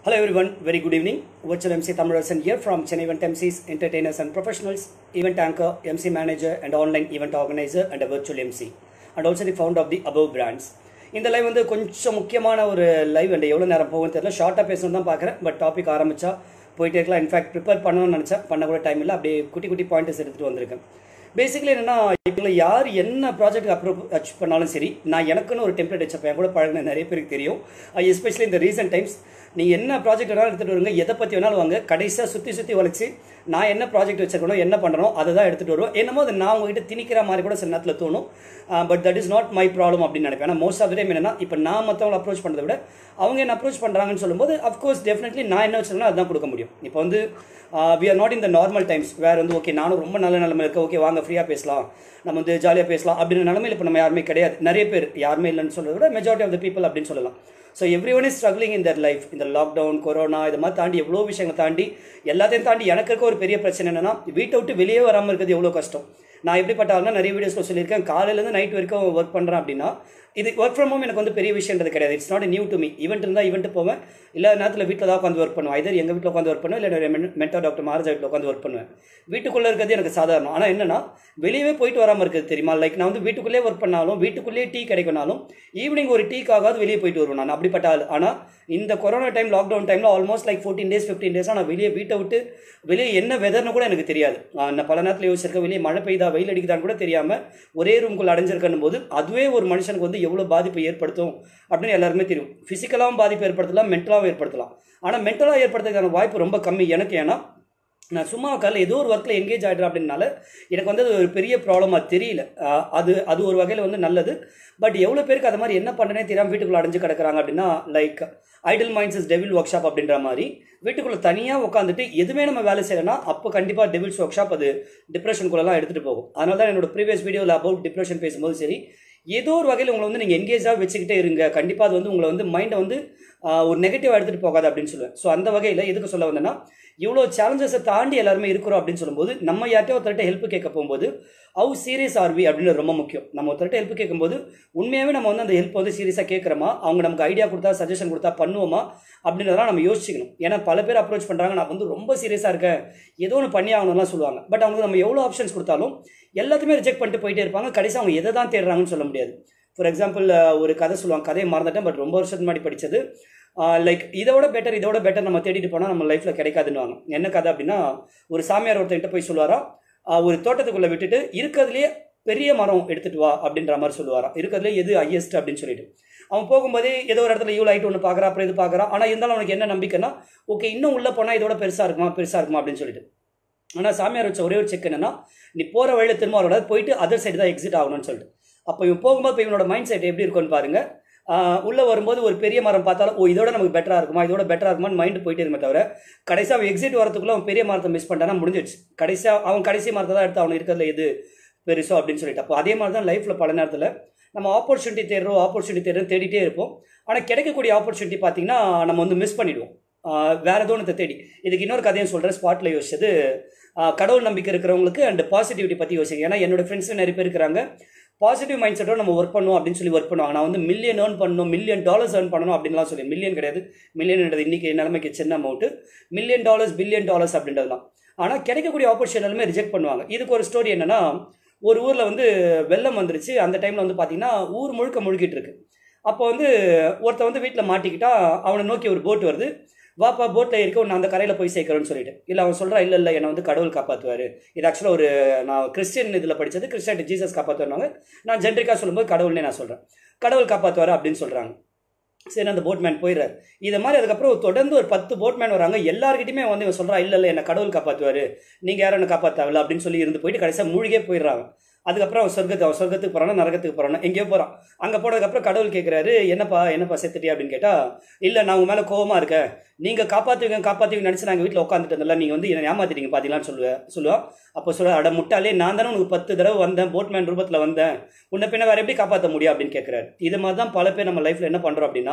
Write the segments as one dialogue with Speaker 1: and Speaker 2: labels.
Speaker 1: Hello everyone, very good evening. Virtual MC Thamarasan here from Chennai Event MCs, entertainers and professionals, event anchor, MC manager and online event organizer and a virtual MC. And also the founder of the above brands. இந்த live வந்து கொஞ்சம் முக்கியமான ஒரு live and எவ்வளோ நேரம் போகும் தெரியல ஷார்ட்டாக பேசணும் தான் பார்க்குறேன் பட் டாபிக் ஆரம்பிச்சா போயிட்டே இருக்கலாம் இன்ஃபேக்ட் ப்ரிப்பேர் பண்ணணும்னு நினச்சேன் பண்ண கூட டைம் இல்லை அப்படியே குட்டி குட்டி பாயிண்ட்ஸ் எடுத்துகிட்டு வந்திருக்கேன் பேசிக்கலி என்னன்னா இவங்களை யார் என்ன ப்ராஜெக்ட் அப்ரூவ் அச்சீவ் பண்ணாலும் சரி நான் எனக்குன்னு ஒரு டெம்ப்ளேட் வச்சப்போ என் கூட பழகின நிறைய பேருக்கு தெரியும் எஸ்பெஷலி இந்த ரீசெண்ட் டைம்ஸ் நீங்கள் என்ன ப்ராஜெக்ட் வேணாலும் எடுத்துகிட்டு வருங்க எதை பற்றி வேணாலும் வாங்க கடைசியாக சுற்றி சுற்றி வளைச்சு நான் என்ன ப்ராஜெக்ட் வச்சிருக்கணும் என்ன பண்ணுறோம் அதை தான் எடுத்துகிட்டு வருவோம் என்னமோ அது நான் உங்ககிட்ட திணிக்கிற மாதிரி கூட சில நேரத்தில் தோணும் but that is not my problem அப்படின்னு நினைப்பேன் ஏன்னா மோஸ்ட் ஆஃப் த டைம் என்னன்னா இப்போ நான் மற்றவங்களை அப்ரோச் பண்ணுறதை விட அவங்க என்ன அப்ரோச் பண்ணுறாங்கன்னு சொல்லும்போது அஃப்கோர்ஸ் டெஃபினெட்லி நான் என்ன வச்சிருக்கேன் அதுதான் கொடுக்க முடியும் இப்போ வந்து we are not in the normal times வேறு வந்து ஓகே நானும் ரொம்ப நல்ல நிலமையில் இருக்கேன் ஓகே வாங்க ஃப்ரீயாக பேசலாம் நம்ம வந்து ஜாலியாக பேசலாம் அப்படின்ற நிலமையில் இப்போ நம்ம யாருமே கிடையாது நிறைய பேர் யாருமே இல்லைன்னு சொல்கிறத விட மெஜாரிட்டி ஆஃப் த பீப்புள் அப்படின்னு சொல்லலாம் so everyone is struggling in their life இந்த லாக்டவுன் கொரோனா இது மாதிரி தாண்டி எவ்வளோ விஷயங்களை தாண்டி எல்லாத்தையும் தாண்டி எனக்கு இருக்க ஒரு பெரிய பிரச்சனை என்னன்னா வீட்டை விட்டு வெளியே வராமல் இருக்கிறது எவ்வளோ கஷ்டம் நான் எப்படிப்பட்ட ஆளுனா நிறைய வீடியோஸில் சொல்லியிருக்கேன் காலையிலேருந்து நைட் வரைக்கும் ஒர்க் பண்ணுறேன் அப்படின்னா இது ஒர்க் ஃப்ரம் ஹோம் எனக்கு வந்து பெரிய விஷயன்றது கிடையாது it's not new to me event இருந்தால் ஈவெண்ட் போவேன் இல்லை நேரத்தில் வீட்டில் தான் உட்காந்து ஒர்க் பண்ணுவேன் இதர் எங்கள் வீட்டில் உட்காந்து ஒர்க் பண்ணுவேன் இல்லை மென்டர் டாக்டர் மாரஜா வீட்டில் உட்காந்து ஒர்க் பண்ணுவேன் வீட்டுக்குள்ளே இருக்கிறது எனக்கு சாதாரணம் ஆனால் என்னன்னா வெளியவே போயிட்டு வராமல் இருக்குது தெரியுமா லைக் நான் வந்து வீட்டுக்குள்ளே ஒர்க் பண்ணாலும் வீட்டுக்குள்ளேயே டீ கிடைக்கனாலும் ஈவினிங் ஒரு டீக்காகாவது வெளியே போயிட்டு வருவேன் நான் அப்படிப்பட்ட ஆள் ஆனால் இந்த கொரோனா டைம் லாக்டவுன் டைமில் almost like fourteen days fifteen days நான் வெளியே வீட்டை விட்டு வெளியே என்ன வெதர்னு கூட எனக்கு தெரியாது நான் பல நேரத்தில் யோசிச்சிருக்கேன் வெளியே மழை பெய்தா வெயில் அடிக்குதான்னு கூட தெரியாமல் ஒரே ரூம்குள்ளே அடைஞ்சிருக்கணும் போது அதுவே ஒரு மனுஷனுக்கு வந்து எவ்வளோ பாதிப்பு ஏற்படுத்தும் அப்படின்னு எல்லாருமே தெரியும் ஃபிசிக்கலாகவும் பாதிப்பு ஏற்படுத்தலாம் மென்டலாகவும் ஏற்படுத்தலாம் ஆனால் மென்டலாக ஏற்படுத்துறதுக்கான வாய்ப்பு ரொம்ப கம்மி எனக்கு ஏன்னா நான் சும்மா காலையில் ஏதோ ஒரு ஒர்க்கில் எங்கேஜ் ஆகிடுறேன் அப்படின்னால எனக்கு வந்து அது ஒரு பெரிய ப்ராப்ளமாக தெரியல அது அது ஒரு வகையில் வந்து நல்லது பட் எவ்வளோ பேருக்கு அது மாதிரி என்ன பண்ணுறேனே தெரியாமல் வீட்டுக்குள்ளே அடைஞ்சு கிடக்குறாங்க அப்படின்னா like idle minds is devil workshop அப்படின்ற மாதிரி வீட்டுக்குள்ளே தனியாக உட்காந்துட்டு எதுவுமே நம்ம வேலை செய்யலைன்னா அப்போ கண்டிப்பாக டெவில்ஸ் ஒர்க் ஷாப் அது டிப்ரெஷனுக்குள்ளெல்லாம் எடுத்துகிட்டு போகும் அதனால தான் என்னோட ப்ரீவியஸ் வீடியோவில் அபவுட் டிப்ரெஷன் பேசும்போது சரி ஏதோ ஒரு வகையில் உங்களை வந்து நீங்கள் எங்கேஜாக வச்சுக்கிட்டே இருங்க கண்டிப்பாக அது வந்து உங்களை வந்து மைண்டை வந்து ஒரு நெகட்டிவாக எடுத்துகிட்டு போகாது அப்படின்னு சொல்லுவேன் ஸோ அந்த வகையில் எதுக்கு சொல்ல வந்தேன்னா இவ்வளோ சேலஞ்சஸை தாண்டி எல்லாருமே இருக்கிறோம் அப்படின்னு சொல்லும்போது நம்ம யார்கிட்டயோ ஒருத்தர்கிட்ட ஹெல்ப் கேட்க போகும்போது ஹவு சீரியஸ் ஆர் வி அப்படின்னு ரொம்ப முக்கியம் நம்ம ஒருத்தர்கிட்ட ஹெல்ப் கேட்கும்போது உண்மையாகவே நம்ம வந்து அந்த ஹெல்ப் வந்து சீரியஸாக கேட்குறோமா அவங்க நமக்கு ஐடியா கொடுத்தா சஜஷன் கொடுத்தா பண்ணுவோமா அப்படின்றதெல்லாம் நம்ம யோசிக்கணும் ஏன்னா பல பேர் அப்ரோச் பண்ணுறாங்க நான் வந்து ரொம்ப சீரியஸாக இருக்கேன் ஏதோ ஒன்று பண்ணி ஆகணும்லாம் சொல்லுவாங்க பட் அவங்க நம்ம எவ்வளோ ஆப்ஷன்ஸ் கொடுத்தாலும் எல்லாத்தையுமே ரிஜெக்ட் பண்ணிட்டு போயிட்டே இருப்பாங்க கடைசி அவங்க எதை தான் தேடுறாங்கன்னு சொல்ல முடியாது ஃபார் எக்ஸாம்பிள் ஒரு கதை சொல்லுவாங்க கதையை மறந்துட்டேன் பட் ரொம்ப வருஷத்துக்கு முன்னாடி படித்தது லைக் இதோட பெட்டர் இதோட பெட்டர் நம்ம தேடிட்டு போனால் நம்ம லைஃப்பில் கிடைக்காதுன்னு என்ன கதை அப்படின்னா ஒரு சாமியார் ஒருத்தர்கிட்ட போய் சொல்லுவாரா ஒரு தோட்டத்துக்குள்ளே விட்டுட்டு இருக்கிறதுலேயே பெரிய மரம் எடுத்துட்டு வா அப்படின்ற மாதிரி சொல்லுவாராம் இருக்கிறதுலே எது ஹையஸ்ட் அப்படின்னு சொல்லிட்டு அவன் போகும்போதே ஏதோ ஒரு இடத்துல இவ்வளோ ஹைட் ஒன்று பார்க்குறான் அப்புறம் இது பார்க்குறான் ஆனால் இருந்தாலும் அவனுக்கு என்ன நம்பிக்கைன்னா ஓகே இன்னும் உள்ளே போனால் இதோட பெருசாக இருக்குமா பெருசாக இருக்குமா அப்படின்னு சொல்லிட்டு ஆனால் சாமியார் வச்ச ஒரே ஒரு செக் என்னன்னா நீ போகிற வழியில் திரும்ப அவரோட போயிட்டு அதர் சைடு தான் எக்ஸிட் ஆகணும்னு சொல்லிட்டு அப்போ இவன் போகும்போது இப்போ இவனோட மைண்ட் செட் எப்படி இருக்கும்னு பாருங்கள் உள்ளே வரும்போது ஒரு பெரிய மரம் பார்த்தாலும் ஓ இதோட நமக்கு பெட்டராக இருக்குமா இதோட பெட்டராக இருக்குமான்னு மைண்டு போயிட்டே இருக்குமே தவிர கடைசியாக அவன் எக்ஸிட் வரதுக்குள்ளே அவன் பெரிய மரத்தை மிஸ் பண்ணிட்டானா முடிஞ்சிடுச்சு கடைசியாக அவன் கடைசி மரத்தை தான் எடுத்து அவன் இருக்கிறதுல எது பெருசோ அப்படின்னு சொல்லிட்டு அப்போ அதே மாதிரி தான் லைஃப்பில் பல நேரத்தில் நம்ம ஆப்பர்ச்சுனிட்டி தேடுறோம் ஆப்பர்ச்சுனிட்டி தேடுறோம் தேடிட்டே இருப்போம் ஆனால் கிடைக்கக்கூடிய ஆப்பர்ச்சுனிட்டி பார்த்தீங்கன்னா நம்ம வந்து மிஸ் பண்ணிவிடுவோம் வேற ஏதோ ஒன்று தேடி இதுக்கு இன்னொரு கதையும் சொல்கிறேன் ஸ்பாட்டில் யோசிச்சது கடவுள் நம்பிக்கை இருக்கிறவங்களுக்கு அண்ட் பாசிட்டிவிட்டி பற்றி யோசிக்க ஏன்னா என்னோட ஃப்ரெண்ட்ஸ் நிறைய பேர் இருக்கிறாங்க பாசிட்டிவ் மைண்ட் செட்டோட நம்ம ஒர்க் பண்ணுவோம் அப்படின்னு சொல்லி ஒர்க் பண்ணுவாங்க நான் வந்து மில்லியன் ஏர்ன் பண்ணணும் மில்லியன் டாலர்ஸ் ஏர்ன் பண்ணணும் அப்படின்லாம் சொல்லி மில்லியன் கிடையாது மில்லியன்ன்றது இன்றைக்கி நிலைமைக்கு சின்ன amount million dollars billion dollars அப்படின்றது தான் ஆனால் கிடைக்கக்கூடிய ஆப்பர்ச்சுனிட்டி எல்லாமே ரிஜெக்ட் பண்ணுவாங்க இதுக்கு ஒரு ஸ்டோரி என்னென்னா ஒரு ஊரில் வந்து வெள்ளம் வந்துருச்சு அந்த டைமில் வந்து பார்த்திங்கன்னா ஊர் முழுக்க முழுகிட்டு இருக்கு அப்போ வந்து ஒருத்த வந்து வீட்டில் மாட்டிக்கிட்டா அவனை நோக்கி ஒரு போட் வருது வாப்பா போட்டில் இருக்க நான் அந்த கரையில் போய் சேர்க்குறேன்னு சொல்லிட்டு இல்லை அவன் சொல்கிறா இல்லை இல்லை என்னை வந்து கடவுள் காப்பாற்றுவார் இது ஆக்சுவலாக ஒரு நான் கிறிஸ்டியன் இதில் படித்தது கிறிஸ்டியானிட்டி ஜீசஸ் காப்பாற்றுவாங்க நான் ஜென்ரிக்காக சொல்லும்போது கடவுள்னே நான் சொல்கிறேன் கடவுள் காப்பாற்றுவார் அப்படின்னு சொல்கிறாங்க சரி அந்த போட்மேன் போயிடுறாரு இதை மாதிரி அதுக்கப்புறம் தொடர்ந்து ஒரு பத்து போட்மேன் வராங்க எல்லாருக்கிட்டையுமே வந்து இவன் சொல்கிறா இல்லை இல்லை என்னை கடவுள் காப்பாற்றுவார் நீங்கள் யாரும் என்ன காப்பாற்றாவில்ல அப்படின்னு சொல்லி இருந்து போயிட்டு கடைசியாக மூழ்கே போயிடுறாங்க அதுக்கப்புறம் அவன் சொர்க்கத்து அவன் சொர்க்கத்துக்கு போகிறானா நரகத்துக்கு போகிறானா எங்கேயோ போகிறான் அங்கே போனதுக்கப்புறம் கடவுள் கேட்குறாரு என்னப்பா என்னப்பா செத்துட்டியா அப்படின்னு கேட்டால் இல்லை நான் உங்கள் மேலே கோவமாக இருக்கேன் நீங்கள் காப்பாற்றுவீங்க காப்பாற்றுவீங்க நினச்சி நாங்கள் வீட்டில் உட்காந்துட்டு இருந்தல நீங்கள் வந்து என்னை ஏமாத்திட்டீங்க பார்த்தீங்களான்னு சொல்லுவேன் சொல்லுவான் அப்போ சொல்ல அட முட்டாலே நான் தானே உனக்கு பத்து தடவை வந்தேன் போட்மேன் ரூபத்தில் வந்தேன் உன்னை பின்ன வேறு எப்படி காப்பாற்ற முடியும் அப்படின்னு கேட்குறாரு இது மாதிரி தான் பல பேர் நம்ம லைஃப்பில் என்ன பண்ணுறோம் அப்படின்னா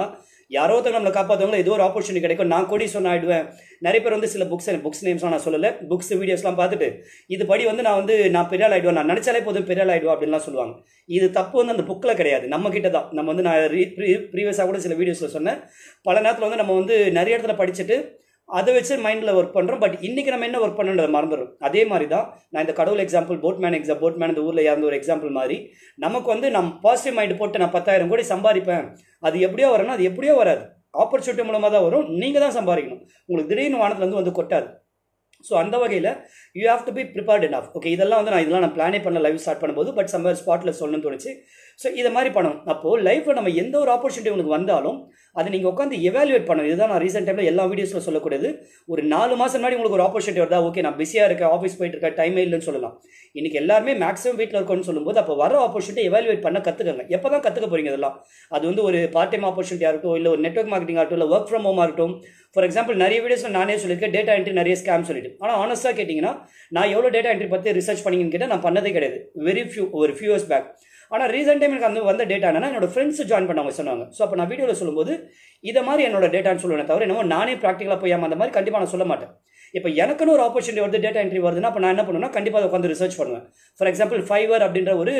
Speaker 1: யாரோ ஒருத்தங்க நம்மளை காப்பாற்றுவாங்க ஏதோ ஒரு ஆப்பர்ச்சுனிட்டி கிடைக்கும் நான் கோடி சொன்ன ஆயிடுவேன் நிறைய பேர் வந்து சில புக்ஸ் புக்ஸ் நேம்ஸ்லாம் நான் சொல்லலை புக்ஸ் வீடியோஸ்லாம் பார்த்துட்டு இது படி வந்து நான் வந்து நான் பெரிய ஆள் ஆயிடுவேன் நான் நினச்சாலே போதும் பெரிய ஆள் ஆயிடுவேன் அப்படின்லாம் சொல்லுவாங்க இது தப்பு வந்து அந்த புக்கில் கிடையாது நம்ம கிட்ட தான் நம்ம வந்து நான் ப்ரீவியஸாக கூட சில வீடியோஸில் சொன்னேன் பல நேரத்தில் வந்து நம்ம வந்து நிறைய இடத்துல படிச்சுட்டு அதை வச்சு மைண்டில் ஒர்க் பண்ணுறோம் பட் இன்றைக்கி நம்ம என்ன ஒர்க் பண்ணுன்றதை மறந்துடும் அதே மாதிரி தான் நான் இந்த கடவுள் எக்ஸாம்பிள் போட்மேன் எக்ஸாம் போட்மேன் இந்த ஊரில் இறந்த ஒரு எக்ஸாம்பிள் மாதிரி நமக்கு வந்து நம்ம பாசிட்டிவ் மைண்ட் போட்டு நான் பத்தாயிரம் கோடி சம்பாதிப்பேன் அது எப்படியோ வரணும் அது எப்படியோ வராது ஆப்பர்ச்சுனிட்டி மூலமாக தான் வரும் நீங்கள் தான் சம்பாதிக்கணும் உங்களுக்கு திடீர்னு வானத்துலேருந்து வந்து கொட்டாது ஸோ அந்த வகையில் you have to be prepared enough okay இதெல்லாம் வந்து நான் இதெல்லாம் நான் பிளானே பண்ண லைவ் ஸ்டார்ட் பண்ணும்போது பட் சம்பர் ஸ்பாட்டில் சொல்லணும்னு தோணுச்சு ஸோ இதை மாதிரி பண்ணணும் அப்போது லைஃப்பில் நம்ம எந்த ஒரு ஆப்பர்ச்சுனிட்டி உங்களுக்கு வந்தாலும் அதை நீங்கள் உட்காந்து எவாலுவேட் பண்ணணும் இதுதான் நான் ரீசெண்ட் டைமில் எல்லா வீடியோஸில் சொல்லக்கூடியது ஒரு நாலு மாதம் முன்னாடி உங்களுக்கு ஒரு ஆப்பர்ச்சுனிட்டி வருதா ஓகே நான் பிஸியாக இருக்கேன் ஆஃபீஸ் போயிட்டு இருக்கேன் டைமே இல்லைன்னு சொல்லலாம் இன்றைக்கி எல்லாருமே மேக்ஸிமம் வீட்டில் இருக்கோன்னு சொல்லும்போது அப்போ வர ஆப்பர்ச்சுனிட்டி எவாலுவேட் பண்ண கற்றுக்கங்க எப்போ தான் கற்றுக்க போகிறீங்க இதெல்லாம் அது வந்து ஒரு பார்ட் டைம் ஆப்பர்ச்சுனிட்டியாக இருக்கட்டும் இல்லை ஒரு நெட்ஒர்க் மார்க்கெட்டிங் ஆகட்டும் இல்லை ஒர்க் ஃப்ரம் ஹோமாக இருக்கட்டும் ஃபார் எக்ஸாம்பிள் நிறைய வீடியோஸில் நானே சொல்லியிருக்கேன் டேட்டா என்ட்ரி நிறைய ஸ்கேம் சொல்லிட்டு ஆனால் ஆனஸ்ட்டாக கேட்டிங்கன்னா நான் எவ்வளோ டேட்டா என்ட்ரி பற்றி ரிசர்ச் பண்ணிங்கன்னு கேட்டால் நான் பண்ணதே கிடையாது வெரி ஃபியூ ஒரு ஃபியூ இயர்ஸ் பேக் ஆனால் ரீசெண்ட் டைம் எனக்கு அந்த வந்த டேட்டா என்னன்னா என்னோட ஃப்ரெண்ட்ஸ் ஜாயின் பண்ணவங்க சொன்னாங்க ஸோ அப்போ நான் வீடியோவில் சொல்லும்போது இதை மாதிரி என்னோட டேட்டான்னு சொல்லுவேன் தவிர என்னமோ நானே ப்ராக்டிக்கலாக போய் அந்த மாதிரி கண்டிப்பாக நான் சொல்ல மாட்டேன் இப்போ எனக்குன்னு ஒரு ஆப்பர்ச்சுனிட்டி வருது டேட்டா என்ட்ரி வருதுன்னா அப்போ நான் என்ன பண்ணுவேன்னா கண்டிப்பாக அதை உட்காந்து ரிசர்ச் பண்ணுவேன் ஃபார் எக்ஸாம்பிள் ஃபைவர் அப்படின்ற ஒரு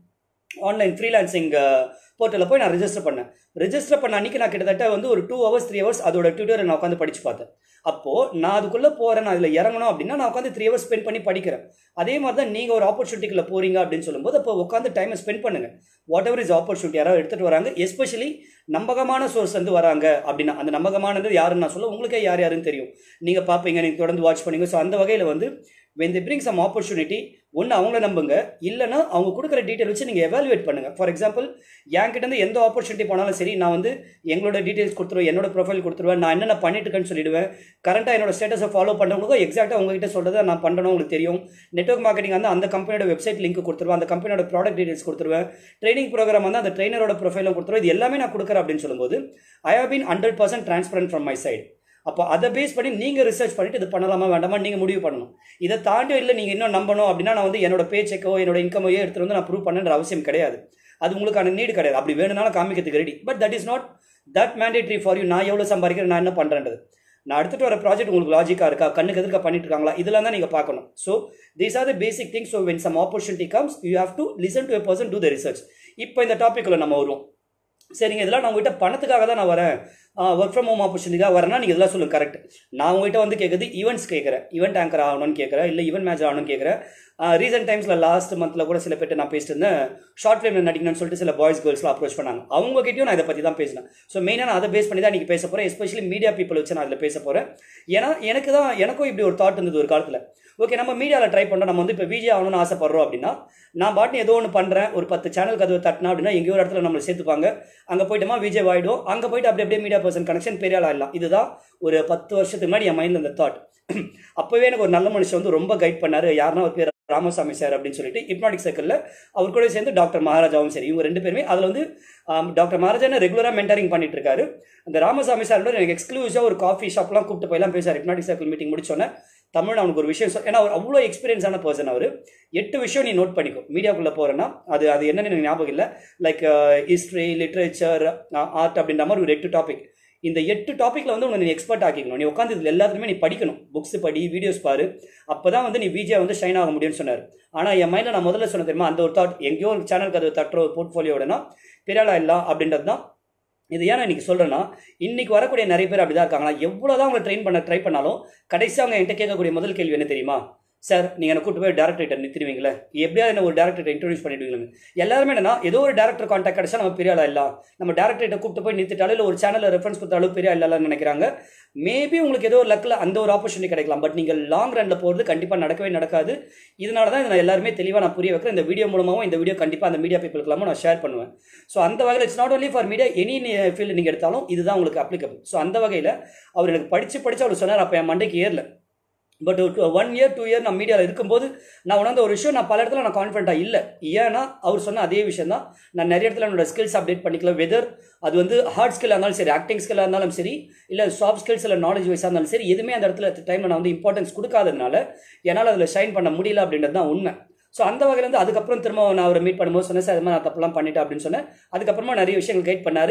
Speaker 1: ஆன்லைன் ஃப்ரீலான்சிங் போர்ட்டலில் போய் நான் ரிஜிஸ்டர் பண்ணேன் ரிஜிஸ்டர் பண்ண அன்றைக்கி நான் கிட்டத்தட்ட வந்து ஒரு டூ ஹவர்ஸ் த்ரீ ஹவர்ஸ் அதோட டியூட்டரை நான் உட்காந்து படித்து பார்த்தேன் அப்போது நான் அதுக்குள்ளே போகிறேன் நான் அதில் இறங்கணும் அப்படின்னா நான் உட்காந்து த்ரீ ஹவர்ஸ் ஸ்பெண்ட் பண்ணி படிக்கிறேன் அதே மாதிரி தான் நீங்கள் ஒரு ஆப்பர்ச்சுனிட்டிக்குள்ளே போகிறீங்க அப்படின்னு சொல்லும்போது அப்போ உட்காந்து டைமை ஸ்பெண்ட் பண்ணுங்கள் வாட் எவர் இஸ் ஆப்பர்ச்சுனிட்டி யாராவது எடுத்துகிட்டு வராங்க எஸ்பெஷலி நம்பகமான சோர்ஸ் வந்து வராங்க அப்படின்னா அந்த நம்பகமானது யாருன்னு நான் சொல்ல உங்களுக்கே யார் யாருன்னு தெரியும் நீங்கள் பார்ப்பீங்க நீங்கள் தொடர்ந்து வாட்ச் பண்ணுங்க ஸோ அந்த வகையில் வந்து when they bring some opportunity ஒன்று அவங்கள நம்புங்க இல்லைனா அவங்க கொடுக்குற டீட்டெயில் வச்சு நீங்கள் எவாலுவேட் பண்ணுங்கள் ஃபார் எக்ஸாம்பிள் என்கிட்ட இருந்து எந்த ஆப்பர்ச்சுனிட்டி போனாலும் சரி நான் வந்து எங்களோட டீட்டெயில்ஸ் கொடுத்துருவேன் என்னோட ப்ரொஃபைல் கொடுத்துருவேன் நான் என்னென்ன பண்ணிட்டு இருக்கேன்னு சொல்லிடுவேன் கரண்ட்டாக என்னோட ஸ்டேட்டஸை ஃபாலோ பண்ணுறவங்களுக்கும் எக்ஸாக்டாக உங்ககிட்ட சொல்கிறத நான் பண்ணணும் உங்களுக்கு தெரியும் நெட்ஒர்க் மார்க்கெட்டிங் வந்து அந்த கம்பெனியோட வெப்சைட் லிங்க் கொடுத்துருவேன் அந்த கம்பெனியோட ப்ராடக்ட் டீட்டெயில்ஸ் கொடுத்துருவேன் ட்ரைனிங் ப்ரோக்ராம் வந்து அந்த ட்ரைனரோட ப்ரொஃபைலும் கொடுத்துருவேன் இது எல்லாமே நான் கொடுக்குறேன் அப்படின்னு சொல்லும்போது I have been hundred percent transparent from my side அப்போ அதை பேஸ் பண்ணி நீங்கள் ரிசர்ச் பண்ணிட்டு இது பண்ணலாமா வேண்டாமா நீங்கள் முடிவு பண்ணணும் இதை தாண்டி இல்லை நீங்கள் இன்னும் நம்பணும் அப்படின்னா நான் வந்து என்னோட பே செக்கோ என்னோட இன்கமையோ எடுத்துகிட்டு வந்து நான் ப்ரூவ் பண்ணுற அவசியம் கிடையாது அது உங்களுக்கான நீடு கிடையாது அப்படி வேணும்னாலும் காமிக்கிறதுக்கு ready but that is not that mandatory for you நான் எவ்வளோ சம்பாதிக்கிறேன் நான் என்ன பண்ணுறது நான் எடுத்துகிட்டு வர ப்ராஜெக்ட் உங்களுக்கு லாஜிக்காக இருக்கா கண்ணுக்கு எதிர்க்க பண்ணிட்டு இருக்காங்களா இதெல்லாம் தான் நீங்கள் பார்க்கணும் so these are the basic things so when some opportunity comes you have to listen to a person do the research இப்போ இந்த டாப்பிக்கில் நம்ம வருவோம் சரிங்க இதெல்லாம் நான் உங்ககிட்ட பணத்துக்காக தான் நான் வரேன் ஒர்க் ஃப்ரம் ஹோம் ஆப்பர்ச்சுனிட்டிக்காக வரேன்னா நீங்கள் இதெல்லாம் சொல்லுங்கள் கரெக்ட் நான் உங்ககிட்ட வந்து கேட்குறது ஈவெண்ட்ஸ் கேட்குறேன் ஈவெண்ட் ஆங்கர் ஆகணும்னு கேட்குறேன் இல்லை ஈவெண்ட் மேட்ச் ஆகணும்னு கேட்குறேன் ரீசெண்ட் டைம்ஸில் லாஸ்ட் மந்தில் கூட சில பேர்ட்ட நான் பேசிட்டு இருந்தேன் ஷார்ட் ஃபிலிமில் நடிக்கணும்னு சொல்லிட்டு சில பாய்ஸ் கேர்ள்ஸ்லாம் அப்ரோச் பண்ணாங்க அவங்க கிட்டயும் நான் இதை பற்றி தான் பேசினேன் ஸோ மெயினாக நான் அதை பேஸ் பண்ணி தான் இன்றைக்கி பேச போகிறேன் எஸ்பெஷலி மீடியா பீப்பிள் வச்சு நான் அதில் பேச போகிறேன் ஏன்னா எனக்கு தான் எனக்கும் இப்படி ஒரு தாட் இருந்தது ஒரு காலத்தில் ஓகே நம்ம மீடியாவில் ட்ரை பண்ணுறோம் நம்ம வந்து இப்போ விஜய் ஆகணும்னு ஆசைப்படுறோம் அப்படின்னா நான் பாட்டு ஏதோ ஒன்று பண்ணுறேன் ஒரு பத்து சேனல் கதவு தட்டினா அப்படின்னா எங்கேயோ ஒரு இடத்துல நம்மளை சேர்த்துப்பாங்க அங்கே போயிட்டோமா விஜய் ஆகிடும் அங்கே போயிட்டு அப்படி அப்படியே மீடியா பர்சன் கனெக்ஷன் பெரிய ஆளாகலாம் இதுதான் ஒரு பத்து வருஷத்துக்கு முன்னாடி என் மைண்டில் இந்த தாட் அப்போவே எனக்கு ஒரு நல்ல மனுஷன் வந்து ரொம்ப கைட் பண்ணார் யாருன்னா ஒரு பேர் ராமசாமி சார் அப்படின்னு சொல்லிட்டு ஹிப்னாட்டிக் சர்க்கிளில் அவர் கூட சேர்ந்து டாக்டர் மகாராஜாவும் சரி இவங்க ரெண்டு பேருமே அதில் வந்து டாக்டர் மகாராஜா ரெகுலராக மென்டரிங் பண்ணிட்டு இருக்காரு அந்த ராமசாமி சாரோட எனக்கு எக்ஸ்க்ளூசிவாக ஒரு காஃபி ஷாப்லாம் கூப்பிட்டு போயெல்லாம் பேசார் ஹிப்னாட்டிக் சர்க்கிள் மீட்டிங் முடிச்சோன்னே தமிழ் அவனுக்கு ஒரு விஷயம் சொல் ஏன்னா அவர் அவ்வளோ எக்ஸ்பீரியன்ஸான பர்சன் அவர் எட்டு விஷயம் நீ நோட் பண்ணிக்கோ மீடியாக்குள்ளே போகிறேன்னா அது அது என்னன்னு எனக்கு ஞாபகம் இல்லை லைக் ஹிஸ்ட்ரி லிட்ரேச்சர் ஆர்ட் அப்படின்ற மாதிரி ஒரு எட்டு டாபிக் இந்த எட்டு டாப்பிக்கில் வந்து உன்னை நீ எக்ஸ்பர்ட் ஆக்கிக்கணும் நீ உட்காந்து இதில் எல்லாத்துலையுமே நீ படிக்கணும் புக்ஸ் படி வீடியோஸ் பாரு அப்போ தான் வந்து நீ விஜயா வந்து ஷைன் ஆக முடியும்னு சொன்னார் ஆனால் என் மைண்டில் நான் முதல்ல சொன்ன தெரியுமா அந்த ஒரு தாட் எங்கேயோ ஒரு சேனலுக்கு அது தட்டுற ஒரு போர்ட்ஃபோலியோடனா பெரியாளா இல்லை அப்படின்றது தான் இது ஏன் நான் இன்றைக்கி சொல்கிறேன்னா இன்றைக்கி வரக்கூடிய நிறைய பேர் அப்படி தான் இருக்காங்களா எவ்வளோ தான் அவங்களை ட்ரெயின் பண்ண ட்ரை பண்ணாலும் கடைசி அவங்க என்கிட்ட கேட்கக்கூடிய முதல் கேள்வி என்ன தெரியுமா சார் நீங்கள் என்ன கூட்டு போய் டேரக்டர்கிட்ட நிறுத்திடுவீங்களே எப்படியாவது என்ன ஒரு டேரக்டர்கிட்ட இன்ட்ரடியூஸ் பண்ணிடுவீங்க எல்லாருமே என்னன்னா ஏதோ ஒரு டேரக்டர் கான்டாக்ட் கிடைச்சா நம்ம பெரிய ஆளா இல்ல நம்ம டேரக்டர்கிட்ட கூப்பிட்டு போய் நிறுத்திட்டாலும் இல்லை ஒரு சேனலில் ரெஃபரன்ஸ் கொடுத்தாலும் பெரிய ஆள் நினைக்கிறாங்க மேபி உங்களுக்கு ஏதோ ஒரு லக்கில் அந்த ஒரு ஆப்பர்ச்சுனிட்டி கிடைக்கலாம் பட் நீங்கள் லாங் ரனில் போகிறது கண்டிப்பாக நடக்கவே நடக்காது இதனால தான் இதை நான் எல்லாருமே தெளிவாக நான் புரிய வைக்கிறேன் இந்த வீடியோ மூலமாகவும் இந்த வீடியோ கண்டிப்பாக அந்த மீடியா பீப்புளுக்கு நான் ஷேர் பண்ணுவேன் ஸோ அந்த வகையில் it's not only for media any field நீங்கள் எடுத்தாலும் இதுதான் உங்களுக்கு அப்ளிகபிள் ஸோ அந்த வகையில் அவர் எனக்கு படித்து படித்து அவர் சொன்னார் அப்போ என் மண்டைக்கு ஏறல but one year two year நான் மீடியாவில் இருக்கும்போது நான் உணர்ந்த ஒரு விஷயம் நான் பல இடத்துல நான் கான்ஃபிடண்ட்டாக இல்லை ஏன்னா அவர் சொன்ன அதே விஷயம் தான் நான் நிறைய இடத்துல என்னோட ஸ்கில்ஸ் அப்டேட் பண்ணிக்கலாம் வெதர் அது வந்து ஹார்ட் ஸ்கில்லாக இருந்தாலும் சரி ஆக்டிங் ஸ்கில்லாக இருந்தாலும் சரி இல்லை சாஃப்ட் ஸ்கில்ஸ் இல்லை நாலேஜ் வைஸாக இருந்தாலும் சரி எதுவுமே அந்த இடத்துல டைமில் நான் வந்து இம்பார்ட்டன்ஸ் கொடுக்காததுனால என்னால் அதில் ஷைன் பண்ண முடியல அப்படின்றது தான் உண்மை ஸோ அந்த வகையில் வந்து அதுக்கப்புறம் திரும்ப நான் அவரை மீட் பண்ணும்போது சொன்னேன் சார் அது மாதிரி நான் தப்பெல்லாம் பண்ணிட்டேன் அப்படின்னு சொன்னேன் அதுக்கப்புறமா நிறைய விஷயங்கள் கைட் பண்ணார்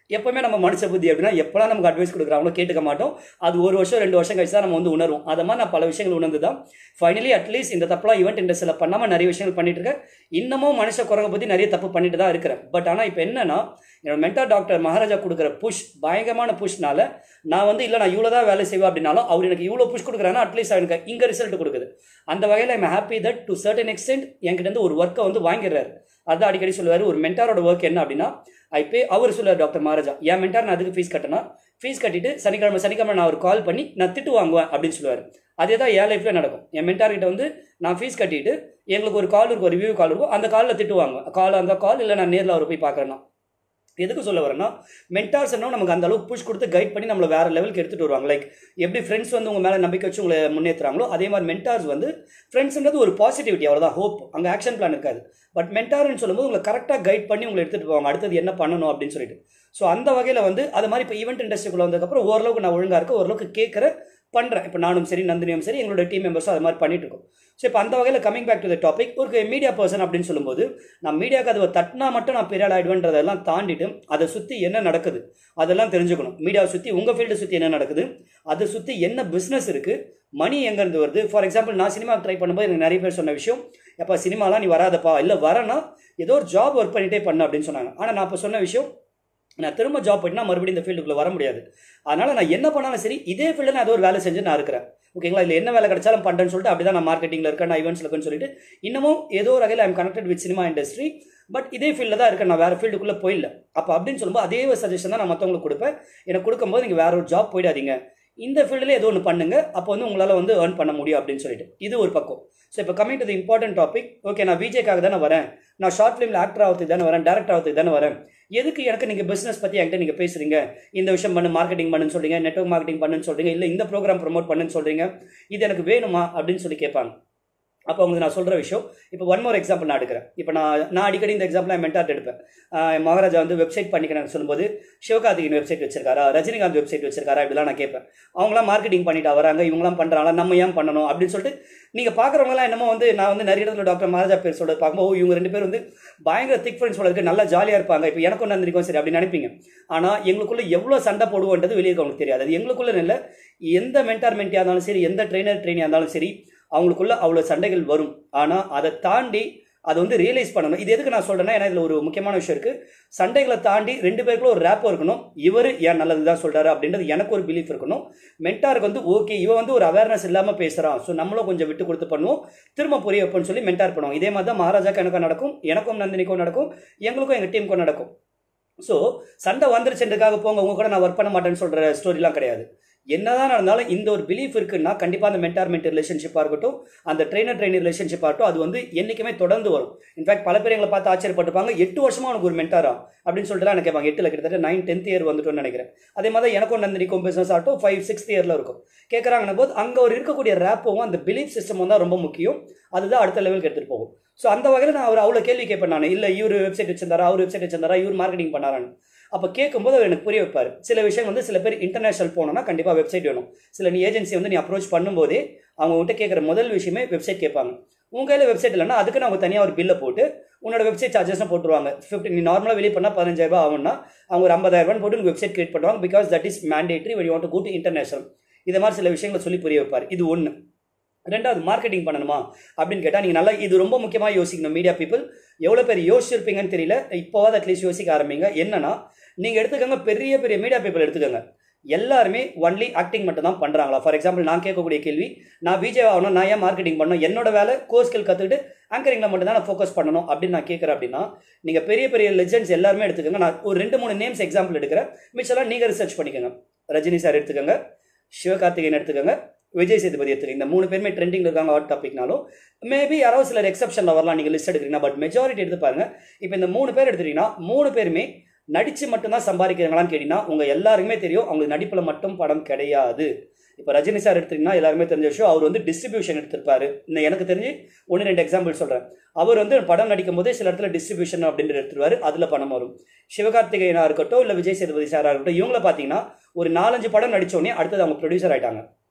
Speaker 1: எப்பவுமே நம்ம மனுஷ புத்தி அப்படின்னா எப்பலாம் நமக்கு அட்வைஸ் கொடுக்குறாங்களோ கேட்டுக்க மாட்டோம் அது ஒரு வருஷம் ரெண்டு வருஷம் கழிச்சு தான் நம்ம வந்து உணர்வோம் அதை மாதிரி நான் பல விஷயங்கள் உணர்ந்து தான் ஃபைனலி அட்லீஸ்ட் இந்த தப்பெல்லாம் ஈவெண்ட் இண்டஸ்ட்ரியில் பண்ணாமல் நிறைய விஷயங்கள் பண்ணிட்டு இருக்கேன் இன்னமும் மனுஷ குரங்கை பற்றி நிறைய தப்பு பண்ணிட்டு தான் இருக்கிறேன் பட் ஆனால் இப்போ என்னன்னா என்னோட மென்டார் டாக்டர் மகாராஜா கொடுக்குற புஷ் பயங்கரமான புஷ்னால நான் வந்து இல்லை நான் இவ்வளோ தான் வேலை செய்வேன் அப்படின்னாலும் அவர் எனக்கு இவ்வளோ புஷ் கொடுக்குறாங்கன்னா அட்லீஸ்ட் எனக்கு இங்கே ரிசல்ட் கொடுக்குது அந்த வகையில் I'm happy that to certain extent என்கிட்ட இருந்து ஒரு ஒர்க்கை வந்து வாங்கிடுறாரு அதான் அடிக்கடி சொல்லுவார் ஒரு மென்டாரோட ஒர்க் என்ன அப்படின்னா ஐ பே அவர் சொல்லுவார் டாக்டர் மகாராஜா என் மென்டார் நான் அதுக்கு ஃபீஸ் கட்டினா ஃபீஸ் கட்டிட்டு சனிக்கிழமை சனிக்கிழமை நான் ஒரு கால் பண்ணி நான் திட்டு வாங்குவேன் அப்படின்னு சொல்லுவார் அதே தான் என் லைஃப்பில் நடக்கும் என் மென்டார் கிட்ட வந்து நான் ஃபீஸ் கட்டிட்டு எங்களுக்கு ஒரு கால் இருக்கும் ஒரு ரிவ்யூ கால் இருக்கும் அந்த காலில் திட்டு வாங்குவேன் கால் அந்த கால் இல்லை நான் நேரில் அவர் போய் பார்க்குறேன்னா எதுக்கு சொல்ல வரேன்னா மென்டார்ஸ் என்ன நமக்கு அந்த அளவுக்கு புஷ் கொடுத்து கைட் பண்ணி நம்மளை வேற லெவலுக்கு எடுத்துட்டு வருவாங்க லைக் எப்படி ஃப்ரெண்ட்ஸ் வந்து உங்க மேலே நம்பிக்கை வச்சு உங்களை முன்னேற்றுறாங்களோ அதே மாதிரி மென்டார்ஸ் வந்து ஃப்ரெண்ட்ஸ்ன்றது ஒரு பாசிட்டிவிட்டி அவ்வளோதான் ஹோப் அங்கே ஆக்ஷன் பிளான் இருக்காது பட் மென்டார்னு சொல்லும்போது உங்களை கரெக்டாக கைட் பண்ணி உங்களை எடுத்துகிட்டு போவாங்க அடுத்தது என்ன பண்ணணும் அப்படின்னு சொல்லிட்டு ஸோ அந்த வகையில் வந்து அது மாதிரி இப்போ ஈவெண்ட் இண்டஸ்ட்ரிக்குள்ள வந்ததுக்கப்புறம் ஓரளவுக்கு நான் ஒழுங்காக இருக்க ஓரளவுக்கு கேட்குற பண்ணுறேன் இப்போ நானும் சரி நந்தினியும் சரி எங்களோட டீம் மெம்பர்ஸும் அது மாதிரி பண்ணிட்டு இருக்கோம் ஸோ இப்போ அந்த வகையில் coming back to the topic ஒரு மீடியா பர்சன் அப்படின்னு சொல்லும்போது நான் மீடியாவுக்கு அதை தட்டினா மட்டும் நான் பெரிய ஆள் ஆயிடுவேன்றதெல்லாம் தாண்டிட்டு அதை சுற்றி என்ன நடக்குது அதெல்லாம் தெரிஞ்சுக்கணும் மீடியாவை சுற்றி உங்கள் ஃபீல்டை சுற்றி என்ன நடக்குது அதை சுற்றி என்ன பிஸ்னஸ் இருக்குது மணி எங்கேருந்து வருது ஃபார் எக்ஸாம்பிள் நான் சினிமா ட்ரை பண்ணும்போது எனக்கு நிறைய பேர் சொன்ன விஷயம் எப்போ சினிமாலாம் நீ வராதப்பா இல்லை வரனா ஏதோ ஒரு ஜாப் ஒர்க் பண்ணிட்டே பண்ண அப்படின்னு சொன்னாங்க ஆனால் நான் இப்போ சொன்ன விஷயம் நான் திரும்ப ஜாப் பண்ணினா மறுபடியும் இந்த ஃபீல்டுக்குள்ளே வர முடியாது அதனால் நான் என்ன பண்ணாலும் சரி இதே ஃபீல்டில் நான் ஏதோ ஒரு வேலை செஞ்சு நான் இருக்கிறேன் ஓகேங்களா இதில் என்ன வேலை கிடைச்சாலும் பண்ணுறேன்னு சொல்லிட்டு அப்படி தான் நான் மார்க்கெட்டிங்கில் இருக்கேன் நான் ஈவெண்ட்ஸில் இருக்குன்னு சொல்லிட்டு இன்னமும் ஏதோ ஒரு வகையில் I'm connected with cinema industry but இதே ஃபீல்டில் தான் இருக்கேன் நான் வேறு ஃபீல்டுக்குள்ளே போயிடல அப்போ அப்படின்னு சொல்லும்போது அதே ஒரு சஜஷன் தான் நான் மற்றவங்களுக்கு கொடுப்பேன் எனக்கு கொடுக்கும்போது நீங்கள் வேற ஒரு ஜாப் போயிடாதீங்க இந்த ஃபீல்டில் ஏதோ ஒன்று பண்ணுங்க அப்போ வந்து உங்களால் வந்து ஏர்ன் பண்ண முடியும் அப்படின்னு சொல்லிட்டு இது ஒரு பக்கம் ஸோ இப்போ coming to the important topic okay நான் விஜய்க்காக தானே வரேன் நான் ஷார்ட் ஃபிலிமில் ஆக்டர் ஆகிறதுக்கு தானே வரேன் டேரக்டர் ஆகிறதுக்கு தானே வரேன் எதுக்கு எனக்கு நீங்கள் பிஸ்னஸ் பற்றி என்கிட்ட நீங்கள் பேசுறீங்க இந்த விஷயம் பண்ணு மார்க்கெட்டிங் பண்ணுன்னு சொல்றீங்க நெட்ஒர்க் மார்க்கெட்டிங் பண்ணுன்னு சொல்றீங்க இல்லை இந்த ப்ரோக்ராம் ப்ரோமோட் பண்ணுன்னு சொல்றீங்க இது எனக்கு வேணுமா அப்படின்னு சொல்லி கேட்பாங்க அப்போ உங்களுக்கு நான் சொல்கிற விஷயம் இப்போ ஒன் மோர் எக்ஸாம்பிள் நான் எடுக்கிறேன் இப்போ நான் நான் அடிக்கடி இந்த எக்ஸாம்பிள் நான் மென்டார்ட் எடுப்பேன் ஆஹ் மகாராஜா வந்து வெப்சைட் பண்ணிக்கிறேன்னு சொல்லும்போது சிவகார்த்திகேயன் வெப்சைட் வச்சிருக்காரா ரஜினிகாந்த் வெப்சைட் வச்சிருக்காரா இப்படிலாம் நான் கேட்பேன் அவங்களாம் மார்க்கெட்டிங் பண்ணிட்டு வராங்க இவங்களாம் பண்ணுறாங்களா நம்ம ஏன் பண்ணணும் அப்படின்னு சொல்லிட்டு நீங்கள் பார்க்குறவங்களாம் என்னமோ வந்து நான் வந்து நிறைய இடத்துல டாக்டர் மகாராஜா பேர் சொல்றது பார்க்கும்போது ஓ, இவங்க ரெண்டு பேர் வந்து பயங்கர திக் ஃப்ரெண்ட்ஸ் போல இருக்கு நல்லா ஜாலியாக இருப்பாங்க இப்போ எனக்கும் நந்தினிக்கும் சரி அப்படின்னு நினைப்பீங்க ஆனால் எங்களுக்குள்ள எவ்வளோ சண்டை போடுவோன்றது வெளியே இருக்கவங்களுக்கு தெரியாது அது எங்களுக்குள்ள இல்லை எந்த மென்டார் மென்ட்டியாக இருந்தாலும் சரி எந்த ட்ரெயினர் ட்ரெயினியாக இருந்தாலும் சரி அவங்களுக்குள்ள அவ்வளோ சண்டைகள் வரும் ஆனால் அதை தாண்டி அதை வந்து ரியலைஸ் பண்ணணும் இது எதுக்கு நான் சொல்றேன்னா ஏன்னா இதில் ஒரு முக்கியமான விஷயம் இருக்கு சண்டைகளை தாண்டி ரெண்டு பேருக்குள்ள ஒரு ரேப்போ இருக்கணும் இவர் ஏன் நல்லது தான் சொல்றாரு அப்படின்றது எனக்கு ஒரு பிலீஃப் இருக்கணும் மென்டாருக்கு வந்து ஓகே இவன் வந்து ஒரு அவேர்னஸ் இல்லாமல் பேசுறான் ஸோ நம்மளும் கொஞ்சம் விட்டு கொடுத்து பண்ணுவோம் திரும்ப புரிய வைப்போம்னு சொல்லி மென்டார் பண்ணுவோம் இதே மாதிரி தான் மகாராஜாக்கு எனக்கும் நடக்கும் எனக்கும் நந்தினிக்கும் நடக்கும் எங்களுக்கும் எங்கள் டீமுக்கும் நடக்கும் ஸோ சண்டை வந்துருச்சுன்றதுக்காக போங்க உங்க கூட நான் ஒர்க் பண்ண மாட்டேன்னு சொல்ற ஸ்டோரிலாம் கிடையாது என்னதான் நடந்தாலும் இந்த ஒரு பிலீஃப் இருக்குன்னா கண்டிப்பாக அந்த மென்டார் மென்டர் ரிலேஷன்ஷிப்பாக இருக்கட்டும் அந்த ட்ரெயினர் ட்ரெயினர் ரிலேஷன்ஷிப்பாக இருக்கட்டும் அது வந்து என்றைக்குமே தொடர்ந்து வரும் இன்ஃபேக்ட் பல பேர் எங்களை பார்த்து ஆச்சரியப்பட்டிருப்பாங்க எட்டு வருஷமா உனக்கு ஒரு மென்டாரா அப்படின்னு சொல்லிட்டு எனக்கு கேட்பாங்க எட்டில் கிட்டத்தட்ட நைன் டென்த் இயர் வந்துட்டோம்னு நினைக்கிறேன் அதே மாதிரி தான் எனக்கும் நந்தினிக்கும் பிசினஸ் ஆகட்டும் ஃபைவ் சிக்ஸ்த் இயரில் இருக்கும் கேட்குறாங்கன்ன போது அங்கே ஒரு இருக்கக்கூடிய ரேப்போவும் அந்த பிலீஃப் சிஸ்டம் தான் ரொம்ப முக்கியம் அதுதான் அடுத்த லெவலுக்கு எடுத்துகிட்டு போகும் ஸோ அந்த வகையில் நான் அவர் அவ்வளோ கேள்வி கேட்பேன் நான் இல்லை இவர் வெப்சைட் வச்சிருந்தாரா அவர் வெப்சைட் வச்சிருந்தாரா இவர் மார்க்கெட்டிங் பண்ணாரான்னு அப்போ கேட்கும்போது அவர் எனக்கு புரிய வைப்பார் சில விஷயம் வந்து சில பேர் இன்டர்நேஷனல் போனோம்னா கண்டிப்பாக வெப்சைட் வேணும் சில நீ ஏஜென்சி வந்து நீ அப்ரோச் பண்ணும்போதே அவங்க உங்கள்கிட்ட கேட்குற முதல் விஷயமே வெப்சைட் கேட்பாங்க உங்கள் கையில் வெப்சைட் இல்லைன்னா அதுக்கு அவங்க தனியாக ஒரு பில்லை போட்டு உன்னோட வெப்சைட் சார்ஜஸ்லாம் போட்டுருவாங்க ஃபிஃப்டி நீ நார்மலாக வெளியே பண்ணால் பதினஞ்சாயிரம் ஆகும்னா அவங்க ஒரு ஐம்பதாயிரம் போட்டு உங்கள் வெப்சைட் கிரியேட் பண்ணுவாங்க because that is mandatory when you want to go to international இது மாதிரி சில விஷயங்களை சொல்லி புரிய வைப்பார் இது ஒன்று ரெண்டாவது மார்க்கெட்டிங் பண்ணணுமா அப்படின்னு கேட்டால் நீங்கள் நல்லா இது ரொம்ப முக்கியமாக யோசிக்கணும் மீடியா பீப்புள் எவ்வளோ பேர் யோசிச்சிருப்பீங்கன்னு தெரியல இப்போவாது அட்லீஸ்ட் யோசிக்க ஆரம்பிங்க என்னன்னா நீங்கள் எடுத்துக்கோங்க பெரிய பெரிய மீடியா பீப்புள் எடுத்துக்கோங்க எல்லாருமே ஒன்லி ஆக்டிங் மட்டும் தான் பண்ணுறாங்களா ஃபார் எக்ஸாம்பிள் நான் கேட்கக்கூடிய கேள்வி நான் விஜய் ஆகணும் நான் ஏன் மார்க்கெட்டிங் பண்ணணும் என்னோட வேலை கோர் ஸ்கில் கற்றுக்கிட்டு ஆங்கரிங்கில் மட்டும் தான் நான் ஃபோக்கஸ் பண்ணணும் அப்படின்னு நான் கேட்குறேன் அப்படின்னா நீங்கள் பெரிய பெரிய லெஜெண்ட்ஸ் எல்லாருமே எடுத்துக்கோங்க நான் ஒரு ரெண்டு மூணு நேம்ஸ் எக்ஸாம்பிள் எடுக்கிறேன் மிச்சம்லாம் நீங்கள் ரிசர்ச் பண்ணிக்கோங்க ரஜினி சார் எடுத்துக்கோங்க சிவகார்த்திகேயன் எடுத்துக்கோங்க விஜய் சேதுபதி எடுத்துக்கோங்க இந்த மூணு பேருமே ட்ரெண்டிங் இருக்காங்க ஹாட் டாபிக்னாலும் மேபி யாராவது சிலர் எக்ஸப்ஷனில் வரலாம் நீங்கள் லிஸ்ட் எடுக்கிறீங்க பட் மெஜாரிட்டி எடுத்து பாருங்க இப்போ இந்த மூணு பேர் எடுத்துட்டீங்கன்னா மூணு பேருமே நடிச்சு மட்டும்தான் சம்பாதிக்கிறாங்களான்னு கேட்டீங்கன்னா உங்க எல்லாருக்குமே தெரியும் அவங்களுக்கு நடிப்புல மட்டும் படம் கிடையாது இப்போ ரஜினி சார் எடுத்தீங்கன்னா எல்லாருமே தெரிஞ்ச விஷயம் அவர் வந்து டிஸ்ட்ரிபியூஷன் எடுத்திருப்பாரு இன்னும் எனக்கு தெரிஞ்சு ஒன்று ரெண்டு எக்ஸாம்பிள் சொல்கிறேன் அவர் வந்து படம் நடிக்கும் போதே சில இடத்துல டிஸ்ட்ரிபியூஷன் அப்படின்றது எடுத்துருவாரு அதில் பணம் வரும் சிவகார்த்திகேயனா இருக்கட்டும் இல்லை விஜய் சேதுபதி சாரா இருக்கட்டும் இவங்கள பார்த்தீங்கன்னா ஒரு நாலஞ்சு படம் நடிச்ச உடனே அடுத்தது அவங்க ப்ரொடியூசர் ஆயிட்டாங்க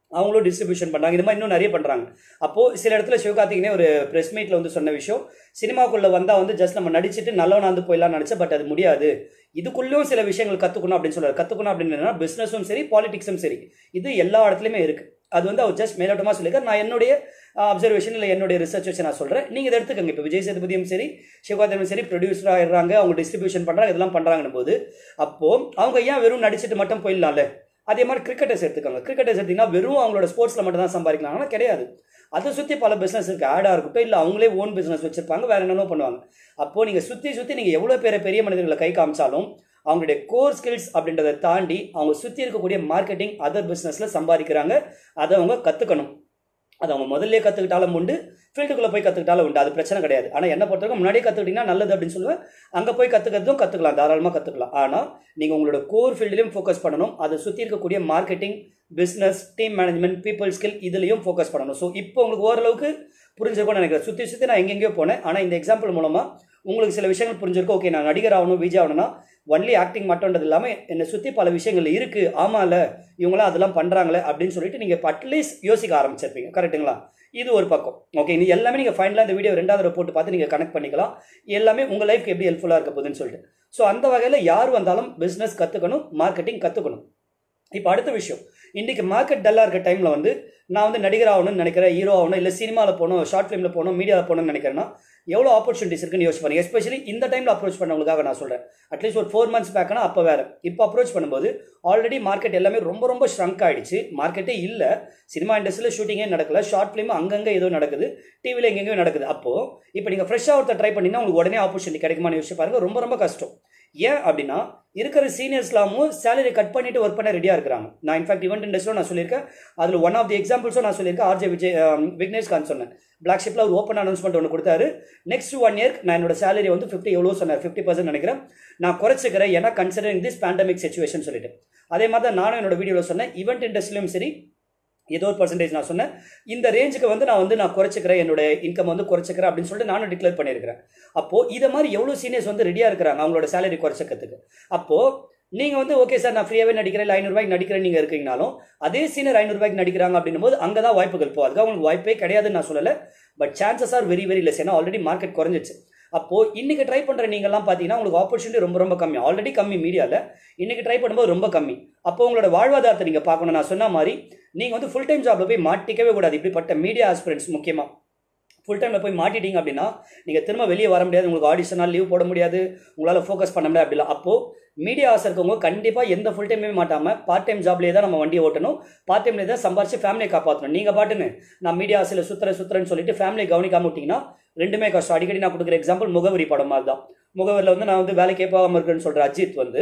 Speaker 1: அவங்களும் டிஸ்ட்ரிபியூஷன் பண்ணுறாங்க இது மாதிரி இன்னும் நிறைய பண்ணுறாங்க அப்போது சில இடத்துல சிவகார்த்திகனே ஒரு ப்ரெஸ் மீட்டில் வந்து சொன்ன விஷயம் சினிமாக்குள்ளே வந்தால் வந்து ஜஸ்ட் நம்ம நடிச்சிட்டு நல்லவனா வந்து போயிடலாம்னு நினச்சேன் பட் அது முடியாது இதுக்குள்ளேயும் சில விஷயங்கள் கற்றுக்கணும் அப்படின்னு சொல்றாரு கற்றுக்கணும் அப்படின்னு பிஸ்னஸும் சரி பாலிடிக்ஸும் சரி இது எல்லா இடத்துலையுமே இருக்குது அது வந்து அவர் ஜஸ்ட் மேலோட்டமாக சொல்லியிருக்காரு நான் என்னுடைய அப்சர்வேஷன் இல்லை என்னுடைய ரிசர்ச் வச்சு நான் சொல்கிறேன் நீங்கள் இதை எடுத்துக்கங்க இப்போ விஜய் சேதுபதியும் சரி சிவகார்த்தியும் சரி ப்ரொடியூசர் ஆயிடுறாங்க அவங்க டிஸ்ட்ரிபியூஷன் பண்ணுறாங்க இதெல்லாம் பண்ணுறாங்கன்னு போது அப்போது அவங்க ஏன் வெறும் நடிச்சிட்டு மட்டும் போயிடலாம்ல அதே மாதிரி கிரிக்கெட்டர்ஸ் எடுத்துக்கோங்க கிரிக்கெட்டர்ஸ் எடுத்திங்கன்னா வெறும் அவங்களோட ஸ்போர்ட்ஸில் மட்டும் தான் சம்பாதிக்கலாம் ஆனால் கிடையாது அதை சுற்றி பல பிஸ்னஸ் இருக்குது ஆடாக இருக்கட்டும் இல்லை அவங்களே ஓன் பிஸ்னஸ் வச்சுருப்பாங்க வேறு என்னென்னோ பண்ணுவாங்க அப்போது நீங்கள் சுற்றி சுற்றி நீங்கள் எவ்வளோ பேர் பெரிய மனிதர்களை கை காமிச்சாலும் அவங்களுடைய கோர் ஸ்கில்ஸ் அப்படின்றத தாண்டி அவங்க சுற்றி இருக்கக்கூடிய மார்க்கெட்டிங் அதர் பிஸ்னஸில் சம்பாதிக்கிறாங்க அதை அவங்க கற்றுக்கணும் அது அவங்க முதல்ல கற்றுக்கிட்டாலும் உண்டு ஃபீல்டுக்குள்ளே போய் கற்றுக்கிட்டாலும் உண்டு அது பிரச்சனை கிடையாது ஆனால் என்ன பொறுத்தவரைக்கும் முன்னாடியே கற்றுக்கிட்டிங்கன்னா நல்லது அப்படின்னு சொல்லுவேன் அங்கே போய் கற்றுக்கிறதும் கற்றுக்கலாம் தாராளமாக கற்றுக்கலாம் ஆனால் நீங்கள் உங்களோட கோர் ஃபீல்டுலையும் ஃபோக்கஸ் பண்ணணும் அதை சுற்றி இருக்கக்கூடிய marketing business team management people skill இதுலேயும் ஃபோக்கஸ் பண்ணணும் ஸோ இப்போ உங்களுக்கு ஓரளவுக்கு புரிஞ்சிருக்கும்னு நினைக்கிறேன் சுற்றி சுற்றி நான் எங்கெங்கேயோ போனேன் ஆனால் இந்த எக்ஸாம்பிள் மூலமாக உங்களுக்கு சில விஷயங்கள் புரிஞ்சிருக்கும் ஓகே நான் நடிகர் ஆகணும் விஜய் ஆகணும்னா ஒன்லி ஆக்டிங் மட்டும்ன்றது இல்லாமல் என்னை சுற்றி பல விஷயங்கள் இருக்குது ஆமாம்ல இவங்களாம் அதெல்லாம் பண்ணுறாங்களே அப்படின்னு சொல்லிட்டு நீங்கள் இப்போ அட்லீஸ்ட் யோசிக்க ஆரம்பிச்சிருப்பீங்க கரெக்ட்டுங்களா இது ஒரு பக்கம் ஓகே இது எல்லாமே நீங்கள் ஃபைனலாக இந்த வீடியோ ரெண்டாவது போட்டு பார்த்து நீங்கள் கனெக்ட் பண்ணிக்கலாம் எல்லாமே உங்கள் லைஃப்க்கு எப்படி ஹெல்ப்ஃபுல்லாக இருக்க போகுதுன்னு சொல்லிட்டு ஸோ அந்த வகையில் யார் வந்தாலும் பிஸ்னஸ் கற்றுக்கணும் மார்க்கெட்டிங் கற்றுக்கணும் இப்போ அடுத்த விஷயம் இன்றைக்கி மார்க்கெட் டல்லாக இருக்க டைமில் வந்து நான் வந்து நடிகர் ஆகணும்னு நினைக்கிறேன் ஹீரோ ஆகணும் இல்லை சினிமாவில் போகணும் ஷார்ட் ஃபிலிமில் போகணும் மீடியாவில் போகணும்னு நினைக்கிறேன்னா எவ்வளோ ஆப்பர்ச்சுனிட்டிஸ் இருக்குன்னு யோசிச்சு பாருங்க எஸ்பெஷலி இந்த டைமில் அப்ரோச் பண்ணவங்களுக்காக நான் சொல்கிறேன் அட்லீஸ்ட் ஒரு ஃபோர் மந்த்ஸ் பேக்னா அப்போ வேறு இப்போ அப்ரோச் பண்ணும்போது ஆல்ரெடி மார்க்கெட் எல்லாமே ரொம்ப ரொம்ப ஷ்ரங்க் ஆகிடுச்சு மார்க்கெட்டே இல்லை சினிமா இண்டஸ்ட்ரியில் ஷூட்டிங்கே நடக்கல ஷார்ட் ஃபிலிம் அங்கங்கே ஏதோ நடக்குது டிவியில் எங்கெங்கேயோ நடக்குது அப்போது இப்போ நீங்கள் ஃப்ரெஷ்ஷாக ஒருத்தர் ட்ரை பண்ணிங்கன்னா உங்களுக்கு உடனே ஆப்பர்ச்சுனிட்டி கிடைக்குமான்னு யோசிச்சு பாருங்க ரொம்ப ரொம்ப கஷ்டம் ஏன் அப்படின்னா இருக்கிற சீனியர்ஸ்லாமும் சேலரி கட் பண்ணிட்டு ஒர்க் பண்ண ரெடியாக இருக்கிறாங்க நான் இன்ஃபேக்ட் ஈவெண்ட் இண்டஸ்ட்ரியும் நான் சொல்லியிருக்கேன் அதில் ஒன் ஆஃப் தி எக்ஸாம்பிள்ஸும் நான் சொல்லியிருக்கேன் ஆர்ஜே விஜய் விக்னேஷ் கான் சொன்னேன் பிளாக் ஷிப்பில் ஒரு ஓப்பன் அனௌன்ஸ்மெண்ட் ஒன்று கொடுத்தாரு நெக்ஸ்ட் ஒன் இயர் நான் என்னோட சேலரி வந்து ஃபிஃப்டி எவ்வளோ சொன்னேன் ஃபிஃப்டி பர்சன்ட் நினைக்கிறேன் நான் குறைச்சிக்கிறேன் ஏன்னா கன்சிடரிங் திஸ் பேண்டமிக் சுச்சுவேஷன் சொல்லிட்டு அதே மாதிரி தான் நானும் என்னோட வீடியோவில் சொன்னேன் ஈவெண்ட் இண்டஸ்ட்ரியிலும் சரி ஏதோ ஒரு பர்சன்டேஜ் நான் சொன்னேன் இந்த ரேஞ்சுக்கு வந்து நான் வந்து நான் குறைச்சிக்கிறேன் என்னோட இன்கம் வந்து குறைச்சிக்கிறேன் அப்படின்னு சொல்லிட்டு நானும் டிக்ளேர் பண்ணியிருக்கிறேன் அப்போது இதை மாதிரி எவ்வளோ சீனியர்ஸ் வந்து ரெடியாக இருக்கிறாங்க அவங்களோட சேலரி குறைச்சிக்கிறதுக்கு அப்போது நீங்கள் வந்து ஓகே சார் நான் ஃப்ரீயாகவே நடிக்கிறேன் இல்லை ஐநூறுபாய்க்கு நடிக்கிறேன் நீங்கள் இருக்கீங்கனாலும் அதே சீனியர் ஐநூறுபாய்க்கு நடிக்கிறாங்க அப்படின்னும் போது அங்கே தான் வாய்ப்புகள் போகும் அதுக்காக உங்களுக்கு வாய்ப்பே கிடையாதுன்னு நான் சொல்லலை but chances are very very less ஏன்னா ஆல்ரெடி மார்க்கெட் குறைஞ்சிச்சு அப்போது இன்றைக்கி ட்ரை பண்ணுற நீங்கள்லாம் பார்த்தீங்கன்னா உங்களுக்கு ஆப்பர்ச்சுனிட்டி ரொம்ப ரொம்ப கம்மி ஆல்ரெடி கம்மி மீடியாவில் இன்றைக்கி ட்ரை பண்ணும்போது ரொம்ப கம்மி அப்போ உங்களோட வாழ்வாதாரத்தை நீங்கள் பார்க்கணும் நான் சொன்ன மாதிரி நீங்கள் வந்து ஃபுல் டைம் ஜாபில் போய் மாட்டிக்கவே கூடாது இப்படிப்பட்ட மீடியா ஆஸ்பிரன்ஸ் முக்கியமாக ஃபுல் டைமில் போய் மாட்டிட்டீங்க அப்படின்னா நீங்கள் திரும்ப வெளியே வர முடியாது உங்களுக்கு ஆடிஷனால் லீவ் போட முடியாது உங்களால் ஃபோக்கஸ் பண்ண முடியாது அப்படிலாம் அப்போது மீடியா ஆசை இருக்கவங்க கண்டிப்பாக எந்த ஃபுல் டைமே மாட்டாமல் பார்ட் டைம் ஜாப்லேயே தான் நம்ம வண்டியை ஓட்டணும் பார்ட் டைம்லேயே தான் சம்பாரிச்சு ஃபேமிலியை காப்பாற்றணும் நீங்கள் பாட்டுன்னு நான் மீடியா ஆசையில் சுற்றுற சுற்றுறேன்னு சொல்லிட்டு ஃபேமிலியை கவனிக்காம விட்டிங்கன்னா ரெண்டுமே கஷ்டம் அடிக்கடி நான் கொடுக்குற எக்ஸாம்பிள் முகவரி படம் மாதிரி தான் முகவரியில் வந்து நான் வந்து வேலைக்கே போகாமல் இருக்குன்னு சொல்கிற அஜித் வந்து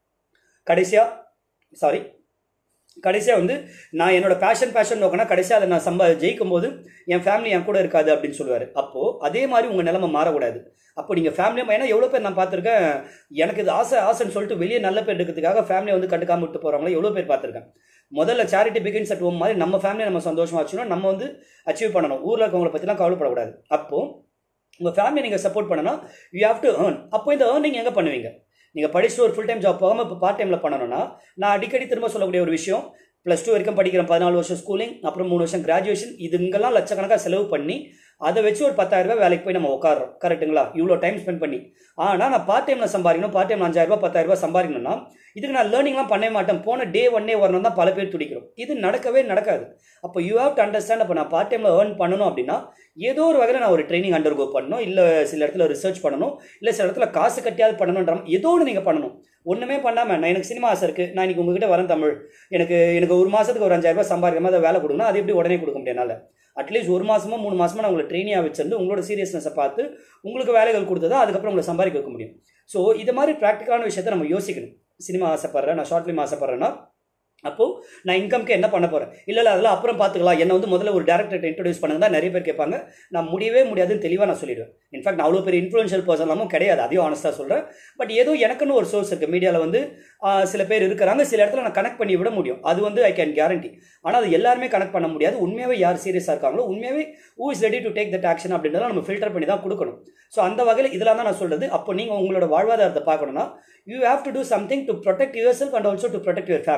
Speaker 1: கடைசியாக சாரி கடைசியாக வந்து நான் என்னோட பேஷன் பேஷன் நோக்கினா கடைசியாக அதை நான் சம்பா ஜெயிக்கும் போது என் ஃபேமிலி என் கூட இருக்காது அப்படின்னு சொல்லுவார் அப்போது அதே மாதிரி உங்கள் நிலைமை மாறக்கூடாது அப்போ நீங்கள் ஃபேமிலியாக ஏன்னா எவ்வளோ பேர் நான் பார்த்துருக்கேன் எனக்கு இது ஆசை ஆசைன்னு சொல்லிட்டு வெளியே நல்ல பேர் எடுக்கிறதுக்காக ஃபேமிலியை வந்து கண்டுக்காம விட்டு போகிறவங்கள எவ்வளோ பேர் பார்த்துருக்கேன் முதல்ல சேரிட்டி பிகின்ஸ் அட் ஹோம் மாதிரி நம்ம ஃபேமிலியை நம்ம சந்தோஷமாக வச்சுக்கணும் நம்ம வந்து அச்சீவ் பண்ணணும் ஊரில் இருக்கவங்களை பற்றிலாம் கவலைப்படக்கூடாது அப்போது உங்கள் ஃபேமிலியை நீங்கள் சப்போர்ட் பண்ணணும் யூ ஹேவ் டு ஏர்ன் அப்போ இந்த ஏர்னிங் எங்கே பண்ணுவீங்க நீங்கள் படிச்சுட்டு ஒரு ஃபுல் டைம் ஜாப் போகாமல் இப்போ பார்ட் டைமில் பண்ணணும்னா நான் அடிக்கடி திரும்ப சொல்லக்கூடிய ஒரு விஷயம் ப்ளஸ் டூ வரைக்கும் படிக்கிறேன் பதினாலு வருஷம் ஸ்கூலிங் அப்புறம் மூணு வருஷம் கிராஜுவேஷன் இது இங்கெல்லாம் லட்சக்கணக்காக செலவு பண்ணி அதை வச்சு ஒரு பத்தாயிரம் ரூபாய் வேலைக்கு போய் நம்ம உட்காரோம் கரெக்ட்டுங்களா இவ்வளோ டைம் ஸ்பெண்ட் பண்ணி ஆனால் நான் பார்ட் டைமில் சம்பாதிக்கணும் பார்ட் டைம் அஞ்சாயிரம் ரூபாய் பத்தாயிரம் ரூபாய் சம்பாதிக்கணும்னா இதுக்கு நான் லேர்னிங்லாம் பண்ணவே மாட்டேன் போன டே ஒன்னே வரணும் தான் பல பேர் துடிக்கிறோம் இது நடக்கவே நடக்காது அப்போ யூ ஹேவ் டு அண்டர்ஸ்டாண்ட் அப்போ நான் பார்ட் டைமில் ஏர்ன் பண்ணணும் அப்படின்னா ஏதோ ஒரு வகையில் நான் ஒரு ட்ரைனிங் அண்டர் கோ பண்ணணும் இல்லை சில இடத்துல ரிசர்ச் பண்ணணும் இல்லை சில இடத்துல காசு கட்டியாவது பண்ணணுன்ற ஏதோ ஒன்று நீங்கள் பண்ணணும் ஒன்றுமே பண்ணாமல் நான் எனக்கு சினிமா ஆசை இருக்குது நான் இன்றைக்கி உங்ககிட்ட வரேன் தமிழ் எனக்கு எனக்கு ஒரு மாதத்துக்கு ஒரு அஞ்சாயிரம் ரூபாய் சம்பாதிக்கிற மாதிரி வேலை கொடுக்கணும் அது எப்படி உடனே கொடுக்க முடியாது என்னால் அட்லீஸ்ட் ஒரு மாதமோ மூணு மாதமோ நான் உங்களை ட்ரெயினியாக வச்சிருந்து உங்களோட சீரியஸ்னஸை பார்த்து உங்களுக்கு வேலைகள் கொடுத்ததா அதுக்கப்புறம் உங்களை சம்பாதிக்க வைக்க முடியும் ஸோ இது மாதிரி ப்ராக்டிக்கலான விஷயத்தை நம்ம யோசிக்கணும் சினிமா ஆசைப்பட்றேன் நான் ஷார்ட் ஃபிலிம் ஆசைப்பட்றேன்னா அப்போது நான் இன்கம்க்கு என்ன பண்ண போகிறேன் இல்லை இல்லை அதெல்லாம் அப்புறம் பார்த்துக்கலாம் என்ன வந்து முதல்ல ஒரு டேரக்டர்கிட்ட இன்ட்ரடியூஸ் பண்ணுங்க தான் நிறைய பேர் கேட்பாங்க நான் முடியவே முடியாதுன்னு தெளிவாக நான் சொல்லிடுவேன் இன்ஃபேக்ட் நான் அவ்வளோ பெரிய இன்ஃப்ளூன்ஷியல் பர்சன்லாமும் கிடையாது அதையும் ஆனஸ்ட்டாக சொல்கிறேன் பட் ஏதோ எனக்குன்னு ஒரு சோர்ஸ் இருக்குது மீடியாவில் வந்து சில பேர் இருக்கிறாங்க சில இடத்துல நான் கனெக்ட் பண்ணி விட முடியும் அது வந்து ஐ கேன் கேரண்டி ஆனால் அது எல்லாருமே கனெக்ட் பண்ண முடியாது உண்மையாகவே யார் சீரியஸாக இருக்காங்களோ உண்மையாகவே who is ready to take that action அப்படின்றத நம்ம ஃபில்டர் பண்ணி தான் கொடுக்கணும் ஸோ அந்த வகையில் இதெல்லாம் தான் நான் சொல்கிறது அப்போ நீங்கள் உங்களோட வாழ்வாதாரத்தை பார்க்கணும்னா you have to do something to protect yourself and also to protect your family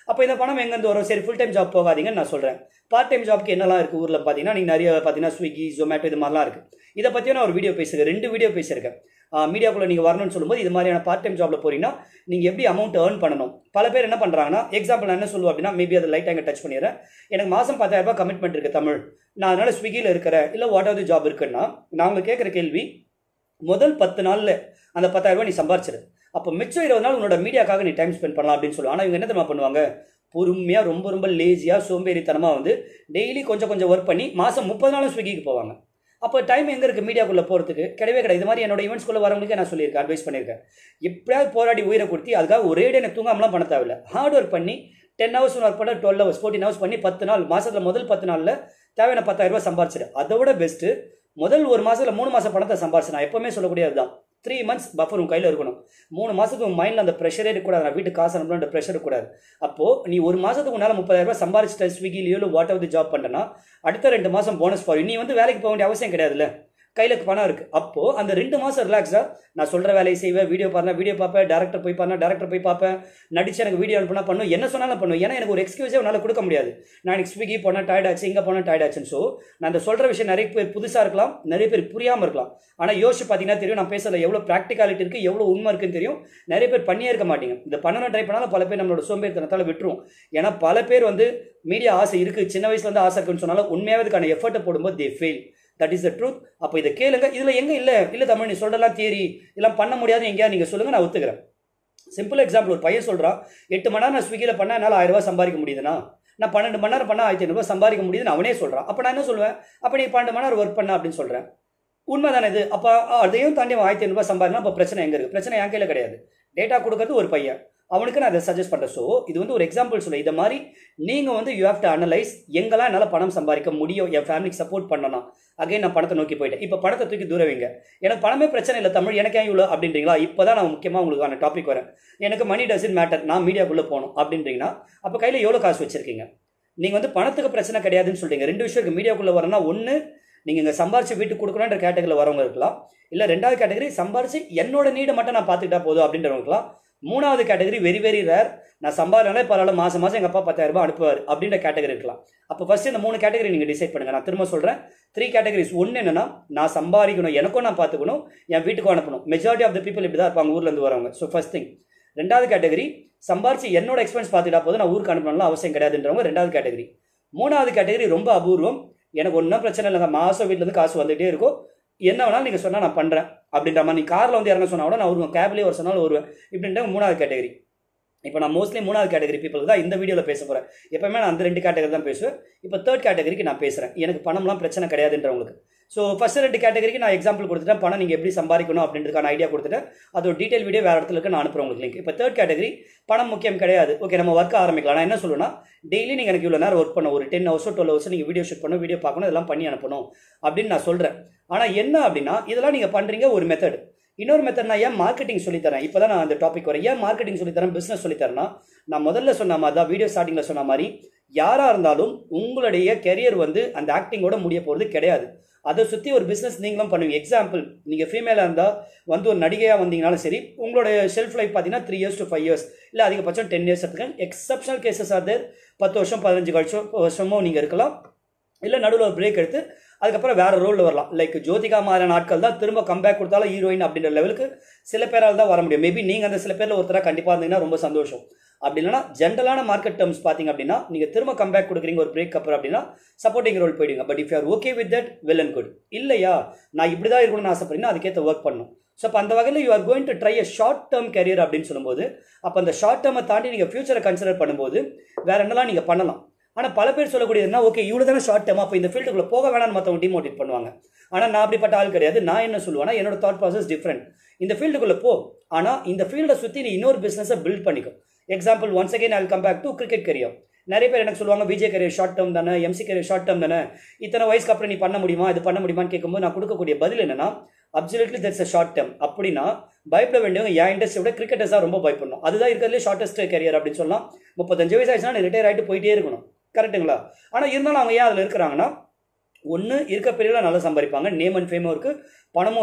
Speaker 1: அப்போ இந்த பணம் எங்கேருந்து வரும் சரி ஃபுல் டைம் ஜாப் போகாதீங்கன்னு நான் சொல்கிறேன் பார்ட் டைம் ஜாப்க்கு என்னெல்லாம் இருக்குது ஊரில் பார்த்தீங்கன்னா நீங்கள் நிறைய பார்த்தீங்கன்னா ஸ்விக்கி ஜொமேட்டோ இது மாதிரிலாம் இருக்குது இதை பற்றியும் நான் ஒரு வீடியோ பேசியிருக்கேன் ரெண்டு வீடியோ பேசியிருக்கேன் மீடியாக்குள்ளே நீங்கள் வரணும்னு சொல்லும்போது இது மாதிரியான பார்ட் டைம் ஜாப்ல போறீங்கன்னா நீங்கள் எப்படி அமௌண்ட் ஏர்ன் பண்ணணும் பல பேர் என்ன பண்ணுறாங்கன்னா எக்ஸாம்பிள் நான் என்ன சொல்லுவேன் அப்படின்னா மேபி அதை லைட்டாக இங்கே டச் பண்ணிடுறேன் எனக்கு மாதம் பத்தாயிரம் ரூபாய் கமிட்மெண்ட் இருக்குது தமிழ் நான் அதனால் ஸ்விக்கியில் இருக்கிறேன் இல்லை வாட் ஆஃப் ஜாப் இருக்குன்னா நான் உங்களுக்கு கேட்குற கேள்வி முதல் பத்து நாளில் அந்த பத்தாயிரம் ரூபாய் நீ சம்பாரிச்சிரு அப்போ மிச்சம் இருபது நாள் உன்னோட மீடியாக்காக நீ டைம் ஸ்பெண்ட் பண்ணலாம் அப்படின்னு சொல்லுவாங்க ஆனால் இவங்க என்ன தெரியுமா பண்ணுவாங்க பொறுமையாக ரொம்ப ரொம்ப லேசியாக சோம்பேறித்தனமாக வந்து டெய்லி கொஞ்சம் கொஞ்சம் ஒர்க் பண்ணி மாதம் முப்பது நாளும் ஸ்விக்கிக்கு போவாங்க அப்போ டைம் எங்கே இருக்குது மீடியாக்குள்ளே போகிறதுக்கு கிடையவே கிடையாது இது மாதிரி என்னோட ஈவெண்ட்ஸ்குள்ளே வரவங்களுக்கு நான் சொல்லியிருக்கேன் அட்வைஸ் பண்ணியிருக்கேன் எப்படியாவது போராடி உயிரை கொடுத்து அதுக்காக ஒரே டே எனக்கு தூங்காமலாம் பண்ண தேவையில்ல ஹார்ட் ஒர்க் பண்ணி டென் ஹவர்ஸ் ஒர்க் பண்ண டுவெல் ஹவர்ஸ் ஃபோர்டீன் ஹவர்ஸ் பண்ணி பத்து நாள் மாதத்தில் முதல் பத்து நாளில் தேவையான பத்தாயிரம் ரூபாய் சம்பாரிச்சிடு அதை விட பெஸ்ட்டு முதல் ஒரு மாதத்தில் மூணு மாதம் பணத்தை சம்பாரிச்சு நான் எப்போவுமே சொல்லக்கூடியது தான் த்ரீ மந்த்ஸ் பஃபர் உன் கையில் இருக்கணும் மூணு மாதத்துக்கு உன் மைண்டில் அந்த ப்ரெஷரே இருக்கக்கூடாது நான் வீட்டுக்கு காசு அனுப்பணுன்ற ப்ரெஷர் இருக்கக்கூடாது அப்போது நீ ஒரு மாதத்துக்கு உன்னால் முப்பதாயிரம் ரூபாய் சம்பாரிச்சிட்ட ஸ்விக்கிலேயோ இல்லை வாட் ஆஃப் ஜாப் பண்ணனா அடுத்த ரெண்டு மாதம் போனஸ் ஃபார் நீ வந்து வேலைக்கு போக வேண்டிய அவசியம் கிடையாதுல்ல கையில் பணம் இருக்குது அப்போது அந்த ரெண்டு மாதம் ரிலாக்ஸாக நான் சொல்கிற வேலையை செய்வேன் வீடியோ பாருனா வீடியோ பார்ப்பேன் டேரக்டர் போய் பாருனா டேரக்டர் போய் பார்ப்பேன் நடிச்சு எனக்கு வீடியோ அனுப்பினா பண்ணும் என்ன சொன்னாலும் பண்ணும் ஏன்னா எனக்கு ஒரு எக்ஸ்கியூஸே உன்னால் கொடுக்க முடியாது நான் எனக்கு ஸ்விக்கி போனால் டயர்ட் ஆச்சு இங்கே போனால் டயர்ட் ஆச்சுன்னு ஸோ நான் அந்த சொல்கிற விஷயம் நிறைய பேர் புதுசாக இருக்கலாம் நிறைய பேர் புரியாமல் இருக்கலாம் ஆனால் யோசிச்சு பார்த்தீங்கன்னா தெரியும் நான் பேசுறதுல எவ்வளோ ப்ராக்டிகாலிட்டி இருக்குது எவ்வளோ உண்மை இருக்குன்னு தெரியும் நிறைய பேர் பண்ணியே இருக்க மாட்டீங்க இந்த பண்ணணும் ட்ரை பண்ணாலும் பல பேர் நம்மளோட சோம்பேறித்தனத்தால் விட்டுரும் ஏன்னா பல பேர் வந்து மீடியா ஆசை இருக்குது சின்ன வயசுலேருந்து ஆசை இருக்குன்னு சொன்னாலும் உண்மையாகவே அதுக்கான எஃபர்ட்டை போடும்போது they fail that is the truth அப்போ இதை கேளுங்க இதில் எங்கே இல்லை இல்லை தமிழ் நீ சொல்லலாம் தேரி இதெல்லாம் பண்ண முடியாது எங்கேயா நீங்கள் சொல்லுங்கள் நான் ஒத்துக்கிறேன் சிம்பிள் எக்ஸாம்பிள் ஒரு பையன் சொல்கிறான் எட்டு மணி நேரம் நான் ஸ்விக்கியில் பண்ணால் என்னால் ஆயிரம் ரூபாய் சம்பாதிக்க முடியுதுன்னா நான் பன்னெண்டு மணி நேரம் பண்ணால் ஆயிரத்தி ஐநூறுபா சம்பாதிக்க முடியுதுன்னு அவனே சொல்கிறான் அப்போ நான் என்ன சொல்லுவேன் அப்போ நீ பன்னெண்டு மணி நேரம் ஒர்க் பண்ண அப்படின்னு சொல்கிறேன் உண்மை தானே இது அப்போ அதையும் தாண்டி அவன் ஆயிரத்தி ஐநூறுபா சம்பாதினா அப்போ பிரச்சனை எங்கே இருக்குது பிரச்சனை என் கையில் கிடையாது டேட்டா கொடுக்கறது ஒரு பையன் அவனுக்கு நான் அதை சஜஸ்ட் பண்ணுறேன் ஸோ இது வந்து ஒரு எக்ஸாம்பிள் சொல்ல இதை மாதிரி நீங்கள் வந்து யூ ஹேவ் டு அனலைஸ் எங்கெல்லாம் என்னால் பணம் சம்பாதிக்க முடியும் என் ஃபேமிலிக்கு சப்போர்ட் பண்ணணும் அகைன் நான் பணத்தை நோக்கி போயிட்டேன் இப்போ பணத்தை தூக்கி தூர வைங்க எனக்கு பணமே பிரச்சனை இல்லை தமிழ் எனக்கு ஏன் இவ்வளோ அப்படின்றீங்களா இப்போ தான் நான் முக்கியமாக உங்களுக்கான டாபிக் வரேன் எனக்கு மணி டசன் மேட்டர் நான் மீடியாக்குள்ளே போகணும் அப்படின்றீங்கன்னா அப்போ கையில் எவ்வளோ காசு வச்சுருக்கீங்க நீங்கள் வந்து பணத்துக்கு பிரச்சனை கிடையாதுன்னு சொல்றீங்க ரெண்டு விஷயம் இருக்குது மீடியாக்குள்ளே வரனா ஒன்று நீங்கள் இங்கே சம்பாரிச்சு வீட்டுக்கு கொடுக்கணுன்ற கேட்டகரியில் வரவங்க இருக்கலாம் இல்லை ரெண்டாவது கேட்டகரி சம்பாரிச்சு என்னோட நீடை மட்டும் நான் பார்த்துக்கிட்டா போதும் அப்படின்றவங்க இருக்கலாம் மூணாவது கேட்டகரி வெரி வெரி ரேர் நான் சம்பாதினாலே பரவாயில்ல மாதம் மாதம் எங்கள் அப்பா பத்தாயிரம் ரூபாய் அனுப்புவார் அப்படின்ற கேட்டகரி இருக்கலாம் அப்போ ஃபஸ்ட்டு இந்த மூணு கேட்டகரி நீங்கள் டிசைட் பண்ணுங்கள் நான் திரும்ப சொல்கிறேன் த்ரீ கேட்டகரிஸ் ஒன்று என்னன்னா நான் சம்பாதிக்கணும் எனக்கும் நான் பார்த்துக்கணும் என் வீட்டுக்கும் அனுப்பணும் மெஜாரிட்டி ஆஃப் த பீப்பிள் இப்படி தான் இருப்பாங்க ஊர்லேருந்து வரவங்க ஸோ ஃபஸ்ட் திங் ரெண்டாவது கேட்டகரி சம்பாரிச்சு என்னோட எக்ஸ்பென்ஸ் பார்த்துட்டா போதும் நான் ஊருக்கு அனுப்பணும்லாம் அவசியம் கிடையாதுன்றவங்க ரெண்டாவது கேட்டகரி மூணாவது கேட்டகரி ரொம்ப அபூர்வம் எனக்கு ஒன்றும் பிரச்சனை இல்லைங்க மாதம் வீட்டிலேருந்து காசு வந்துகிட்டே இருக்கும் என்ன வேணாலும் நீங்கள் சொன்னால் நான் பண்ணுறேன் அப்படின்ற மாதிரி நீ காரில் வந்து இறங்க சொன்னால் கூட நான் வருவேன் கேப்லேயே ஒரு சொன்னாலும் வருவேன் இப்படின்ற மூணாவது கேட்டகரி இப்போ நான் மோஸ்ட்லி மூணாவது கேட்டகரி பீப்புளுக்கு தான் இந்த வீடியோவில் பேச போகிறேன் எப்பவுமே நான் அந்த ரெண்டு கேட்டகரி தான் பேசுவேன் இப்போ தேர்ட் கேட்டகரிக்கு நான் பேசுகிறேன் எனக்கு பணம்லாம் பிரச்சனை கிடையாதுன்றவங்களுக்கு ஸோ ஃபஸ்ட் ரெண்டு கேட்டகரிக்கு நான் எக்ஸாம்பிள் கொடுத்துட்டேன் பணம் நீங்கள் எப்படி சம்பாதிக்கணும் அப்படின்றதுக்கான ஐடியா கொடுத்துட்டேன் அதோட டீட்டெயில் வீடியோ வேறு இடத்துல இருக்கு நான் அனுப்புறேன் உங்களுக்கு லிங்க் இப்போ தேர்ட் கேட்டகரி பணம் முக்கியம் கிடையாது ஓகே நம்ம ஒர்க் ஆரம்பிக்கலாம் நான் என்ன சொல்லுவேன்னா டெய்லி நீங்கள் எனக்கு இவ்வளோ நேரம் ஒர்க் பண்ண ஒரு டென் ஹவர்ஸோ டுவெல் ஹவர்ஸோ நீங்கள் வீடியோ ஷூட் பண்ணணும் வீடியோ பார்க்கணும் இதெல்லாம் பண்ணி அனுப்பணும் அப்படின்னு நான் சொல்கிறேன் ஆனால் என்ன அப்படின்னா இதெல்லாம் நீங்கள் பண்ணுறீங்க ஒரு மெத்தட் இன்னொரு மெத்தட் நான் ஏன் மார்க்கெட்டிங் சொல்லித்தரேன் இப்போ தான் நான் அந்த டாபிக் வரேன் ஏன் மார்க்கெட்டிங் சொல்லித்தரேன் பிஸ்னஸ் சொல்லித்தரேன்னா நான் முதல்ல சொன்ன மாதிரி தான் வீடியோ ஸ்டார்டிங்கில் சொன்ன மாதிரி யாராக இருந்தாலும் உங்களுடைய கெரியர் வந்து அந்த ஆக்டிங்கோட முடிய போகிறது கிடையாது அதை சுற்றி ஒரு பிஸ்னஸ் நீங்களும் பண்ணுவீங்க எக்ஸாம்பிள் நீங்கள் ஃபீமேலாக இருந்தால் வந்து ஒரு நடிகையாக வந்தீங்கனாலும் சரி உங்களுடைய ஷெல்ஃப் லைஃப் பார்த்தீங்கன்னா three years to five years இல்லை அதிகபட்சம் டென் இயர்ஸ் எடுத்துக்கங்க எக்ஸப்ஷனல் கேசஸ் ஆர் தேர் பத்து வருஷம் பதினஞ்சு வருஷம் வருஷமோ நீங்கள் இருக்கலாம் இல்லை நடுவில் ஒரு பிரேக் எடுத்து அதுக்கப்புறம் வேற ரோலில் வரலாம் லைக் ஜோதிகா மாதிரியான ஆட்கள் தான் திரும்ப கம்பேக் கொடுத்தாலும் ஹீரோயின் அப்படின்ற லெவலுக்கு சில பேரால் தான் வர முடியும் மேபி நீங்கள் அந்த சில பேரில் ஒருத்தராக கண்டிப்பாக இருந்தீங்கன்னா ரொம்ப சந்தோஷம் அப்படி இல்லைனா ஜென்ரலான மார்க்கெட் டேர்ம்ஸ் பார்த்தீங்க அப்படின்னா நீங்கள் திரும்ப கம்பேக் கொடுக்குறீங்க ஒரு பிரேக் அப்புறம் அப்படின்னா சப்போர்ட்டிங் ரோல் போயிடுங்க but if you are okay with that well and good இல்லையா நான் இப்படி தான் இருக்கணும்னு ஆசைப்படுறீங்கன்னா அதுக்கேற்ற ஒர்க் பண்ணணும் ஸோ அப்போ அந்த வகையில் you are going to try a short term career அப்படின்னு சொல்லும்போது அப்போ அந்த ஷார்ட் டேர்மை தாண்டி நீங்கள் ஃபியூச்சரை கன்சிடர் பண்ணும்போது வேற என்னெல்லாம் நீங்கள் பண்ணலாம் ஆனால் பல பேர் சொல்லக்கூடியது என்ன ஓகே இவ்வளோ தானே ஷார்ட் டேர்ம் அப்போ இந்த ஃபீல்டுக்குள்ளே போக வேணாம்னு மற்றவங்க டிமோட்டிவேட் பண்ணுவாங்க ஆனால் நான் அப்படிப்பட்ட ஆள் கிடையாது நான் என்ன சொல்லுவேன்னா என்னோட தாட் ப்ராசஸ் டிஃப்ரெண்ட் இந்த ஃபீல்டுக்குள்ளே போ ஆனால் இந்த ஃபீல்டை சுற்றி நீ இன்னொரு பிஸ்னஸை பில்ட் பண்ணிக்கும் example once again I come back to cricket career நிறைய பேர் எனக்கு சொல்லுவாங்க விஜய் கரியர் ஷார்ட் டேர்ம் தானே எம்சி கரியர் ஷார்ட் டேர்ம் தானே இத்தனை வயசுக்கு அப்புறம் நீ பண்ண முடியுமா இது பண்ண முடியுமான்னு கேட்கும்போது நான் கொடுக்கக்கூடிய பதில் என்னன்னா absolutely that's a short term அப்படின்னா பயப்பட வேண்டியவங்க என் இண்டஸ்ட்ரியோட கிரிக்கெட்டர்ஸ் தான் ரொம்ப பயப்படணும் அதுதான் இருக்கிறதுலே ஷார்ட்டஸ்ட் கரியர் அப்படின்னு சொல்லலாம் முப்பத்தஞ்சு வயசு ஆச்சுன்னா நீ ரிட்டையர் ஆகிட்டு போயிட்டே இருக்கணும் கரெக்டுங்களா ஆனால் இருந்தாலும் அவங்க ஏன் அதில் இருக்கிறாங்கன்னா ஒன்று இருக்க பெரியல நல்லா சம்பாதிப்பாங்க நேம் அண்ட் ஃபேமும் இருக்குது பணமும் இருக்குது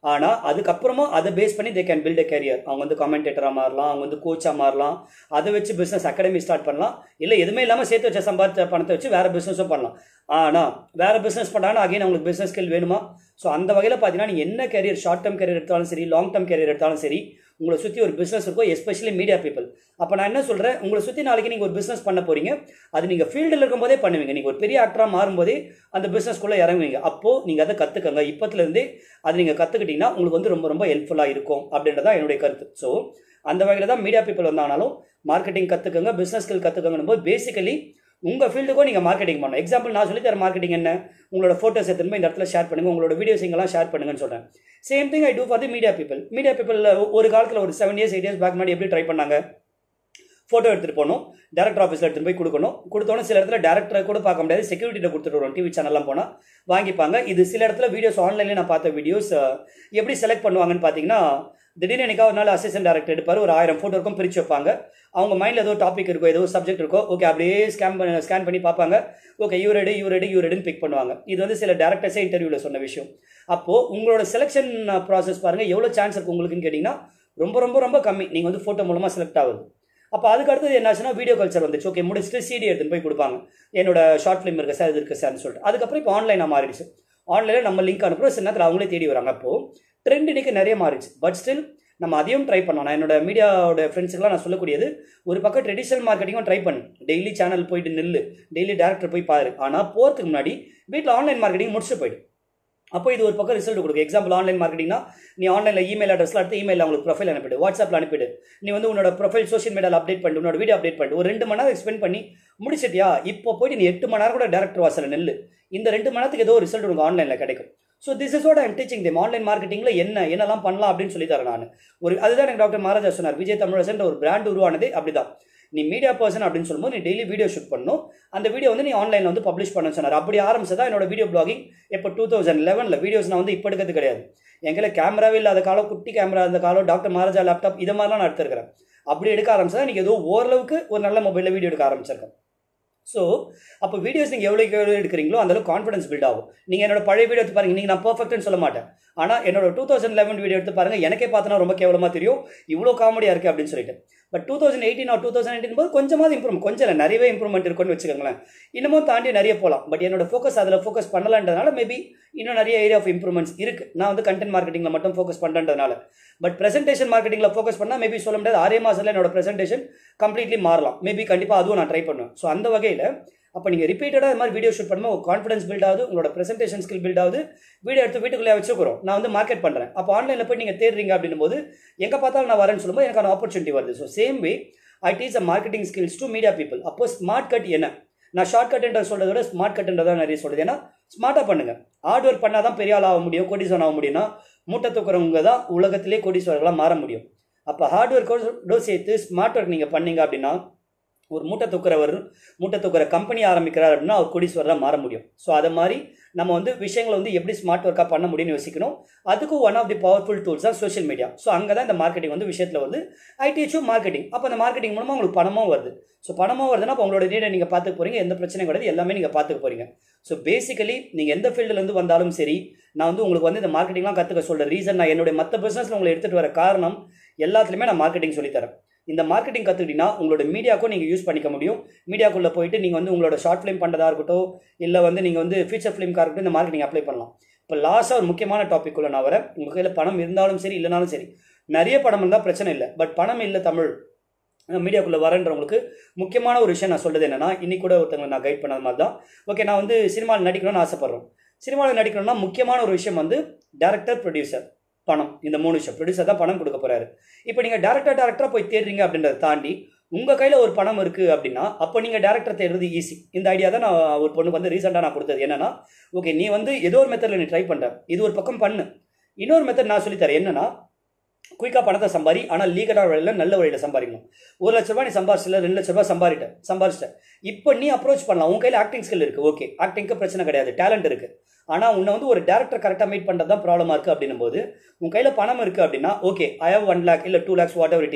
Speaker 1: ஆனால் அதுக்கப்புறமா அதை பேஸ் பண்ணி they can build a career அவங்க வந்து கமெண்டேட்டராக மாறலாம் அவங்க வந்து கோச்சாக மாறலாம் அதை வச்சு பிஸ்னஸ் அகாடமி ஸ்டார்ட் பண்ணலாம் இல்லை எதுவுமே இல்லாமல் சேர்த்து வச்ச சம்பாதிச்ச பணத்தை வச்சு வேறு பிஸ்னஸும் பண்ணலாம் ஆனால் வேறு பிஸ்னஸ் பண்ணாங்கன்னா அகைன் அவங்களுக்கு பிஸ்னஸ் ஸ்கில் வேணுமா ஸோ அந்த வகையில் பார்த்தீங்கன்னா நீங்கள் என்ன கேரியர் ஷார்ட் டேர்ம் கேரியர் எடுத்தாலும் சரி லாங் டேர்ம் கேரியர் எடுத்தாலும் சரி உங்களை சுற்றி ஒரு பிஸ்னஸ் இருக்கும் எஸ்பெஷலி மீடியா பீப்பிள் அப்போ நான் என்ன சொல்கிறேன் உங்களை சுற்றி நாளைக்கு நீங்கள் ஒரு பிஸ்னஸ் பண்ண போகிறீங்க அது நீங்கள் ஃபீல்டில் இருக்கும்போதே பண்ணுவீங்க நீங்கள் ஒரு பெரிய ஆக்டராக மாறும்போதே அந்த பிஸ்னஸ்க்குள்ளே இறங்குவீங்க அப்போது நீங்கள் அதை கற்றுக்கங்க இப்போத்துலேருந்தே அதை நீங்கள் கற்றுக்கிட்டீங்கன்னா உங்களுக்கு வந்து ரொம்ப ரொம்ப ஹெல்ப்ஃபுல்லாக இருக்கும் அப்படின்றதான் என்னுடைய கருத்து ஸோ அந்த வகையில் தான் மீடியா பீப்பிள் வந்தாலும் மார்க்கெட்டிங் கற்றுக்கங்க பிஸ்னஸ் ஸ்கில் கற்றுக்கங்கன்னு போது பேசிக்கலி உங்கள் ஃபீல்டுக்கும் நீங்கள் மார்க்கெட்டிங் பண்ணணும் எக்ஸாம்பிள் நான் சொல்லி தர மார்க்கெட்டிங் என்ன உங்களோட ஃபோட்டோஸ் எடுத்துன்னு போய் இந்த இடத்துல ஷேர் பண்ணுங்கள் உங்களோட வீடியோஸ் இங்கெல்லாம் ஷேர் பண்ணுங்கன்னு சொல்கிறேன் same thing I do for the media people media people ஒரு காலத்தில் ஒரு seven years eight years back முன்னாடி எப்படி ட்ரை பண்ணாங்க ஃபோட்டோ எடுத்துகிட்டு போகணும் டேரக்டர் ஆஃபீஸில் எடுத்துகிட்டு போய் கொடுக்கணும் கொடுத்தோன்னே சில இடத்துல டேரக்டரை கூட பார்க்க முடியாது செக்யூரிட்டியில் கொடுத்துட்டு வரும் டிவி சேனல்லாம் போனால் வாங்கிப்பாங்க இது சில இடத்துல வீடியோஸ் ஆன்லைன்லேயே நான் பார்த்த வீடியோஸ் எப்படி செலக்ட் பண்ணுவாங்கன்னு பார்த்தீங்கன்னா திடீர்னு எனக்கா ஒரு நாள் அசிஸ்டன்ட் டேரக்டர் எடுப்பார் ஒரு ஆயிரம் ஃபோட்டோ இருக்கும் பிரித்து வைப்பாங்க அவங்க மைண்டில் ஏதோ டாபிக் இருக்கோ ஏதோ சப்ஜெக்ட் இருக்கோ ஓகே அப்படியே ஸ்கேன் பண்ணி ஸ்கேன் பண்ணி பார்ப்பாங்க okay you ready you ready you ரெடின்னு பிக் பண்ணுவாங்க இது வந்து சில டேரக்டர்ஸே இன்டர்வியூவில் சொன்ன விஷயம் அப்போது உங்களோட செலெக்ஷன் ப்ராசஸ் பாருங்கள் எவ்வளோ சான்ஸ் இருக்குது உங்களுக்குன்னு கேட்டிங்கன்னா ரொம்ப ரொம்ப ரொம்ப கம்மி நீங்கள் வந்து ஃபோட்டோ மூலமாக செலக்ட் ஆகுது அப்போ அதுக்கு அடுத்தது என்னாச்சுன்னா வீடியோ கல்ச்சர் வந்துச்சு ஓகே முடிச்சுட்டு சிடி எடுத்துன்னு போய் கொடுப்பாங்க என்னோட ஷார்ட் ஃபிலிம் இருக்குது சார் இது இருக்குது சார்னு சொல்லிட்டு அதுக்கப்புறம் இப்போ ஆன்லைனாக மாறிடுச்சு ஆன்லைனில் நம்ம லிங்க் அனுப்புகிறோம் சில நேரத்தில் அவங்களே தேடி வராங்க அப்போது ட்ரெண்ட் இன்னைக்கு நிறைய மாறிடுச்சு பட் ஸ்டில் நம்ம அதையும் ட்ரை பண்ணோம் நான் என்னோட மீடியாவோட ஃப்ரெண்ட்ஸுக்கெலாம் நான் சொல்லக்கூடியது ஒரு பக்கம் ட்ரெடிஷனல் மார்க்கெட்டிங்கும் ட்ரை பண்ணு டெய்லி சேனல் போயிட்டு நில்லு டெய்லி டேரக்டர் போய் பாரு ஆனால் போகிறதுக்கு முன்னாடி வீட்டில் ஆன்லைன் மார்க்கெட்டிங் முடிச்சுட்டு போயிடு அப்போ இது ஒரு பக்கம் ரிசல்ட் கொடுக்கும் எக்ஸாம்பிள் ஆன்லைன் மார்க்கெட்டிங்னா நீ ஆன்லைனில் இமெயில் அட்ரஸ்ல எடுத்து இமெயில் அவங்களுக்கு ப்ரொஃபைல் அனுப்பிடு வாட்ஸ்அப்பில் அனுப்பிடு நீ வந்து உன்னோட ப்ரொஃபைல் சோஷியல் மீடியாவில் அப்டேட் பண்ணிட்டு உன்னோட வீடியோ அப்டேட் பண்ணிட்டு ஒரு ரெண்டு மணி நேரம் ஸ்பெண்ட் பண்ணி முடிச்சிட்டியா இப்போ போயிட்டு நீ எட்டு மணி நேரம் கூட டேரக்டர் வாசல நெல்லு இந்த ரெண்டு மணி நேரத்துக்கு ஏதோ ரிசல்ட் உனக்கு ஆன்லைனில் கிடைக்கும் so this is what I'm teaching them online மார்க்கெட்டிங்கில் என்ன என்னெல்லாம் பண்ணலாம் அப்படின்னு சொல்லி தரேன் நான் ஒரு அதுதான் எனக்கு டாக்டர் மகாராஜா சொன்னார் விஜய் தமிழசன் ஒரு பிராண்ட் உருவானதே அப்படிதான் நீ மீடியா பர்சன் அப்படின்னு சொல்லும்போது நீ டெய்லி வீடியோ ஷூட் பண்ணணும் அந்த வீடியோ வந்து நீ ஆன்லைனில் வந்து பப்ளிஷ் பண்ண சொன்னார் அப்படி ஆரம்பிச்சதா என்னோட வீடியோ பிளாகிங் இப்போ டூ தௌசண்ட் லெவனில் வீடியோஸ் நான் வந்து இப்போ எடுக்கிறது கிடையாது எங்களை கேமராவே இல்லாத காலம் குட்டி கேமரா அந்த காலம் டாக்டர் மகாராஜா லேப்டாப் இது மாதிரிலாம் நான் எடுத்துருக்கிறேன் அப்படி எடுக்க ஆரம்பிச்சதா நீங்கள் ஏதோ ஓரளவுக்கு ஒரு நல்ல மொபைலில் வீடியோ எடுக்க ஆரம்பிச்சிருக்கேன் ஸோ அப்போ வீடியோஸ் நீங்கள் எவ்வளோக்கு எவ்வளோ எடுக்கிறீங்களோ அந்தளவுக்கு கான்ஃபிடன்ஸ் பில்ட் ஆகும் நீங்கள் என்னோட பழைய வீடியோ எடுத்து பாருங்க நீங்கள் நான் பர்ஃபெக்ட்னு சொல்ல மாட்டேன் ஆனால் என்னோட டூ தௌசண்ட் லெவன் வீடியோ எடுத்து பாருங்க எனக்கே பார்த்தனா ரொம்ப கேவலமாக தெரியும் இவ்வளோ காமெடியாக இருக்குது அப்படின்னு சொல்லிட்டு but two thousand eighteen or two thousand eighteen போது கொஞ்சமாவது இம்ப்ரூவ் கொஞ்சம் இல்லை நிறையவே இம்ப்ரூவ்மெண்ட் இருக்குன்னு வச்சுக்கோங்களேன் இன்னமும் தாண்டி நிறைய போகலாம் பட் என்னோட ஃபோக்கஸ் அதில் ஃபோக்கஸ் பண்ணலான்றதுனால மேபி இன்னும் நிறைய ஏரியா ஆஃப் இம்ப்ரூவ்மெண்ட்ஸ் இருக்குது நான் வந்து கண்டென்ட் மார்க்கெட்டிங்கில் மட்டும் ஃபோக்கஸ் பண்ணுறதுனால பட் பிரசன்டேஷன் மார்க்கெட்டிங்கில் ஃபோக்கஸ் பண்ணால் மேபி சொல்ல முடியாது ஆறே மாதத்தில் என்னோட பிரசன்டேஷன் கம்ப்ளீட்லி மாறலாம் மேபி கண்டிப்பாக அதுவும் நான் ட்ரை பண்ணுவேன் ஸோ அந்த வகையில் அப்போ நீங்கள் ரிப்பீட்டடாக இது மாதிரி வீடியோ ஷூட் பண்ணும்போது உங்கள் கான்ஃபிடன்ஸ் பில்ட் ஆகுது உங்களோட பிரசன்டேஷன் ஸ்கில் பில்ட் ஆகுது வீடியோ எடுத்து வீட்டுக்குள்ளே வச்சுக்கிறோம் நான் வந்து மார்க்கெட் பண்ணுறேன் அப்போ ஆன்லைனில் போய் நீங்கள் தேடுறீங்க அப்படின்னும் போது எங்கே பார்த்தாலும் நான் வரேன்னு சொல்லும்போது எனக்கான ஆப்பர்ச்சுனிட்டி வருது so same way I teach a marketing skills to media people அப்போ ஸ்மார்ட் கட் என்ன நான் ஷார்ட் கட்ன்ற சொல்கிறத விட ஸ்மார்ட் கட்ன்றதான் நிறைய சொல்கிறது ஏன்னா ஸ்மார்ட்டாக பண்ணுங்கள் ஹார்ட் ஒர்க் பண்ணால் தான் பெரிய ஆள் ஆக முடியும் கோடீஸ்வரன் ஆக முடியும்னா மூட்டை தூக்குறவங்க தான் உலகத்திலே கோடீஸ்வரர்களாக மாற முடியும் அப்போ ஹார்ட் ஒர்க்கோட சேர்த்து ஸ்மார்ட் ஒர்க் நீங்கள் பண்ணீங்க அப்படின்னா ஒரு மூட்டை தூக்குறவர் மூட்டை தூக்குற கம்பெனி ஆரம்பிக்கிறார் அப்படின்னா அவர் கோடீஸ்வரராக மாற முடியும் ஸோ அதை மாதிரி நம்ம வந்து விஷயங்களை வந்து எப்படி ஸ்மார்ட் ஒர்க்காக பண்ண முடியும்னு யோசிக்கணும் அதுக்கு one of the powerful tools தான் சோஷியல் மீடியா ஸோ அங்கே தான் இந்த மார்க்கெட்டிங் வந்து விஷயத்தில் வந்து ஐ டீச்சும் மார்க்கெட்டிங் அப்போ அந்த மார்க்கெட்டிங் மூலமாக உங்களுக்கு பணமும் வருது ஸோ பணமும் வருதுன்னா அப்போ உங்களோட நீடை நீங்கள் பார்த்துக்க போகிறீங்க எந்த பிரச்சனையும் கிடையாது எல்லாமே நீங்கள் பார்த்துக்க போகிறீங்க ஸோ பேசிக்கலி நீங்கள் எந்த ஃபீல்டுலேருந்து வந்தாலும் சரி நான் வந்து உங்களுக்கு வந்து இந்த மார்க்கெட்டிங்லாம் கற்றுக்க சொல்கிற ரீசன் நான் என்னுடைய மற்ற பிஸ்னஸில் உங்களை எடுத்துகிட்டு வர காரணம் எல்லாத்துலேயுமே நான் மார்க்கெட்டிங் சொல்லித்தரேன் இந்த மார்க்கெட்டிங் கற்றுக்கிட்டீங்கன்னா உங்களோட மீடியாக்கும் நீங்கள் யூஸ் பண்ணிக்க முடியும் மீடியாக்குள்ளே போயிட்டு நீங்கள் வந்து உங்களோட ஷார்ட் ஃபிலிம் பண்ணுறதா இருக்கட்டும் இல்லை வந்து நீங்கள் வந்து ஃபீச்சர் ஃபிலிம்காக இருக்கட்டும் இந்த மார்க்கெட்டிங் அப்ளை பண்ணலாம் இப்போ லாஸ்ட்டாக ஒரு முக்கியமான டாபிக் உள்ள நான் வரேன் உங்கள் கையில் பணம் இருந்தாலும் சரி இல்லைனாலும் சரி நிறைய பணம் இருந்தால் பிரச்சனை இல்லை பட் பணம் இல்லை தமிழ் மீடியாக்குள்ளே வரன்றவங்களுக்கு முக்கியமான ஒரு விஷயம் நான் சொல்கிறது என்னென்னா இன்னைக்கு கூட ஒருத்தவங்களை நான் கைட் பண்ணது மாதிரி தான் ஓகே நான் வந்து சினிமாவில் நடிக்கணும்னு ஆசைப்பட்றோம் சினிமாவில் நடிக்கணும்னா முக்கியமான ஒரு விஷயம் வந்து டேரக்டர் ப்ரொடியூசர் பணம் இந்த மூணு விஷயம் ப்ரொடியூசர் தான் பணம் கொடுக்க போகிறாரு இப்போ நீங்கள் டேரக்டர் டேரக்டராக போய் தேடுறீங்க அப்படின்றத தாண்டி உங்கள் கையில் ஒரு பணம் இருக்குது அப்படின்னா அப்போ நீங்கள் டேரக்டர் தேடுறது ஈஸி இந்த ஐடியா தான் நான் ஒரு பொண்ணுக்கு வந்து ரீசெண்டாக நான் கொடுத்தது என்னன்னா ஓகே நீ வந்து ஏதோ ஒரு மெத்தடில் நீ ட்ரை பண்ணுற இது ஒரு பக்கம் பண்ணு இன்னொரு மெத்தட் நான் சொல்லித்தரேன் என்னன்னா குயிக்காக பணத்தை சம்பாரி ஆனால் லீகலான வழியில் நல்ல வழியில் சம்பாதிக்கணும் ஒரு லட்ச ரூபாய் நீ சம்பாரிச்சில ரெண்டு லட்ச ரூபாய் சம்பாரிட்ட சம்பாரிச்சிட்ட இப்போ நீ அப்ரோச் பண்ணலாம் உன் கையில் ஆக்டிங் ஸ்கில் இருக்குது ஓகே ஆக்டிங்க்கு பிரச்சனை கிடையாது டேலண்ட் இருக்குது ஆனால் உன்னை வந்து ஒரு டேரக்டர் கரெக்டாக மீட் பண்ணுறது தான் ப்ராப்ளமாக இருக்குது அப்படின்னும் போது உன் கையில் பணம் இருக்குது அப்படின்னா okay I have one lakh இல்லை two lakhs whatever it is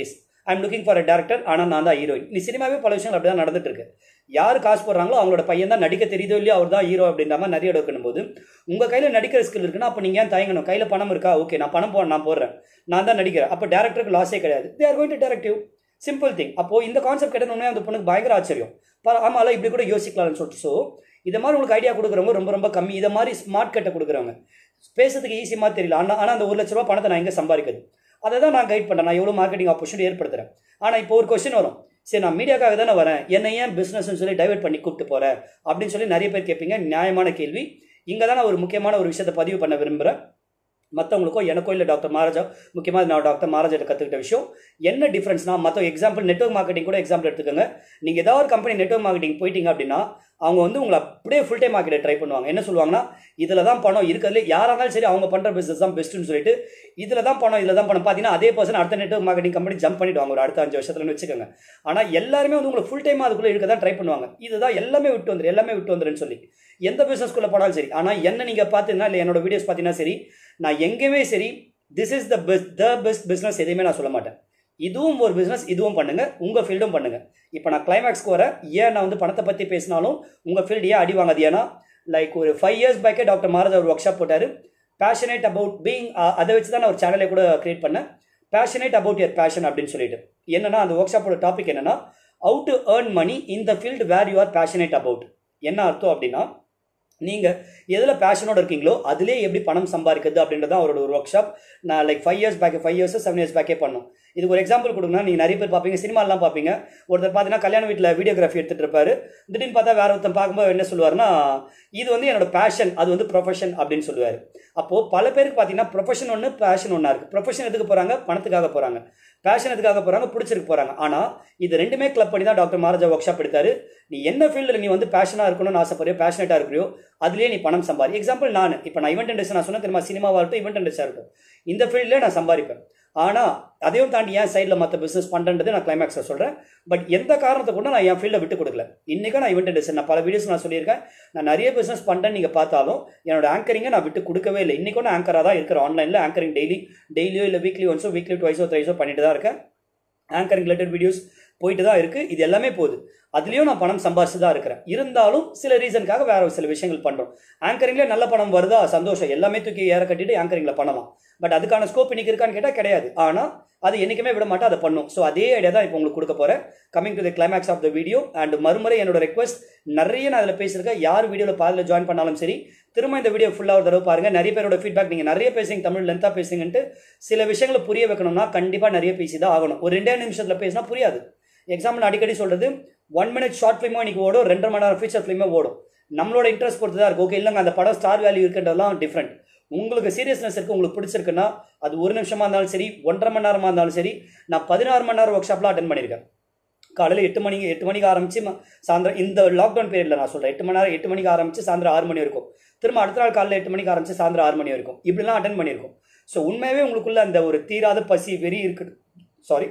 Speaker 1: I'm looking for a director ஆனால் நான் தான் ஹீரோயின் நீ சினிமாவே பல விஷயங்கள் அப்படி தான் நடந்துட்டு இருக்கு யார் காசு போடுறாங்களோ அவங்களோட பையன் தான் நடிக்க தெரியுதோ இல்லையோ அவர் தான் ஹீரோ அப்படின்ற மாதிரி நிறைய எடுக்கணும் போது உங்கள் கையில் நடிக்கிற ஸ்கில் இருக்குன்னா அப்போ நீங்கள் ஏன் தயங்கணும் கையில் பணம் இருக்கா ஓகே நான் பணம் போட நான் போடுறேன் நான் தான் நடிக்கிறேன் அப்போ டேரக்டருக்கு லாஸே கிடையாது they are going to directive simple thing அப்போ இந்த கான்செப்ட் கிடையாது அந்த பொண்ணுக்கு பயங்கர ஆச்சரியம் பா- ஆமால இப்படி கூட யோசிக்கலாம்னு சொல்லிட்டு ஸோ இதை மாதிரி உங்களுக்கு ஐடியா கொடுக்குறவங்க ரொம்ப ரொம்ப கம்மி இதை மாதிரி ஸ்மார்ட் கட்டை கொடுக்குறவங்க பேசுறதுக்கு ஈஸி மாதிரி தெரியல ஆனால் ஆனால் அந்த ஒரு லட்ச ரூபா பணத்தை நான் எங்கே சம்பாதிக்கிறது அதை தான் நான் கைட் பண்ணுறேன் நான் எவ்வளோ மார்க்கெட்டிங் ஆப்பர்ச்சுனிட்டி ஏற்படுத்துறேன் ஆனால் இப்போ ஒரு கொஸ்டின் வரும் சரி நான் மீடியாக்காக தானே வரேன் என்னை ஏன் பிஸ்னஸ்னு சொல்லி டைவர்ட் பண்ணி கூப்பிட்டு போகிறேன் அப்படின்னு சொல்லி நிறைய பேர் கேட்பீங்க நியாயமான கேள்வி இங்கே தான் நான் ஒரு முக்கியமான ஒரு விஷயத்தை பதிவு பண்ண விரும்புகிறேன் மற்றவங்களுக்கோ எனக்கோ இல்லை டாக்டர் மகாராஜா முக்கியமாக நான் டாக்டர் மகாராஜாட்ட கற்றுக்கிட்ட விஷயம் என்ன டிஃப்ரென்ஸ்னா மற்ற எக்ஸாம்பிள் நெட்வொர்க் மார்க்கெட்டிங் கூட எக்ஸாம்பிள் எடுத்துக்கோங்க நீங்கள் ஏதாவது ஒரு கம்பெனி நெட்வொர்க் மார்க்கெட்டிங் போயிட்டீங்க அப்படின்னா அவங்க வந்து உங்களை அப்படியே ஃபுல் டைம் மார்க்கெட்டை ட்ரை பண்ணுவாங்க என்ன சொல்லுவாங்கன்னா இதில் தான் பணம் இருக்கிறதுல யாராக இருந்தாலும் சரி அவங்க பண்ணுற பிஸ்னஸ் தான் பெஸ்ட்டுன்னு சொல்லிட்டு இதில் தான் பணம் இதில் தான் பணம் பார்த்தீங்கன்னா அதே பர்சன் அடுத்த நெட்வொர்க் மார்க்கெட்டிங் கம்பெனி ஜம்ப் பண்ணிடுவாங்க ஒரு அடுத்த அஞ்சு வருஷத்துல வச்சுக்கோங்க ஆனால் எல்லாருமே வந்து உங்களை ஃபுல் டைம் அதுக்குள்ளே இருக்க தான் ட்ரை பண்ணுவாங்க இதுதான் எல்லாமே விட்டு வந்துரு எல்லாமே விட்டு வந்துருன்னு சொல்லி எந்த பிஸ்னஸ்க்குள்ளே போனாலும் சரி ஆனால் என்ன நீங்கள் பார்த்தீங்கன்னா இல்லை என்னோட வீடியோஸ் பார்த்தீங்கன்னா சரி நான் எங்கேயுமே சரி this is the best the best business எதையுமே நான் சொல்ல மாட்டேன் இதுவும் ஒரு பிஸ்னஸ் இதுவும் பண்ணுங்க உங்கள் ஃபீல்டும் பண்ணுங்க இப்போ நான் கிளைமேக்ஸ்க்கு வரேன் ஏன் நான் வந்து பணத்தை பற்றி பேசினாலும் உங்கள் ஃபீல்டு ஏன் அடி வாங்காது ஏன்னா லைக் ஒரு ஃபைவ் இயர்ஸ் பேக்கே டாக்டர் மாரத் ஒரு ஒர்க் ஷாப் போட்டார் பேஷனேட் அபவுட் பீங் அதை வச்சு தான் நான் ஒரு சேனலை கூட கிரியேட் பண்ணேன் பேஷனேட் அபவுட் யர் பேஷன் அப்படின்னு சொல்லிட்டு என்னன்னா அந்த ஒர்க் ஷாப்போட டாபிக் என்னன்னா how to earn money in the field where you are passionate about என்ன அர்த்தம் அப்படின்னா நீங்கள் எதில் பேஷனோட இருக்கீங்களோ அதிலே எப்படி பணம் சம்பாதிக்கிறது அப்படின்றது தான் அவரோட ஒரு ஒர்க் ஷாப் நான் like five years back five years seven years பேக்கே பண்ணோம் இதுக்கு ஒரு எக்ஸாம்பிள் கொடுங்கன்னா நீங்கள் நிறைய பேர் பார்ப்பீங்க சினிமாலாம் பார்ப்பீங்க ஒருத்தர் பார்த்தீங்கன்னா கல்யாண வீட்டில் வீடியோகிராஃபி எடுத்துகிட்டு இருப்பாரு திடீர்னு பார்த்தா வேற ஒருத்தன் பார்க்கும்போது என்ன சொல்லுவாருன்னா இது வந்து என்னோட பேஷன் அது வந்து ப்ரொஃபஷன் அப்படின்னு சொல்லுவார் அப்போது பல பேருக்கு பார்த்தீங்கன்னா ப்ரொஃபஷன் ஒன்று பேஷன் ஒன்றா இருக்குது ப்ரொஃபஷன் எதுக்கு போகிறாங்க பணத்துக்காக போகிறாங்க பேஷன் எதுக்காக போகிறாங்க பிடிச்சிருக்கு போகிறாங்க ஆனால் இது ரெண்டுமே கிளப் பண்ணி தான் டாக்டர் மகாராஜா ஒர்க் ஷாப் எடுத்தாரு நீ என்ன ஃபீல்டில் நீ வந்து பேஷனாக இருக்கணும்னு ஆசைப்படுறியோ பேஷனேட்டாக இருக்கிறியோ அதுலேயே நீ பணம் சம்பாதி எக்ஸாம்பிள் நான் இப்போ நான் ஈவெண்ட் இண்டஸ்ட்ரி நான் சொன்ன தெரியுமா சினிமாவாக இருக்கட்டும் ஈவெண்ட் இண்டஸ்ட்ரியாக இருக்கட்டும் இந்த ஃபீல்டில் நான் சம்பாதிப்பேன் ஆனால் அதையும் தாண்டி ஏன் சைடில் மற்ற பிஸ்னஸ் பண்ணுறது நான் கிளைமேக்ஸில் சொல்கிறேன் பட் எந்த காரணத்தை கூட நான் என் ஃபீல்டை விட்டு கொடுக்கல இன்றைக்கும் நான் ஈவெண்ட் இண்டஸ்ட்ரி நான் பல வீடியோஸ் நான் சொல்லியிருக்கேன் நான் நிறைய பிஸ்னஸ் பண்ணுறேன்னு நீங்கள் பார்த்தாலும் என்னோட ஆங்கரிங்கை நான் விட்டு கொடுக்கவே இல்லை இன்றைக்கும் நான் ஆங்கராக தான் இருக்கிறேன் ஆன்லைனில் ஆங்கரிங் டெய்லி டெய்லியோ இல்லை வீக்லி ஒன்ஸோ வீக்லி டுவைஸோ த்ரைஸோ பண்ணிட்டு தான் இருக்கேன் ஆங்கரிங் ரிலேட்டட் வீடியோஸ் போயிட்டு தான் இருக்குது இது எல்லாமே போகுது அதுலேயும் நான் பணம் சம்பாதிச்சு தான் இருக்கிறேன் இருந்தாலும் சில ரீசனுக்காக வேற ஒரு சில விஷயங்கள் பண்ணுறோம் ஆங்கரிங்லேயே நல்ல பணம் வருதா சந்தோஷம் எல்லாமே தூக்கி ஏற கட்டிட்டு ஆங்கரிங்கில் பண்ணலாம் பட் அதுக்கான ஸ்கோப் இன்னைக்கு இருக்கான்னு கேட்டால் கிடையாது ஆனால் அது என்றைக்குமே விட மாட்டேன் அதை பண்ணும் ஸோ அதே ஐடியா தான் இப்போ உங்களுக்கு கொடுக்க போகிறேன் coming to the climax of the video and மறுமுறை என்னோட ரெக்வஸ்ட் நிறைய நான் அதில் பேசியிருக்கேன் யார் வீடியோவில் பாதியில் ஜாயின் பண்ணாலும் சரி திரும்ப இந்த வீடியோ ஃபுல்லாக ஒரு தடவை பாருங்க நிறைய பேரோட ஃபீட்பேக் நீங்கள் நிறைய பேசுங்க தமிழ் லென்த்தாக பேசுங்கன்ட்டு சில விஷயங்களை புரிய வைக்கணும்னா கண்டிப்பாக நிறைய பேசி தான் ஆகணும் ஒரு ரெண்டே நிமிஷத்தில் பேசினா புரியாது எக்ஸாம்பிள் அடிக்கடி சொல்கிறது ஒன் மினிட் ஷார்ட் ஃபிலிமோ இன்னைக்கு ஓடும் ரெண்டரை மணி நேரம் ஃபீச்சர் ஃபிலிமே ஓடும் நம்மளோட இன்ட்ரெஸ்ட் பொறுத்து தான் இருக்குது ஓகே இல்லைங்க அந்த படம் ஸ்டார் வேல்யூ இருக்குன்றதெல்லாம் டிஃப்ரெண்ட் உங்களுக்கு சீரியஸ்னஸ் இருக்குது உங்களுக்கு பிடிச்சிருக்குன்னா அது ஒரு நிமிஷமாக இருந்தாலும் சரி ஒன்றரை மணி நேரமாக இருந்தாலும் சரி நான் பதினாறு மணி நேரம் ஒர்க் ஷாப்லாம் அட்டன் பண்ணியிருக்கேன் காலையில் எட்டு மணிக்கு எட்டு மணிக்கு ஆரம்பிச்சு ம- சாயந்தரம் இந்த லாக்டவுன் பீரியடில் நான் சொல்கிறேன் எட்டு மணி நேரம் எட்டு மணிக்கு ஆரம்பிச்சு சாயந்தரம் ஆறு மணி வரைக்கும் திரும்ப அடுத்த நாள் காலையில் எட்டு மணிக்கு ஆரம்பிச்சு சாயந்தரம் ஆறு மணி வரைக்கும் இப்படிலாம் அட்டன் பண்ணியிருக்கோம் ஸோ உண்மையாகவே உங்களுக்குள்ள அந்த ஒரு தீராத பசி வெறி இருக்கு சாரி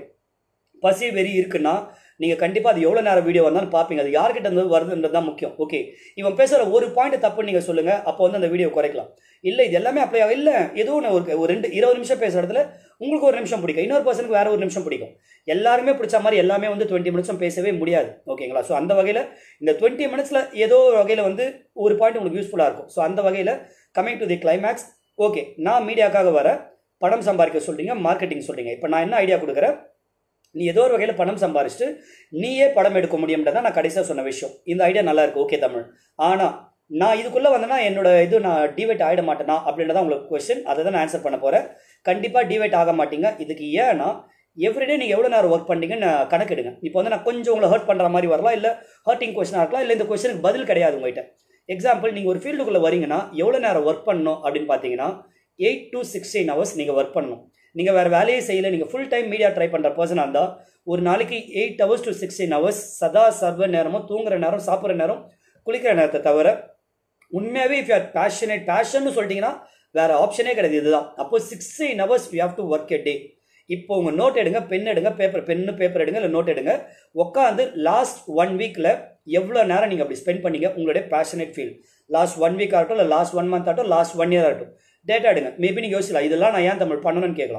Speaker 1: பசி வெறி இருக்குன்னா நீங்கள் கண்டிப்பாக அது எவ்வளோ நேரம் வீடியோ வந்தாலும் பார்ப்பீங்க அது யார்கிட்ட இருந்து வருதுன்றது தான் முக்கியம் ஓகே இவன் பேசுகிற ஒரு பாயிண்ட் தப்புன்னு நீங்கள் சொல்லுங்கள் அப்போ வந்து அந்த வீடியோ குறைக்கலாம் இல்லை இது எல்லாமே அப்ளை ஆகும் இல்லை ஏதோ ஒன்று ஒரு ஒரு ரெண்டு இருபது நிமிஷம் பேசுகிற இடத்துல உங்களுக்கு ஒரு நிமிஷம் பிடிக்கும் இன்னொரு பர்சனுக்கு வேற ஒரு நிமிஷம் பிடிக்கும் எல்லாருமே பிடிச்ச மாதிரி எல்லாமே வந்து டுவெண்ட்டி மினிட்ஸும் பேசவே முடியாது ஓகேங்களா ஸோ அந்த வகையில் இந்த டுவெண்ட்டி மினிட்ஸில் ஏதோ ஒரு வகையில் வந்து ஒரு பாயிண்ட் உங்களுக்கு யூஸ்ஃபுல்லாக இருக்கும் ஸோ அந்த வகையில் coming to the climax okay நான் மீடியாக்காக வர பணம் சம்பாதிக்க சொல்கிறீங்க மார்க்கெட்டிங் சொல்கிறீங்க இப்போ நான் என்ன ஐடியா கொடுக்குறேன் நீ ஏதோ ஒரு வகையில் பணம் சம்பாரிச்சுட்டு நீயே படம் எடுக்க முடியும்ன்றத நான் கடைசியாக சொன்ன விஷயம் இந்த ஐடியா நல்லா இருக்கு ஓகே தமிழ் ஆனால் நான் இதுக்குள்ளே வந்தேன்னா என்னோட இது நான் டிவைட் ஆகிட மாட்டேனா அப்படின்றத உங்களுக்கு கொஸ்டின் அதை தான் நான் ஆன்சர் பண்ண போகிறேன் கண்டிப்பாக டிவைட் ஆக மாட்டீங்க இதுக்கு ஏன்னா எவ்ரிடே நீங்கள் எவ்வளோ நேரம் ஒர்க் பண்ணீங்கன்னு கணக்கெடுங்க இப்போ வந்து நான் கொஞ்சம் உங்களை ஹர்ட் பண்ணுற மாதிரி வரலாம் இல்லை ஹர்ட்டிங் கொஸ்டினாக இருக்கலாம் இல்லை இந்த கொஸ்டினுக்கு பதில் கிடையாது உங்கள்கிட்ட எக்ஸாம்பிள் நீங்கள் ஒரு ஃபீல்டுக்குள்ளே வரீங்கன்னா எவ்வளோ நேரம் ஒர்க் பண்ணணும் அப்படின்னு பார்த்தீங்கன்னா எயிட் டு சிக்ஸ்டீன் ஹவர்ஸ் நீங்கள் ஒர்க் பண்ணணும் நீங்கள் வேறு வேலையே செய்யலை நீங்கள் ஃபுல் டைம் மீடியா ட்ரை பண்ணுற பர்சனாக இருந்தால் ஒரு நாளைக்கு eight hours to sixteen hours சதா சர்வ நேரமும் தூங்குற நேரம் சாப்பிட்ற நேரம் குளிக்கிற நேரத்தை தவிர உண்மையாகவே இஃப் யூஆர் பேஷனேட் பேஷன்னு சொல்லிட்டீங்கன்னா வேறு ஆப்ஷனே கிடையாது இதுதான் அப்போ sixteen hours you have to work a day இப்போ உங்கள் நோட் எடுங்க பென் எடுங்க பேப்பர் பென்னு பேப்பர் எடுங்க இல்லை நோட் எடுங்க உட்காந்து லாஸ்ட் ஒன் வீக்கில் எவ்வளோ நேரம் நீங்கள் அப்படி ஸ்பெண்ட் பண்ணீங்க உங்களுடைய passionate feel last one week ஆகட்டும் இல்லை லாஸ்ட் ஒன் மந்த் ஆகட்டும் லாஸ்ட் ஒன் இயர் ஆகட்டும் டேட்டா எடுங்க மேபி நீங்கள் யோசிக்கலாம் இதெல்லாம் நான் ஏன் தமிழ் பண்ணணும்னு கேட்கலாம்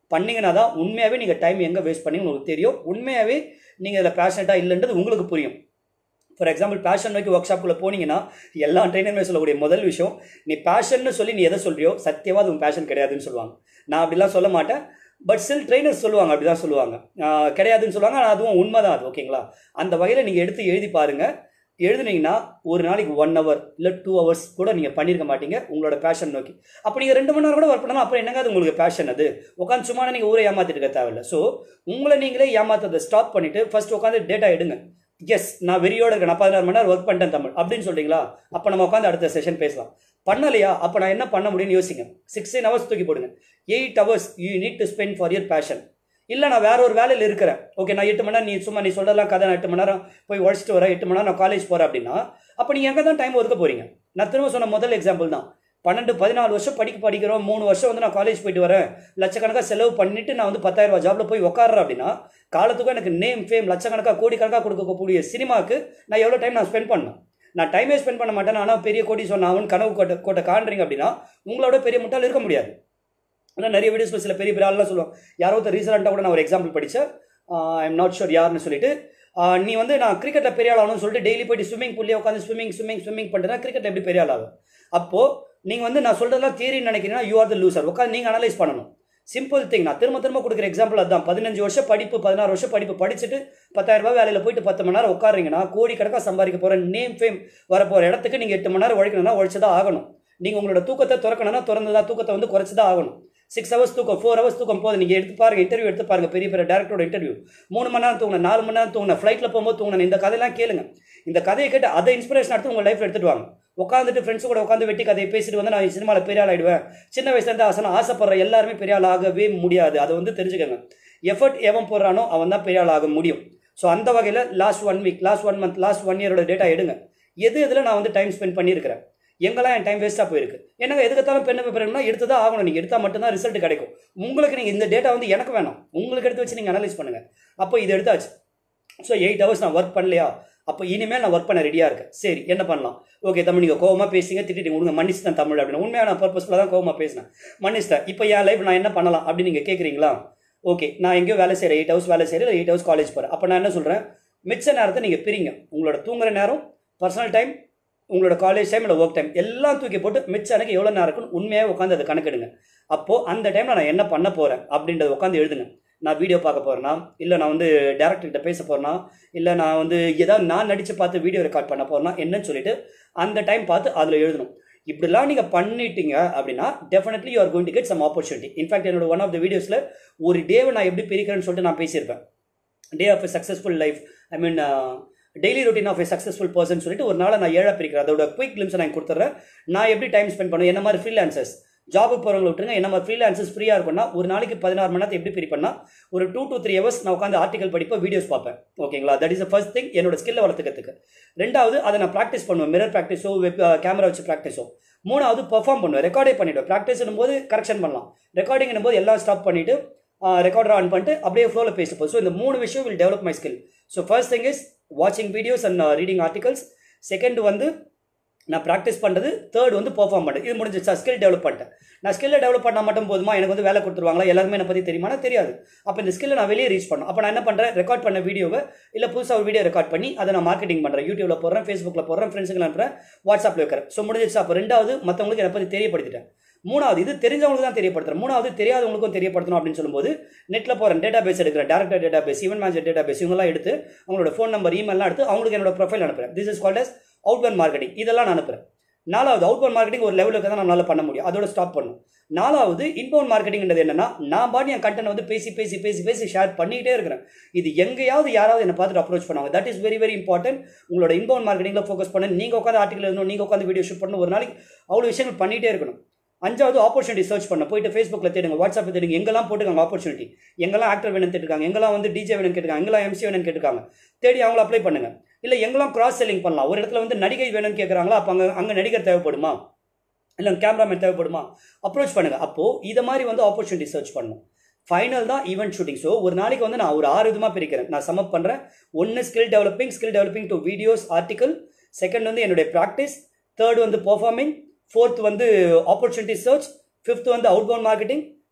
Speaker 1: பண்ணீங்கன்னா தான் உண்மையாகவே நீங்கள் டைம் எங்கே வேஸ்ட் பண்ணி உங்களுக்கு தெரியும் உண்மையாகவே நீங்கள் இதில் பேஷனட்டாக இல்லைன்றது உங்களுக்கு புரியும் ஃபார் எக்ஸாம்பிள் பேஷன் நோக்கி ஒர்க் ஷாப்புக்குள்ள போனீங்கன்னா எல்லா ட்ரைனருமே சொல்லக்கூடிய முதல் விஷயம் நீ பேஷன்னு சொல்லி நீ எதை சொல்றியோ சத்தியமாக அது உன் பேஷன் கிடையாதுன்னு சொல்லுவாங்க நான் அப்படிலாம் சொல்ல மாட்டேன் பட் ஸ்டில் ட்ரைனர்ஸ் சொல்லுவாங்க அப்படி தான் சொல்லுவாங்க ஆஹ் கிடையாதுன்னு சொல்லுவாங்க ஆனால் அதுவும் உண்மை தான் அது ஓகேங்களா அந்த வகையில் நீங்கள் எடுத்து எழுதி பாருங்கள் எழுதுனீங்கன்னா ஒரு நாளைக்கு ஒன் ஹவர் இல்லை டூ ஹவர்ஸ் கூட நீங்கள் பண்ணியிருக்க மாட்டீங்க உங்களோட பேஷன் நோக்கி அப்போ நீங்கள் ரெண்டு மணி நேரம் கூட ஒர்க் பண்ணலாம் அப்புறம் என்னங்க அது உங்களுக்கு பேஷன் அது உட்காந்து சும்மா நீங்கள் ஊரை ஏமாத்திட்டு இருக்க தேவையில்ல ஸோ உங்களை நீங்களே ஏமாத்ததை ஸ்டாப் பண்ணிட்டு ஃபர்ஸ்ட் உட்காந்து டேட்டா எடுங்க எஸ் நான் வெறியோட இருக்கேன் நான் பதினாறு மணி நேரம் ஒர்க் பண்ணிட்டேன் தமிழ் அப்படின்னு சொல்றீங்களா அப்போ நம்ம உட்காந்து அடுத்த செஷன் பேசலாம் பண்ணலையா அப்போ நான் என்ன பண்ண முடியும்னு யோசிங்க சிக்ஸ்டீன் ஹவர்ஸ் தூக்கி போடுங்க eight hours you need to spend for your passion இல்லை நான் வேற ஒரு வேலையில் இருக்கிறேன் ஓகே நான் எட்டு மணி நேரம் நீ சும்மா நீ சொல்லலாம் கதை நான் எட்டு மணி நேரம் போய் உழைச்சிட்டு வரேன் எட்டு மணி நேரம் நான் காலேஜ் போகிறேன் அப்படின்னா அப்போ நீங்கள் எங்கே தான் டைம் ஒதுக்க போறீங்க நான் திரும்ப சொன்ன முதல் எக்ஸாம்பிள் தான் பன்னெண்டு பதினாலு வருஷம் படிக்க படிக்கிறோம் மூணு வருஷம் வந்து நான் காலேஜ் போயிட்டு வரேன் லட்சக்கணக்காக செலவு பண்ணிட்டு நான் வந்து பத்தாயிரம் ரூபாய் ஜாப்ல போய் உட்காடுறேன் அப்படின்னா காலத்துக்கும் எனக்கு நேம் ஃபேம் லட்சக்கணக்காக கோடிக்கணக்காக கொடுக்கக்கூடிய சினிமாக்கு நான் எவ்வளோ டைம் நான் ஸ்பெண்ட் பண்ணேன் நான் டைமே ஸ்பெண்ட் பண்ண மாட்டேன் ஆனால் பெரிய கோடி சொன்ன அவன் கனவு கோட்டை கோட்டை காண்றீங்க அப்படின்னா உங்களோட பெரிய முட்டால் இருக்க முடியாது ஆனால் நிறைய வீடியோஸில் சில பெரிய பெரிய ஆள்லாம் சொல்லுவாங்க யாரோ ஒருத்தர் ரீசெண்டாக கூட நான் ஒரு எக்ஸாம்பிள் படித்தேன் ஐ எம் நாட் ஷூர் யாருன்னு சொல்லிட்டு ஆஹ் நீ வந்து நான் கிரிக்கெட்டில் பெரிய ஆள் ஆகணும்னு சொல்லிட்டு டெய்லி போயிட்டு ஸ்விம்மிங் பூல்லே உட்காந்து ஸ்விம்மிங் ஸ்விம்மிங் ஸ்விம்மிங் பண்ணுறேன் கிரிக்கெட்டில் எப்படி பெரிய ஆள் ஆகும் அப்போது நீங்கள் வந்து நான் சொல்கிறதெல்லாம் தியரின்னு நினைக்கிறீங்கன்னா யூ ஆர் த லூசர் உட்காந்து நீங்கள் அனலைஸ் பண்ணணும் சிம்பிள் திங் நான் திரும்ப திரும்ப கொடுக்குற எக்ஸாம்பிள் அதுதான் பதினஞ்சு வருஷம் படிப்பு பதினாறு வருஷம் படிப்பு படிச்சுட்டு பத்தாயிரம் ரூபாய் வேலையில் போயிட்டு பத்து மணி நேரம் உட்காருங்கன்னா கோடி கணக்காக சம்பாதிக்க போகிற நேம் ஃபேம் வரப்போகிற இடத்துக்கு நீங்கள் எட்டு மணி நேரம் உழைக்கணும்னா உழைச்சு தான் ஆகணும் நீங்கள் உங்களோட தூக்கத்தை திறக்கணும்னா திறந்து தான் தூக்கத்தை வந்து குறைச்சி தான் ஆகணும் சிக்ஸ் ஹவர்ஸ் தூக்கம் ஃபோர் ஹவர்ஸ் தூக்கம் போது நீங்கள் எடுத்து பாருங்க இன்டர்வியூ எடுத்து பாருங்க பெரிய பெரிய டேரக்டரோட இன்டர்வியூ மூணு மணி நேரம் தூங்கின நாலு மணி நேரம் தூங்கின ஃப்ளைட்டில் போகும்போது தூங்கின இந்த கதையெல்லாம் கேளுங்க இந்த கதையை கேட்டு அதை இன்ஸ்பிரேஷன் எடுத்து உங்கள் லைஃப் எடுத்துட்டு வாங்க உட்காந்துட்டு ஃப்ரெண்ட்ஸ் கூட உட்காந்து வெட்டி கதையை பேசிட்டு வந்து நான் சினிமாவில் பெரிய ஆள் ஆயிடுவேன் சின்ன வயசுலேருந்து ஆசை ஆசைப்படுற எல்லாருமே பெரிய ஆள் ஆகவே முடியாது அதை வந்து தெரிஞ்சுக்கோங்க எஃபர்ட் எவன் போடுறானோ அவன் தான் பெரிய ஆள் ஆக முடியும் ஸோ அந்த வகையில் last one week last one month last one இயரோட டேட்டா எடுங்க எது எதில் நான் வந்து டைம் ஸ்பெண்ட் பண்ணியிருக்கிறேன் எங்கெல்லாம் என் டைம் வேஸ்ட்டாக போயிருக்கு ஏன்னா எதுக்கத்தாலும் பெண்ணு பேப்பர்னா எடுத்து தான் ஆகணும் நீங்கள் எடுத்தால் மட்டும்தான் ரிசல்ட் கிடைக்கும் உங்களுக்கு நீங்கள் இந்த டேட்டா வந்து எனக்கு வேணும் உங்களுக்கு எடுத்து வச்சு நீங்கள் அனலைஸ் பண்ணுங்கள் அப்போ இது எடுத்தாச்சு ஸோ எயிட் ஹவர்ஸ் நான் ஒர்க் பண்ணலையா அப்போ இனிமேல் நான் ஒர்க் பண்ண ரெடியாக இருக்கேன் சரி என்ன பண்ணலாம் ஓகே தமிழ் நீங்கள் கோவமாக பேசிங்க திட்டிட்டு கொடுங்க மன்னிச்சுதான் தமிழ் அப்படின்னு உண்மையாக நான் பர்பஸ்ஃபுல்லாக தான் கோவமாக பேசினேன் மன்னிச்சிட்டேன் இப்போ என் லைஃப் நான் என்ன பண்ணலாம் அப்படின்னு நீங்கள் கேட்குறீங்களா ஓகே நான் எங்கேயோ வேலை செய்கிறேன் எயிட் ஹவர்ஸ் வேலை செய்கிறேன் எயிட் ஹவர்ஸ் காலேஜ் போகிறேன் அப்போ நான் என்ன சொல்கிறேன் மிச்ச நேரத்தை நீங்கள் பிரிங்க உங்களோட தூங்குற நேரம் பர்சனல் டைம் உங்களோட காலேஜ் டைம் இல்லை ஒர்க் டைம் எல்லாம் தூக்கி போட்டு மிச்சம் எனக்கு எவ்வளோ நேரம் இருக்குன்னு உண்மையாக உட்காந்து அதை கணக்கெடுங்க அப்போது அந்த டைமில் நான் என்ன பண்ண போகிறேன் அப்படின்றத உட்காந்து எழுதுங்க நான் வீடியோ பார்க்க போகிறேன்னா இல்லை நான் வந்து டேரக்டர்கிட்ட பேச போகிறேன்னா இல்லை நான் வந்து ஏதாவது நான் நடித்து பார்த்து வீடியோ ரெக்கார்ட் பண்ண போகிறேன்னா என்னன்னு சொல்லிட்டு அந்த டைம் பார்த்து அதில் எழுதணும் இப்படிலாம் நீங்கள் பண்ணிட்டீங்க அப்படின்னா definitely you are going to get some opportunity in fact என்னோட ஒன் ஆஃப் த வீடியோஸில் ஒரு டேவை நான் எப்படி பிரிக்கிறேன்னு சொல்லிட்டு நான் பேசியிருப்பேன் day of a successful life I mean daily routine of a successful person சொல்லிட்டு ஒரு நாளை நான் ஏழா பிரிக்கிறேன் அதோட குயிக் கிளிம்ஸ் நான் கொடுத்துட்றேன் நான் எப்படி டைம் ஸ்பெண்ட் பண்ணுவேன் என்ன மாதிரி ஃப்ரீலான்சர்ஸ் ஜாபுக்கு போகிறவங்க விட்டுருங்க என்ன மாதிரி ஃப்ரீலான்சர்ஸ் ஃப்ரீயாக இருக்கும்னா ஒரு நாளைக்கு பதினாறு மணி நேரத்தை எப்படி பிரிப்பேன்னா ஒரு டூ டு த்ரீ ஹவர்ஸ் நான் உட்காந்து ஆர்டிகல் படிப்பேன் வீடியோஸ் பார்ப்பேன் ஓகேங்களா that is the first thing என்னோட ஸ்கில்லை வளர்த்துக்கிறதுக்கு ரெண்டாவது அதை நான் ப்ராக்டிஸ் பண்ணுவேன் மிரர் ப்ராக்டிஸோ வெப் கேமரா வச்சு ப்ராக்டிஸோ மூணாவது பெர்ஃபார்ம் பண்ணுவேன் ரெக்கார்டே பண்ணிவிடுவேன் ப்ராக்டிஸ் போது கரெக்ஷன் பண்ணலாம் ரெக்கார்டிங் போது எல்லாம் ஸ்டாப் பண்ணிவிட்டு ரெக்கார்டர் ஆன் பண்ணிட்டு அப்படியே ஃப்ளோவில் பேச போகுது ஸோ இந்த மூணு விஷயம் will develop my skill so first thing is வாட்சிங் videos and reading articles second வந்து நான் ப்ராக்டிஸ் பண்ணுறது தேர்ட் வந்து பெர்ஃபார்ம் பண்ணுறது இது முடிஞ்சிச்சா ஸ்கில் டெவலப் பண்ணிட்டேன் நான் ஸ்கில்லை டெவலப் பண்ணால் மட்டும் போதுமா எனக்கு வந்து வேலை கொடுத்துருவாங்களா எல்லாருமே என்னை பற்றி தெரியுமானா தெரியாது அப்போ இந்த ஸ்கில்லை நான் வெளியே ரீச் பண்ணணும் அப்போ நான் என்ன பண்ணுறேன் ரெக்கார்ட் பண்ண வீடியோவை இல்லை புதுசாக ஒரு வீடியோ ரெக்கார்ட் பண்ணி அதை நான் மார்க்கெட்டிங் பண்ணுறேன் யூடியூப்ல போடுறேன் ஃபேஸ்புக்கில் போடுறேன் ஃப்ரெண்ட்ஸுக்கு அனுப்புறேன் வாட்ஸ்அப்பில் வைக்கிறேன் ஸோ முடிஞ்சிச்சு அப்போ ரெண்டாவது மற்றவங்களுக்கு என்னை பற்றி தெரியப்படுத்திட்டேன் மூணாவது இது தெரிஞ்சவங்களுக்கு தான் தெரியப்படுத்துறேன் மூணாவது தெரியாதவங்களுக்கும் தெரியப்படுத்தணும் அப்படின்னு சொல்லும்போது நெட்டில் போகிறேன் டேட்டா பேஸ் எடுக்கிறேன் director database even manager database இவங்கெல்லாம் எடுத்து அவங்களோட ஃபோன் நம்பர் இமெயிலாம் எடுத்து அவங்களுக்கு என்னோட ப்ரொஃபைல் அனுப்புறேன் this is called as outbound marketing இதெல்லாம் நான் அனுப்புறேன் நாலாவது அவுட்பவுண்ட் மார்க்கெட்டிங் ஒரு லெவலுக்கு தான் நம்மளால பண்ண முடியும் அதோட ஸ்டாப் பண்ணும் நாலாவது இன்பவுண்ட் மார்க்கெட்டிங்ன்றது என்னன்னா நான் பாடி என் கண்டென்ட் வந்து பேசி பேசி பேசி பேசி ஷேர் பண்ணிக்கிட்டே இருக்கிறேன் இது எங்கேயாவது யாராவது என்னை பார்த்துட்டு அப்ரோச் பண்ணுவாங்க that is very very important உங்களோட இன்பவுண்ட் மார்க்கெட்டிங்கில் ஃபோக்கஸ் பண்ண நீங்கள் உட்காந்து ஆர்டிகல் எழுதணும் நீங்கள் உட்காந்து வீடியோ ஷூட் பண்ணணும் ஒரு நாளைக்கு அவ்வளோ விஷயங்கள் பண்ணிகிட்டே இருக்கணும் அஞ்சாவது ஆப்பர்ச்சுனிட்டி சர்ச் பண்ண போயிட்டு ஃபேஸ்புக்கில் தேடுங்க வாட்ஸ்அப் தேடுங்க எங்கெல்லாம் போட்டுருக்காங்க ஆப்பர்ச்சுனிட்டி எங்கெல்லாம் ஆக்டர் வேணும்னு கேட்டுருக்காங்க எங்கெல்லாம் வந்து டிஜே வேணும்னு கேட்டுருக்காங்க எங்கெல்லாம் எம்சி வேணும்னு கேட்டுருக்காங்க தேடி அவங்கள அப்ளை பண்ணுங்க இல்லை எங்கெல்லாம் கிராஸ் செல்லிங் பண்ணலாம் ஒரு இடத்துல வந்து நடிகை வேணும்னு கேட்குறாங்களா அப்போ அங்கே அங்கே நடிகர் தேவைப்படுமா இல்லை கேமராமேன் தேவைப்படுமா அப்ரோச் பண்ணுங்க அப்போது இதை மாதிரி வந்து ஆப்பர்ச்சுனிட்டி சர்ச் பண்ணணும் ஃபைனல் தான் ஈவெண்ட் ஷூட்டிங் ஸோ ஒரு நாளைக்கு வந்து நான் ஒரு ஆறு விதமாக பிரிக்கிறேன் நான் சமப் பண்ணுறேன் ஒன்று skill developing skill developing to videos article second வந்து என்னுடைய ப்ராக்டிஸ் தேர்ட் வந்து பெர்ஃபார்மிங் ஃபோர்த் வந்து ஆப்பர்ச்சுனிட்டி சர்ச் ஃபிஃப்த் வந்து அவுட் பவுண்ட் மார்க்கெட்டிங்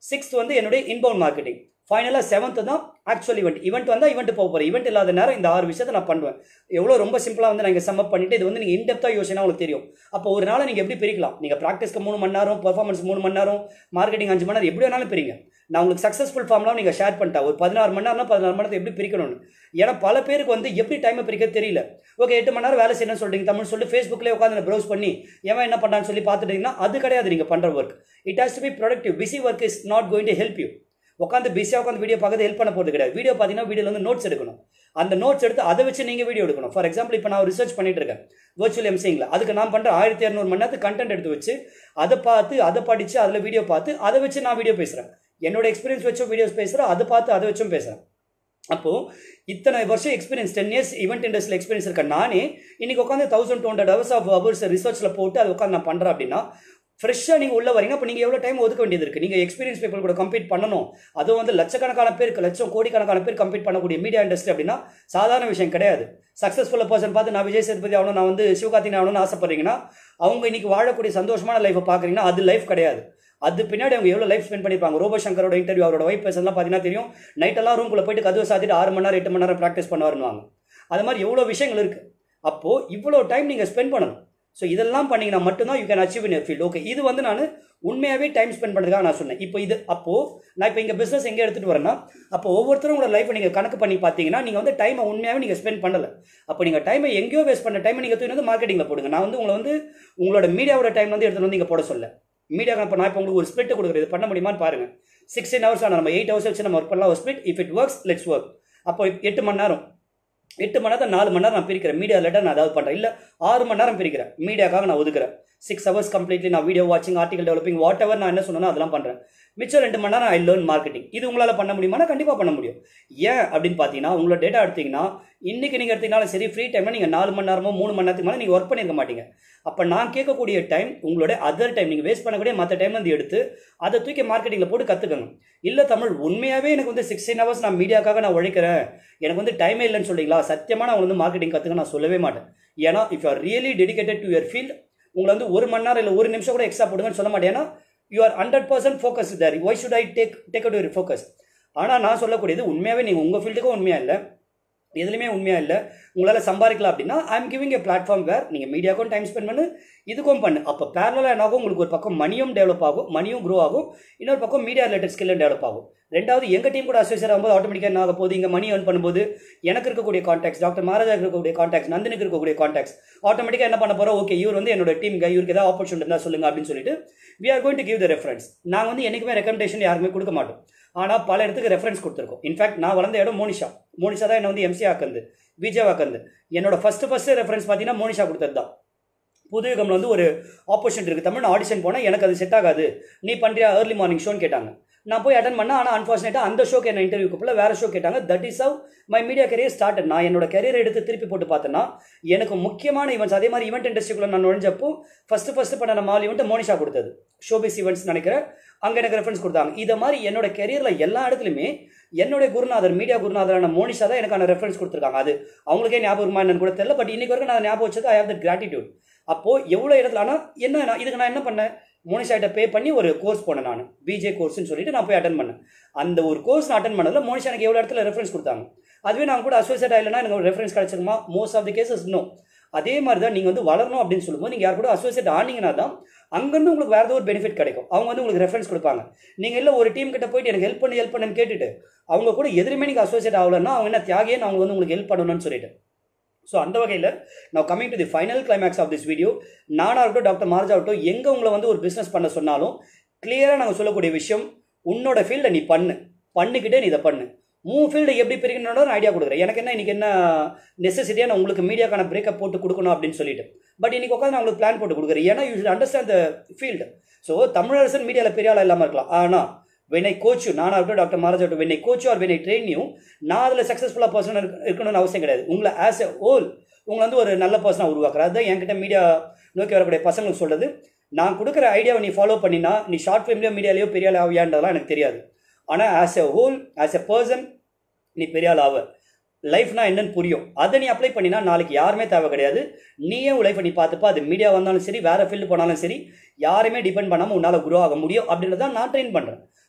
Speaker 1: சிக்ஸ்த் வந்து என்னுடைய இன்பவுண்ட் மார்க்கெட்டிங் ஃபைனலாக செவன்த்து தான் ஆக்சுவல் ஈவெண்ட் ஈவெண்ட் வந்தால் ஈவெண்ட் போக போகிறேன் ஈவெண்ட் இல்லாத நேரம் இந்த ஆறு விஷயத்தை நான் பண்ணுவேன் எவ்வளோ ரொம்ப சிம்பிளாக வந்து நான் இங்கே சம்மப் பண்ணிட்டு இது வந்து நீங்கள் இன்டெப்த்தாக யோசினா உங்களுக்கு தெரியும் அப்போ ஒரு நாளை நீங்கள் எப்படி பிரிக்கலாம் நீங்கள் ப்ராக்டிஸ்க்கு மூணு மணி நேரம் பெர்ஃபார்மன்ஸ் மூணு மணி நேரம் மார்க்கெட்டிங் அஞ்சு மணி நேரம் எப்படி வேணாலும் பிரிங்க நான் உங்களுக்கு சக்ஸஸ்ஃபுல் ஃபார்ம்லாம் நீங்கள் ஷேர் பண்ணிட்டா ஒரு பதினாறு மணி நேரம்னா பதினாறு மணி நேரத்தை எப்படி பிரிக்கணும்னு ஏன்னா பல பேருக்கு வந்து எப்படி டைமை பிரிக்க தெரியல ஓகே எட்டு மணி நேரம் வேலை செய்யணும்னு சொல்றீங்க தமிழ் சொல்லி ஃபேஸ்புக்லேயே உட்காந்து ப்ரௌஸ் பண்ணி எவன் என்ன பண்ணான்னு சொல்லி பார்த்துட்டீங்கன்னா அது கிடையாது நீங்கள் பண்ணுற work it has to be productive busy work is not going to help you உட்காந்து பிஸியாக உட்காந்து வீடியோ பார்க்கறது ஹெல்ப் பண்ண போகிறது கிடையாது வீடியோ பார்த்தீங்கன்னா வீடியோவில் வந்து நோட்ஸ் எடுக்கணும் அந்த நோட்ஸ் எடுத்து அதை வச்சு நீங்கள் வீடியோ எடுக்கணும் ஃபார் எக்ஸாம்பிள் இப்போ நான் ரிசர்ச் பண்ணிட்டு இருக்கேன் வர்ச்சுவல் எம்சிங்கில் அதுக்கு நான் பண்ணுற ஆயிரத்தி இரநூறு மணி நேரத்துக்கு கண்டென்ட் எடுத்து வச்சு அதை பார்த்து அதை படித்து அதில் வீடியோ பார்த்து அதை வச்சு நான் வீடியோ பேசுகிறேன் என்னோட எக்ஸ்பீரியன்ஸ் வச்சும் வீடியோஸ் பேசுகிறேன் அதை பார்த்து அதை வச்சும் பேசுகிறேன் அப்போது இத்தனை வருஷம் எக்ஸ்பீரியன்ஸ் டென் இயர்ஸ் ஈவெண்ட் இண்டஸ்ட்ரியில் எக்ஸ்பீரியன்ஸ் இருக்க நானே இன்னைக்கு உட்காந்து thousand two hundred hours of hours ரிசர்ச்சில் போட்டு அதை உட்காந்து நான் பண்ணுறேன் அப்படின்னா ஃப்ரெஷ்ஷாக நீங்கள் உள்ள வரீங்க அப்போ நீங்கள் எவ்வளோ டைம் ஒதுக்க வேண்டியது இருக்குது நீங்கள் எக்ஸ்பீரியன்ஸ் பீப்பிள் கூட கம்பீட் பண்ணணும் அதுவும் வந்து லட்சக்கணக்கான பேருக்கு லட்சம் கோடிக்கணக்கான பேர் கம்பீட் பண்ணக்கூடிய மீடியா இண்டஸ்ட்ரி அப்படின்னா சாதாரண விஷயம் கிடையாது சக்ஸஸ்ஃபுல்லாக பர்சன் பார்த்து நான் விஜய் சேதுபதி ஆகணும் நான் வந்து சிவகார்த்திகேயன் ஆகணும்னு ஆசைப்படுறீங்கன்னா அவங்க இன்னைக்கு வாழக்கூடிய சந்தோஷமான லைஃப்பை பார்க்குறீங்கன்னா அது லைஃப் கிடையாது அது பின்னாடி அவங்க எவ்வளோ லைஃப் ஸ்பெண்ட் பண்ணியிருப்பாங்க ரோபோ சங்கரோட இன்டர்வியூ அவரோட ஒய்ஃப் பேசலாம் பார்த்தீங்கன்னா தெரியும் நைட்டெல்லாம் ரூம்குள்ளே போயிட்டு கதவை சாத்திட்டு ஆறு மணி நேரம் எட்டு மணி நேரம் ப்ராக்டிஸ் பண்ணுவாருன்னு அது மாதிரி எவ்வளோ விஷயங்கள் இருக்குது அப்போது இவ்வளோ டைம் நீங்கள் ஸ்பெண்ட் பண்ணணும் ஸோ இதெல்லாம் பண்ணீங்கன்னா மட்டும்தான் you can achieve in field okay இது வந்து நான் உண்மையாகவே டைம் ஸ்பெண்ட் பண்ணுறதுக்காக நான் சொன்னேன் இப்போ இது அப்போது நான் இப்போ இங்கே பிஸ்னஸ் எங்கே எடுத்துகிட்டு வரேன்னா அப்போ ஒவ்வொருத்தரும் உங்களோட லைஃப்பை நீங்கள் கணக்கு பண்ணி பார்த்தீங்கன்னா நீங்கள் வந்து டைமை உண்மையாகவே நீங்கள் ஸ்பெண்ட் பண்ணலை அப்போ நீங்கள் டைமை எங்கேயோ வேஸ்ட் பண்ண டைமை நீங்கள் தூக்கி வந்து மார்க்கெட்டிங்கில் போடுங்க நான் வந்து உங்களை வந்து உங்களோட மீடியாவோட டைம் வந்து எடுத்துகிட்டு வந்து இங்கே போட சொல்ல மீடியா இப்போ நான் இப்போ உங்களுக்கு ஒரு ஸ்பிளிட் கொடுக்குறது பண்ண முடியுமான்னு பாருங்கள் சிக்ஸ்டீன் ஹவர்ஸ் ஆனால் நம்ம எயிட் ஹவர்ஸ் வச்சு நம்ம ஒர்க் பண்ணலாம் ஒரு split if it works let's work அப்போ எட்டு மணி நேரம் எட்டு மணி நேரத்தை நாலு மணி நேரம் நான் பிரிக்கிறேன் மீடியா லெட்டர் நான் அதாவது பண்ணுறேன் இல்லை ஆறு மணி நேரம் பிரிக்கிறேன் மீடியாக்காக நான் ஒதுக்குறேன் சிக்ஸ் ஹவர்ஸ் கம்ப்ளீட்லி நான் வீடியோ வாட்சிங் ஆர்டிகல் டெவலப்பிங் வாட் எவர் நான் என்ன சொன்னோ அதெல்லாம் பண்ணுறேன் மிச்சம் ரெண்டு மணி நேரம் ஐ லேர்ன் மார்க்கெட்டிங் இது உங்களால் பண்ண முடியுமானா கண்டிப்பாக பண்ண முடியும் ஏன் அப்படின்னு பார்த்தீங்கன்னா உங்களோட டேட்டா எடுத்தீங்கன்னா இன்றைக்கி நீங்கள் எடுத்தீங்கனாலும் சரி ஃப்ரீ டைமில் நீங்கள் நாலு மணி நேரமோ மூணு மணி நேரத்துக்கு மேலே நீங்கள் ஒர்க் பண்ணியிருக்க மாட்டீங்க அப்போ நான் கேட்கக்கூடிய டைம் உங்களோட அதர் டைம் நீங்கள் வேஸ்ட் பண்ணக்கூடிய மற்ற டைம் வந்து எடுத்து அதை தூக்கி மார்க்கெட்டிங்கில் போட்டு கற்றுக்கணும் இல்லை தமிழ் உண்மையாகவே எனக்கு வந்து சிக்ஸ்டீன் ஹவர்ஸ் நான் மீடியாக்காக நான் உழைக்கிறேன் எனக்கு வந்து டைமே இல்லைன்னு சொல்றீங்களா சத்தியமாக நான் வந்து மார்க்கெட்டிங் கற்றுக்க நான் சொல்லவே மாட்டேன் ஏன்னா if you are really dedicated to your field உங்களை வந்து ஒரு மணி நேரம் இல்லை ஒரு நிமிஷம் கூட எக்ஸ்ட்ரா போடுங்கன்னு சொல்ல மாட்டேன் ஏன்னா you are hundred percent focus there why should I take take out your focus ஆனால் நான் சொல்லக்கூடியது உண்மையாகவே நீங்கள் உங்கள் ஃபீல்டுக்கும் உண்மையாக இல்லை எதுலையுமே உண்மையாக இல்லை உங்களால் சம்பாதிக்கலாம் அப்படின்னா I am giving a platform where நீங்கள் மீடியாவுக்கும் டைம் ஸ்பெண்ட் பண்ணு இதுக்கும் பண்ணு அப்போ பேரலாக என்ன ஆகும் உங்களுக்கு ஒரு பக்கம் மணியும் டெவலப் ஆகும் மணியும் க்ரோ ஆகும் இன்னொரு பக்கம் மீடியா ரிலேட்டட் ஸ்கில்லும் டெவலப் ஆகும் ரெண்டாவது எங்கள் டீம் கூட அசோசியேட் ஆகும்போது ஆட்டோமேட்டிக்காக என்ன ஆக போகுது இங்கே மணி ஏர்ன் பண்ணும்போது எனக்கு இருக்கக்கூடிய காண்டாக்ட்ஸ் டாக்டர் மகாராஜா இருக்கக்கூடிய காண்டாக்ட்ஸ் நந்தினுக்கு இருக்கக்கூடிய காண்டாக்ட்ஸ் ஆட்டோமேட்டிக்காக என்ன பண்ண போகிறோம் ஓகே இவர் வந்து என்னோட டீம் இவருக்கு ஏதாவது ஆப்பர்ச்சுனிட்டி இருந்தால் சொல்லுங்க அப்படின்னு சொல்லிட்டு we are going to give the reference நாங்கள் வந்து என்றைக்குமே ரெக்கமெண்டேஷன் யாருமே கொடுக்க மாட்டோம் ஆனால் பல இடத்துக்கு ரெஃபரன்ஸ் கொடுத்துருக்கோம் இன்ஃபேக்ட் நான் வளர்ந்த இடம் மோனிஷா மோனிஷா தான் என்ன வந்து எம்சி ஆக்கந்து விஜய் ஆக்கந்து என்னோட ஃபர்ஸ்ட் ஃபர்ஸ்ட் ரெஃபரன்ஸ் பார்த்தீங்கன்னா மோனிஷா கொடுத்தது தான் புதுயுகம்ல வந்து ஒரு ஆப்பர்ச்சுனிட்டி இருக்குது தமிழ் ஆடிஷன் போனால் எனக்கு அது செட் ஆகாது நீ பண்ணுறியா ஏர்லி மார்னிங் ஷோன்னு கேட்டாங்க நான் போய் அட்டன் பண்ணேன் ஆனால் அன்ஃபார்ச்சுனேட்டாக அந்த ஷோக்கு என்ன இன்டர்வியூ கூப்பிடல வேறு ஷோ கேட்டாங்க that is how my media career start நான் என்னோட கரியர் எடுத்து திருப்பி போட்டு பார்த்தேன்னா எனக்கு முக்கியமான ஈவெண்ட்ஸ் அதே மாதிரி ஈவெண்ட் இண்டஸ்ட்ரிக்குள்ள நான் நுழைஞ்சப்போ ஃபஸ்ட்டு ஃபஸ்ட்டு பண்ண நம்ம ஆல் ஈவெண்ட் மோனிஷா கொடுத்தது ஷோபிஸ் ஈவெண்ட்ஸ் நினைக்கிறேன் அங்கே எனக்கு ரெஃபரன்ஸ் கொடுத்தாங்க இதை மாதிரி என்னோட கரியரில் எல்லா இடத்துலையுமே என்னுடைய குருநாதர் மீடியா குருநாதரான மோனிஷா தான் எனக்கான ரெஃபரன்ஸ் கொடுத்துருக்காங்க அது அவங்களுக்கே ஞாபகமா என்னன்னு கூட தெரியல பட் இன்னைக்கு வரைக்கும் நான் ஞாபகம் வச்சது ஐ ஹவ் தட் கிராட்டிடியூட் அப்போது எவ்வளோ இடத்துல ஆனால் என்ன நான் இதுக்கு நான் என்ன பண்ணேன் மோனிஷாட்ட பே பண்ணி ஒரு கோர்ஸ் போனேன் நான் பிஜே கோர்ஸ்னு சொல்லிட்டு நான் போய் அட்டன் பண்ணேன் அந்த ஒரு கோர்ஸ் நான் அட்டன் பண்ணதில் மோனிஷா எனக்கு எவ்வளோ இடத்துல ரெஃபரன்ஸ் கொடுத்தாங்க அதுவே நான் கூட அசோசியேட் ஆகலைன்னா எனக்கு ஒரு ரெஃபரன்ஸ் கிடச்சிருமா most of the cases no அதே மாதிரி தான் நீங்கள் வந்து வளரணும் அப்படின்னு சொல்லும்போது நீங்கள் யார் கூட அசோசியேட் ஆனீங்கன்னா தான் அங்கேருந்து உங்களுக்கு வேறு ஏதோ ஒரு பெனிஃபிட் கிடைக்கும் அவங்க வந்து உங்களுக்கு ரெஃபரன்ஸ் கொடுப்பாங்க நீங்கள் இல்லை ஒரு டீம் கிட்ட போயிட்டு எனக்கு ஹெல்ப் பண்ணி ஹெல்ப் பண்ணுன்னு கேட்டுட்டு அவங்க கூட எதிரிமே நீங்கள் அசோசியேட் ஆகலன்னா அவங்க என்ன தியாகின்னு அவங்க வந்து உங்களுக்கு ஹெல்ப் பண்ணணும்னு சொல்லிட்டு ஸோ அந்த வகையில் நான் coming to the final climax of this video நானாக இருக்கட்டும் டாக்டர் மார்ஜா ஆகட்டும் எங்கே உங்களை வந்து ஒரு பிஸ்னஸ் பண்ண சொன்னாலும் கிளியராக நாங்கள் சொல்லக்கூடிய விஷயம் உன்னோட ஃபீல்டை நீ பண்ணு பண்ணிக்கிட்டே நீ இதை பண்ணு மூணு ஃபீல்டு எப்படி பிரிக்கணும்னு ஐடியா கொடுக்குறேன் எனக்கு என்ன இன்றைக்கி என்ன நெசசிட்டியாக நான் உங்களுக்கு மீடியாக்கான பிரேக்கப் போட்டு கொடுக்கணும் அப்படின்னு சொல்லிட்டு பட் இன்னைக்கு உட்காந்து நான் உங்களுக்கு பிளான் போட்டு கொடுக்குறேன் ஏன்னா you should understand the field so Tamilarasan மீடியாவில் பெரிய ஆளாக இல்லாமல் இருக்கலாம் ஆனால் வென் ஐ கோச் நானாக இருக்கட்டும் டாக்டர் மகாராஜ் ஆகட்டும் when I coach or when I train you நான் அதில் சக்ஸஸ்ஃபுல்லாக பர்சன் இருக்கணும்னு அவசியம் கிடையாது உங்களை ஆஸ் எ ஹோல் உங்களை வந்து ஒரு நல்ல பர்சனாக உருவாக்குறது அதுதான் என்கிட்ட மீடியா நோக்கி வரக்கூடிய பசங்களுக்கு சொல்கிறது நான் கொடுக்குற ஐடியாவை நீ ஃபாலோ பண்ணினா நீ ஷார்ட் ஃபிலிம்லேயோ மீடியாலேயோ பெரிய ஆள் ஆவியான்றதெல்லாம் எனக்கு தெரியாது ஆனால் as a whole as a person நீ பெரிய ஆள் ஆவ லைஃப்னா என்னன்னு புரியும் அதை நீ அப்ளை பண்ணினா நாளைக்கு யாருமே தேவை கிடையாது நீயே உன் லைஃப்பை நீ பார்த்துப்பா அது மீடியா வந்தாலும் சரி வேறு ஃபீல்டு போனாலும் சரி யாருமே டிபெண்ட் பண்ணாமல் உன்னால் குரோ ஆக முடியும் அப்படின்றத நான் ட்ரெயின் பண்ணுறேன்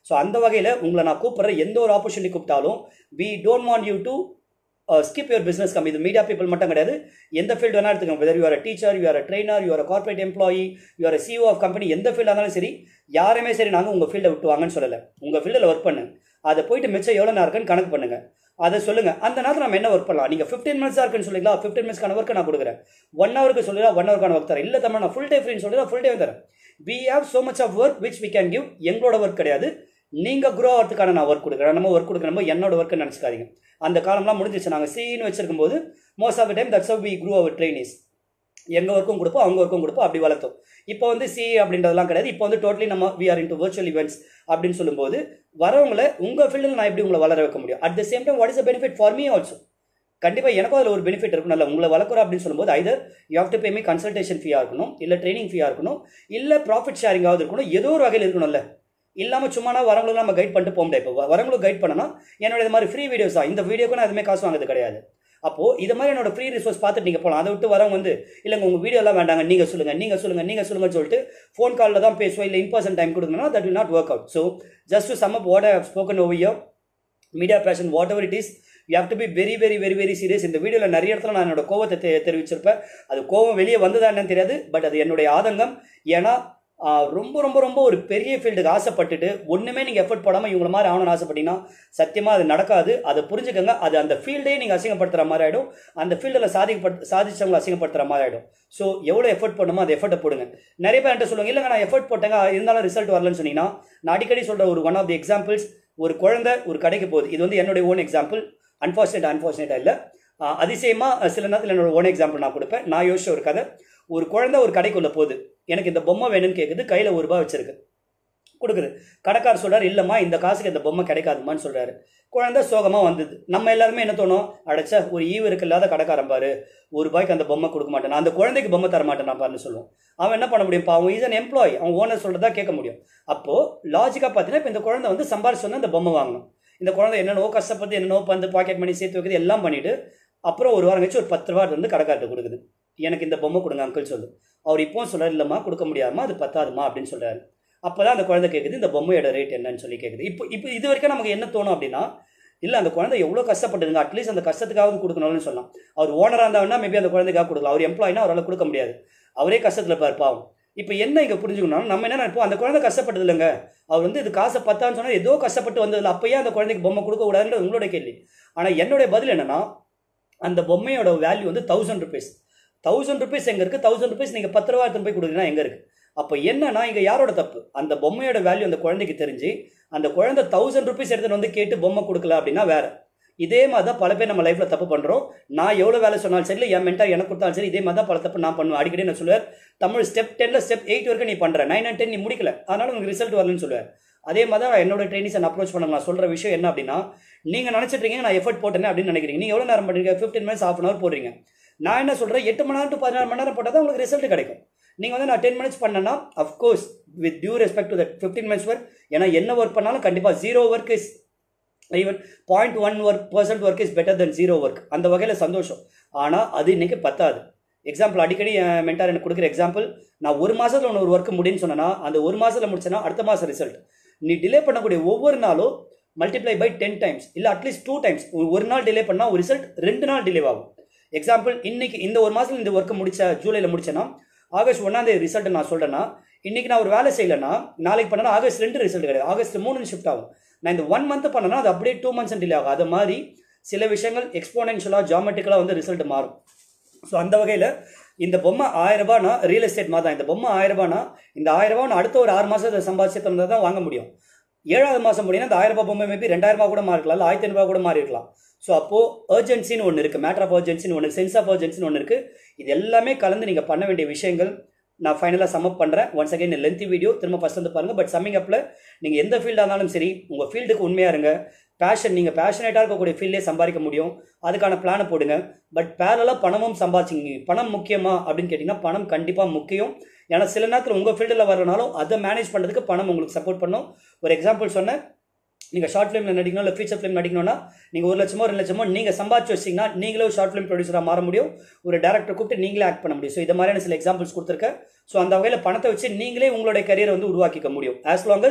Speaker 1: ஸோ அந்த வகையில் உங்களை நான் கூப்பிட்ற எந்த ஒரு ஆப்பர்ச்சுனிட்டி கூப்பிட்டாலும் we don't want you to skip your business come இது மீடியா பீப்பிள் மட்டும் கிடையாது எந்த ஃபீல்டு வேணால் எடுத்துக்கோங்க whether you're teacher you're trainer you're corporate employee you're CEO of company எந்த ஃபீல்டாக இருந்தாலும் சரி யாருமே சரி நாங்கள் உங்கள் ஃபீல்டை விட்டு வாங்கன்னு சொல்லலை உங்கள் ஃபீல்டில் ஒர்க் பண்ணு அதை போயிட்டு மிச்சம் எவ்வளோ நேரம் இருக்குன்னு கணக்கு பண்ணுங்க அதை சொல்லுங்க அந்த நேரத்தில் நம்ம என்ன ஒர்க் பண்ணலாம் நீங்கள் ஃபிஃப்டீன் மினிட்ஸ் தான் இருக்குன்னு சொல்லிங்களா ஃபிஃப்டீன் மினிட்ஸ்க்கான ஒர்க்கு நான் கொடுக்குறேன் ஒன் ஹவருக்கு சொல்லிடா ஒன் ஹவருக்கான ஒர்க் தரேன் இல்லை தமிழ் நான் ஃபுல் டே ஃப்ரீன்னு சொல்லிடா ஃபுல் டே தரேன் we have so much of work which we can give எங்களோட ஒர்க் கிடையாது நீங்கள் க்ரோ ஆகிறதுக்கான நான் ஒர்க் கொடுக்குறேன் நம்ம ஒர்க் கொடுக்குறோம் என்னோட ஒர்க்கு நினச்சிக்காதீங்க அந்த காலம்லாம் முடிஞ்சிச்சு நாங்கள் சீன்னு வச்சிருக்கும் போது most of the time that's we grew our trainees எங்கள் ஒர்க்கும் கொடுப்போம் அவங்க ஒர்க்கும் கொடுப்போம் அப்படி வளர்த்தோம் இப்போ வந்து சி அப்படின்றதெல்லாம் கிடையாது இப்போ வந்து டோட்டலி நம்ம we are into virtual events அப்படின்னு சொல்லும்போது வரவங்களை உங்கள் ஃபீல்டில் நான் எப்படி உங்களை வளர வைக்க முடியும் at the same time what is a benefit for me also கண்டிப்பாக எனக்கும் அதில் ஒரு பெனிஃபிட் இருக்கும் இல்லை உங்களை வளர்க்குறோம் அப்படின்னு சொல்லும்போது either you have to pay me consultation ஃபீயாக இருக்கணும் இல்லை ட்ரைனிங் ஃபீயாக இருக்கணும் இல்லை ப்ராஃபிட் ஷேரிங்காவது இருக்கணும் ஏதோ ஒரு வகையில் இருக்கணும்ல இல்லாமல் சும்மானா வரவங்களுக்கு நம்ம கைட் பண்ணிட்டு போக முடியாது இப்போ வரவங்களுக்கு கைட் பண்ணனா என்னோட இது மாதிரி ஃப்ரீ வீடியோஸ் தான் இந்த வீடியோக்கு நான் எதுவுமே காசு வாங்குறது கிடையாது அப்போது இது மாதிரி என்னோட ஃப்ரீ ரிசோர்ஸ் பார்த்துட்டு நீங்கள் போகலாம் அதை விட்டு வரவங்க வந்து இல்லைங்க உங்கள் வீடியோலாம் வேண்டாங்க நீங்கள் சொல்லுங்கள் நீங்கள் சொல்லுங்கள் நீங்கள் சொல்லுங்கன்னு சொல்லிட்டு ஃபோன் காலில் தான் பேசுவோம் இல்லை இன்பர்சன் டைம் கொடுங்கன்னா that will not work out so just to sum up what I spoken over your media passion whatever it is you have to be very very very very serious இந்த வீடியோவில் நிறைய இடத்துல நான் என்னோட கோவத்தை தெ தெரிவிச்சிருப்பேன் அது கோவம் வெளியே வந்ததா என்னன்னு தெரியாது பட் அது என்னுடைய ஆதங்கம் ஏன்னா ஆஹ், ரொம்ப ரொம்ப ரொம்ப ஒரு பெரிய ஃபீல்டுக்கு ஆசைப்பட்டுட்டு ஒன்றுமே நீங்கள் எஃபர்ட் போடாமல் இவங்கள மாதிரி ஆகணும்னு ஆசைப்பட்டீங்கன்னா சத்தியமாக அது நடக்காது அதை புரிஞ்சுக்கங்க அது அந்த ஃபீல்டே நீங்கள் அசிங்கப்படுத்துகிற மாதிரி ஆகிடும் அந்த ஃபீல்டில் சாதிக்கப்பட் சாதிச்சவங்களை அசிங்கப்படுத்துகிற மாதிரி ஆகிடும் ஸோ எவ்வளோ எஃபர்ட் பண்ணுமோ அந்த எஃபர்ட்டை போடுங்க நிறைய பேர் என்கிட்ட சொல்லுவாங்க இல்லைங்க நான் எஃபர்ட் போட்டேங்க இருந்தாலும் ரிசல்ட் வரலன்னு சொன்னீங்கன்னா நான் அடிக்கடி சொல்கிற ஒரு ஒன் ஆஃப் தி எக்ஸாம்பிள்ஸ் ஒரு குழந்தை ஒரு கடைக்கு போகுது இது வந்து என்னுடைய ஓன் எக்ஸாம்பிள் அன்ஃபார்ச்சுனேட் அன்ஃபார்ச்சுனேட்டாக இல்லை அதிசயமாக சில நேரத்தில் என்னோட ஓன் எக்ஸாம்பிள் நான் கொடுப்பேன் நான் யோசிச்ச ஒரு கதை ஒரு குழந்தை ஒரு கடைக்குள்ளே போகுது எனக்கு இந்த பொம்மை வேணும்னு கேட்குது கையில் ஒரு ரூபாய் வச்சிருக்கு கொடுக்குது கடைக்காரர் சொல்றாரு இல்லைம்மா இந்த காசுக்கு இந்த பொம்மை கிடைக்காதுமான்னு சொல்றாரு குழந்தை சோகமாக வந்தது நம்ம எல்லாருமே என்ன தோணும் அடைச்ச ஒரு ஈவு இருக்கு இல்லாத கடைக்காரன் பாரு ஒரு ரூபாய்க்கு அந்த பொம்மை கொடுக்க மாட்டேன் அந்த குழந்தைக்கு பொம்மை தர மாட்டேன் நான் பாருன்னு சொல்லுவோம் அவன் என்ன பண்ண முடியும் அவன் இஸ் அன் எம்ப்ளாய் அவன் ஓனர் சொல்றதா கேட்க முடியும் அப்போ லாஜிக்காக பார்த்தீங்கன்னா இப்போ இந்த குழந்தை வந்து சம்பாரிச்சு வந்து அந்த பொம்மை வாங்கணும் இந்த குழந்தை என்னென்னவோ கஷ்டப்பட்டு என்னென்னவோ வந்து பாக்கெட் மணி சேர்த்து வைக்கிறது எல்லாம் பண்ணிட்டு அப்புறம் ஒரு வாரம் கழிச்சு ஒரு பத்து ரூபா வந்து கடைக்கார்ட்ட கொடுக்குது எனக்கு இந்த பொம்மை கொடுங்க அங்கிள் சொல்லு அவர் இப்போவும் சொல்றாரு இல்லைம்மா கொடுக்க முடியாதுமா அது பத்தாதுமா அப்படின்னு சொல்றாரு அப்பதான் அந்த குழந்தை கேட்குது இந்த பொம்மையோட ரேட் என்னன்னு சொல்லி கேட்குது இப்போ இப்போ இது வரைக்கும் நமக்கு என்ன தோணும் அப்படின்னா இல்லை அந்த குழந்தை எவ்வளோ கஷ்டப்பட்டுருங்க அட்லீஸ்ட் அந்த கஷ்டத்துக்காவது கொடுக்கணும்னு சொல்லலாம் அவர் ஓனராக இருந்தாங்கன்னா மேபி அந்த குழந்தைக்காக கொடுக்கலாம் அவர் எம்ப்ளாயினா அவரால் கொடுக்க முடியாது அவரே கஷ்டத்தில் இருப்பார் பாவம் இப்போ என்ன இங்கே புரிஞ்சுக்கணும் நம்ம என்ன நினைப்போம் அந்த குழந்தை கஷ்டப்பட்டது இல்லைங்க அவர் வந்து இது காசை பத்தான்னு சொன்னால் ஏதோ கஷ்டப்பட்டு வந்ததில்ல அப்பயே அந்த குழந்தைக்கு பொம்மை கொடுக்க கூடாதுன்றது உங்களோட கேள்வி ஆனால் என்னுடைய பதில் என்னன்னா அந்த பொம்மையோட வேல்யூ வந்து தௌசண்ட் ருபீஸ் தௌசண்ட் ருபீஸ் எங்கே இருக்குது தௌசண்ட் ருபீஸ் நீங்கள் பத்து ரூபா எடுத்துன்னு போய் கொடுக்குறீங்கன்னா எங்கே இருக்குது அப்போ என்னன்னா இங்கே யாரோட தப்பு அந்த பொம்மையோட வேல்யூ அந்த குழந்தைக்கு தெரிஞ்சு அந்த குழந்தை தௌசண்ட் ருபீஸ் எடுத்துட்டு வந்து கேட்டு பொம்மை கொடுக்கல அப்படின்னா வேற இதே மாதிரி தான் பல பேர் நம்ம லைஃப்ல தப்பு பண்றோம் நான் எவ்வளவு வேலை சொன்னாலும் சரி இல்லை என் மென்டா எனக்கு கொடுத்தாலும் சரி இதே மாதிரி தான் பல தப்பு நான் பண்ணுவேன் அடிக்கடி நான் சொல்லுவேன் தமிழ் ஸ்டெப் டென்ல ஸ்டெப் எயிட் வரைக்கும் நீ பண்ற நைன் அண்ட் டென் நீ முடிக்கல அதனால உங்களுக்கு ரிசல்ட் வரலன்னு சொல்லுவேன் அதே மாதிரி தான் என்னோட ட்ரைனிஸ் அப்ரோச் பண்ண நான் சொல்ற விஷயம் என்ன அப்படின்னா நீங்க நினைச்சிட்டு இருக்கீங்க நான் எஃபர்ட் போட்டேனே அப்படின்னு நினைக்கிறீங்க நீங்க எவ்வளவு நேரம் பண்ணுறீங்க fifteen minutes half an hour போடுறீங்க நான் என்ன சொல்றேன் எட்டு மணி நேரம் டு பதினாறு மணி நேரம் போட்டால் தான் உங்களுக்கு ரிசல்ட் கிடைக்கும் நீங்கள் வந்து நான் டென் மினிட்ஸ் பண்ணேன்னா of course with due respect to that fifteen minutes work ஏன்னா என்ன ஒர்க் பண்ணாலும் கண்டிப்பாக zero work is even point one work percent work is better then zero work அந்த வகையில் சந்தோஷம் ஆனால் அது இன்னைக்கு பத்தாது எக்ஸாம்பிள் அடிக்கடி என் மென்டார் எனக்கு கொடுக்குற எக்ஸாம்பிள் நான் ஒரு மாதத்தில் ஒன்று ஒரு ஒர்க் முடியும்னு சொன்னேன்னா அந்த ஒரு மாதத்தில் முடிச்சேன்னா அடுத்த மாதம் ரிசல்ட் நீ டிலே பண்ணக்கூடிய ஒவ்வொரு நாளும் மல்டிப்ளை பை டென் டைம்ஸ் இல்லை அட்லீஸ்ட் டூ டைம்ஸ் ஒரு நாள் டிலே பண்ணால் ஒரு ரிசல்ட் ரெண்டு நாள் டிலே ஆகும் எக்ஸாம்பிள் இன்னைக்கு இந்த ஒரு மாதத்தில் இந்த ஒர்க்கை முடிச்ச ஜூலையில் முடிச்சேன்னா ஆகஸ்ட் ஒன்றாம் தேதி ரிசல்ட் நான் சொல்கிறேன்னா இன்னைக்கு நான் ஒரு வேலை செய்யலைன்னா நாளைக்கு பண்ணனா ஆகஸ்ட் ரெண்டு ரிசல்ட் கிடையாது ஆகஸ்ட் மூணு ஷிஃப்ட் ஆகும் நான் இந்த ஒன் மந்த் பண்ணனா அது அப்படியே டூ மந்த்ஸ் டிலே ஆகும் அது மாதிரி சில விஷயங்கள் எக்ஸ்போனென்ஷியலாக ஜாமெட்ரிக்கலாக வந்து ரிசல்ட் மாறும் ஸோ அந்த வகையில் இந்த பொம்மை ஆயிரம் ரூபாய்னா ரியல் எஸ்டேட் மாதிரி தான் இந்த பொம்மை ஆயிரம் ரூபாய்னா இந்த ஆயிரம் ரூபாய் நான் அடுத்த ஒரு ஆறு மாதத்தை சம்பாதிச்சு தந்தால் தான் வாங்க முடியும் ஏழாவது மாதம் முடியும்னா இந்த ஆயிரம் ரூபாய் பொம்மை மேபி ரெண்டாயிரம் ரூபாய் கூட மாறிக்கலாம் இல்லை ஆயிரத்தி ஐநூறுபா கூட மாறி இருக்கலாம் ஸோ அப்போது அர்ஜென்சின்னு ஒன்று இருக்குது மேட்டர் ஆஃப் அர்ஜென்சின்னு ஒன்று சென்ஸ் ஆஃப் அர்ஜென்சின்னு ஒன்று இருக்குது இது எல்லாமே கலந்து நீங்கள் பண்ண வேண்டிய விஷயங்கள் நான் ஃபைனலாக சம்மப் பண்ணுறேன் ஒன்ஸ் அகைன் லென்த்தி வீடியோ திரும்ப ஃபஸ்ட் வந்து பாருங்கள் பட் சம்மிங் அப்பில் நீங்கள் எந்த ஃபீல்டாக இருந்தாலும் சரி உங்கள் ஃபீல்டுக்கு உண்மையாக இருங்க பேஷன் நீங்கள் பேஷனேட்டாக இருக்கக்கூடிய ஃபீல்டே சம்பாதிக்க முடியும் அதுக்கான பிளானை போடுங்க பட் பேரலாக பணமும் சம்பாதிச்சிங்க பணம் முக்கியமா அப்படின்னு கேட்டிங்கன்னா பணம் கண்டிப்பாக முக்கியம் ஏன்னா சில நேரத்தில் உங்கள் ஃபீல்டில் வரனாலும் அதை மேனேஜ் பண்ணுறதுக்கு பணம் உங்களுக்கு சப்போர்ட் பண்ணும் ஒரு எக்ஸாம்பிள் சொன்னேன் நீங்கள் ஷார்ட் ஃபிலிமில் நடிக்கணும் இல்லை ஃபீச்சர் ஃபிலிம் நடிக்கணும்னா நீங்கள் ஒரு லட்சமோ ரெண்டு லட்சமோ நீங்கள் சம்பாதிச்சு வச்சிங்கன்னா நீங்களே ஒரு ஷார்ட் ஃபிலிம் ப்ரொடியூசராக மாற முடியும் ஒரு டேரக்டர் கூப்பிட்டு நீங்களே ஆக்ட் பண்ண முடியும் ஸோ இந்த மாதிரியான சில எக்ஸாம்பிள்ஸ் கொடுத்துருக்கேன் ஸோ அந்த வகையில் பணத்தை வச்சு நீங்களே உங்களுடைய கரியரை வந்து உருவாக்கிக்க முடியும் as long as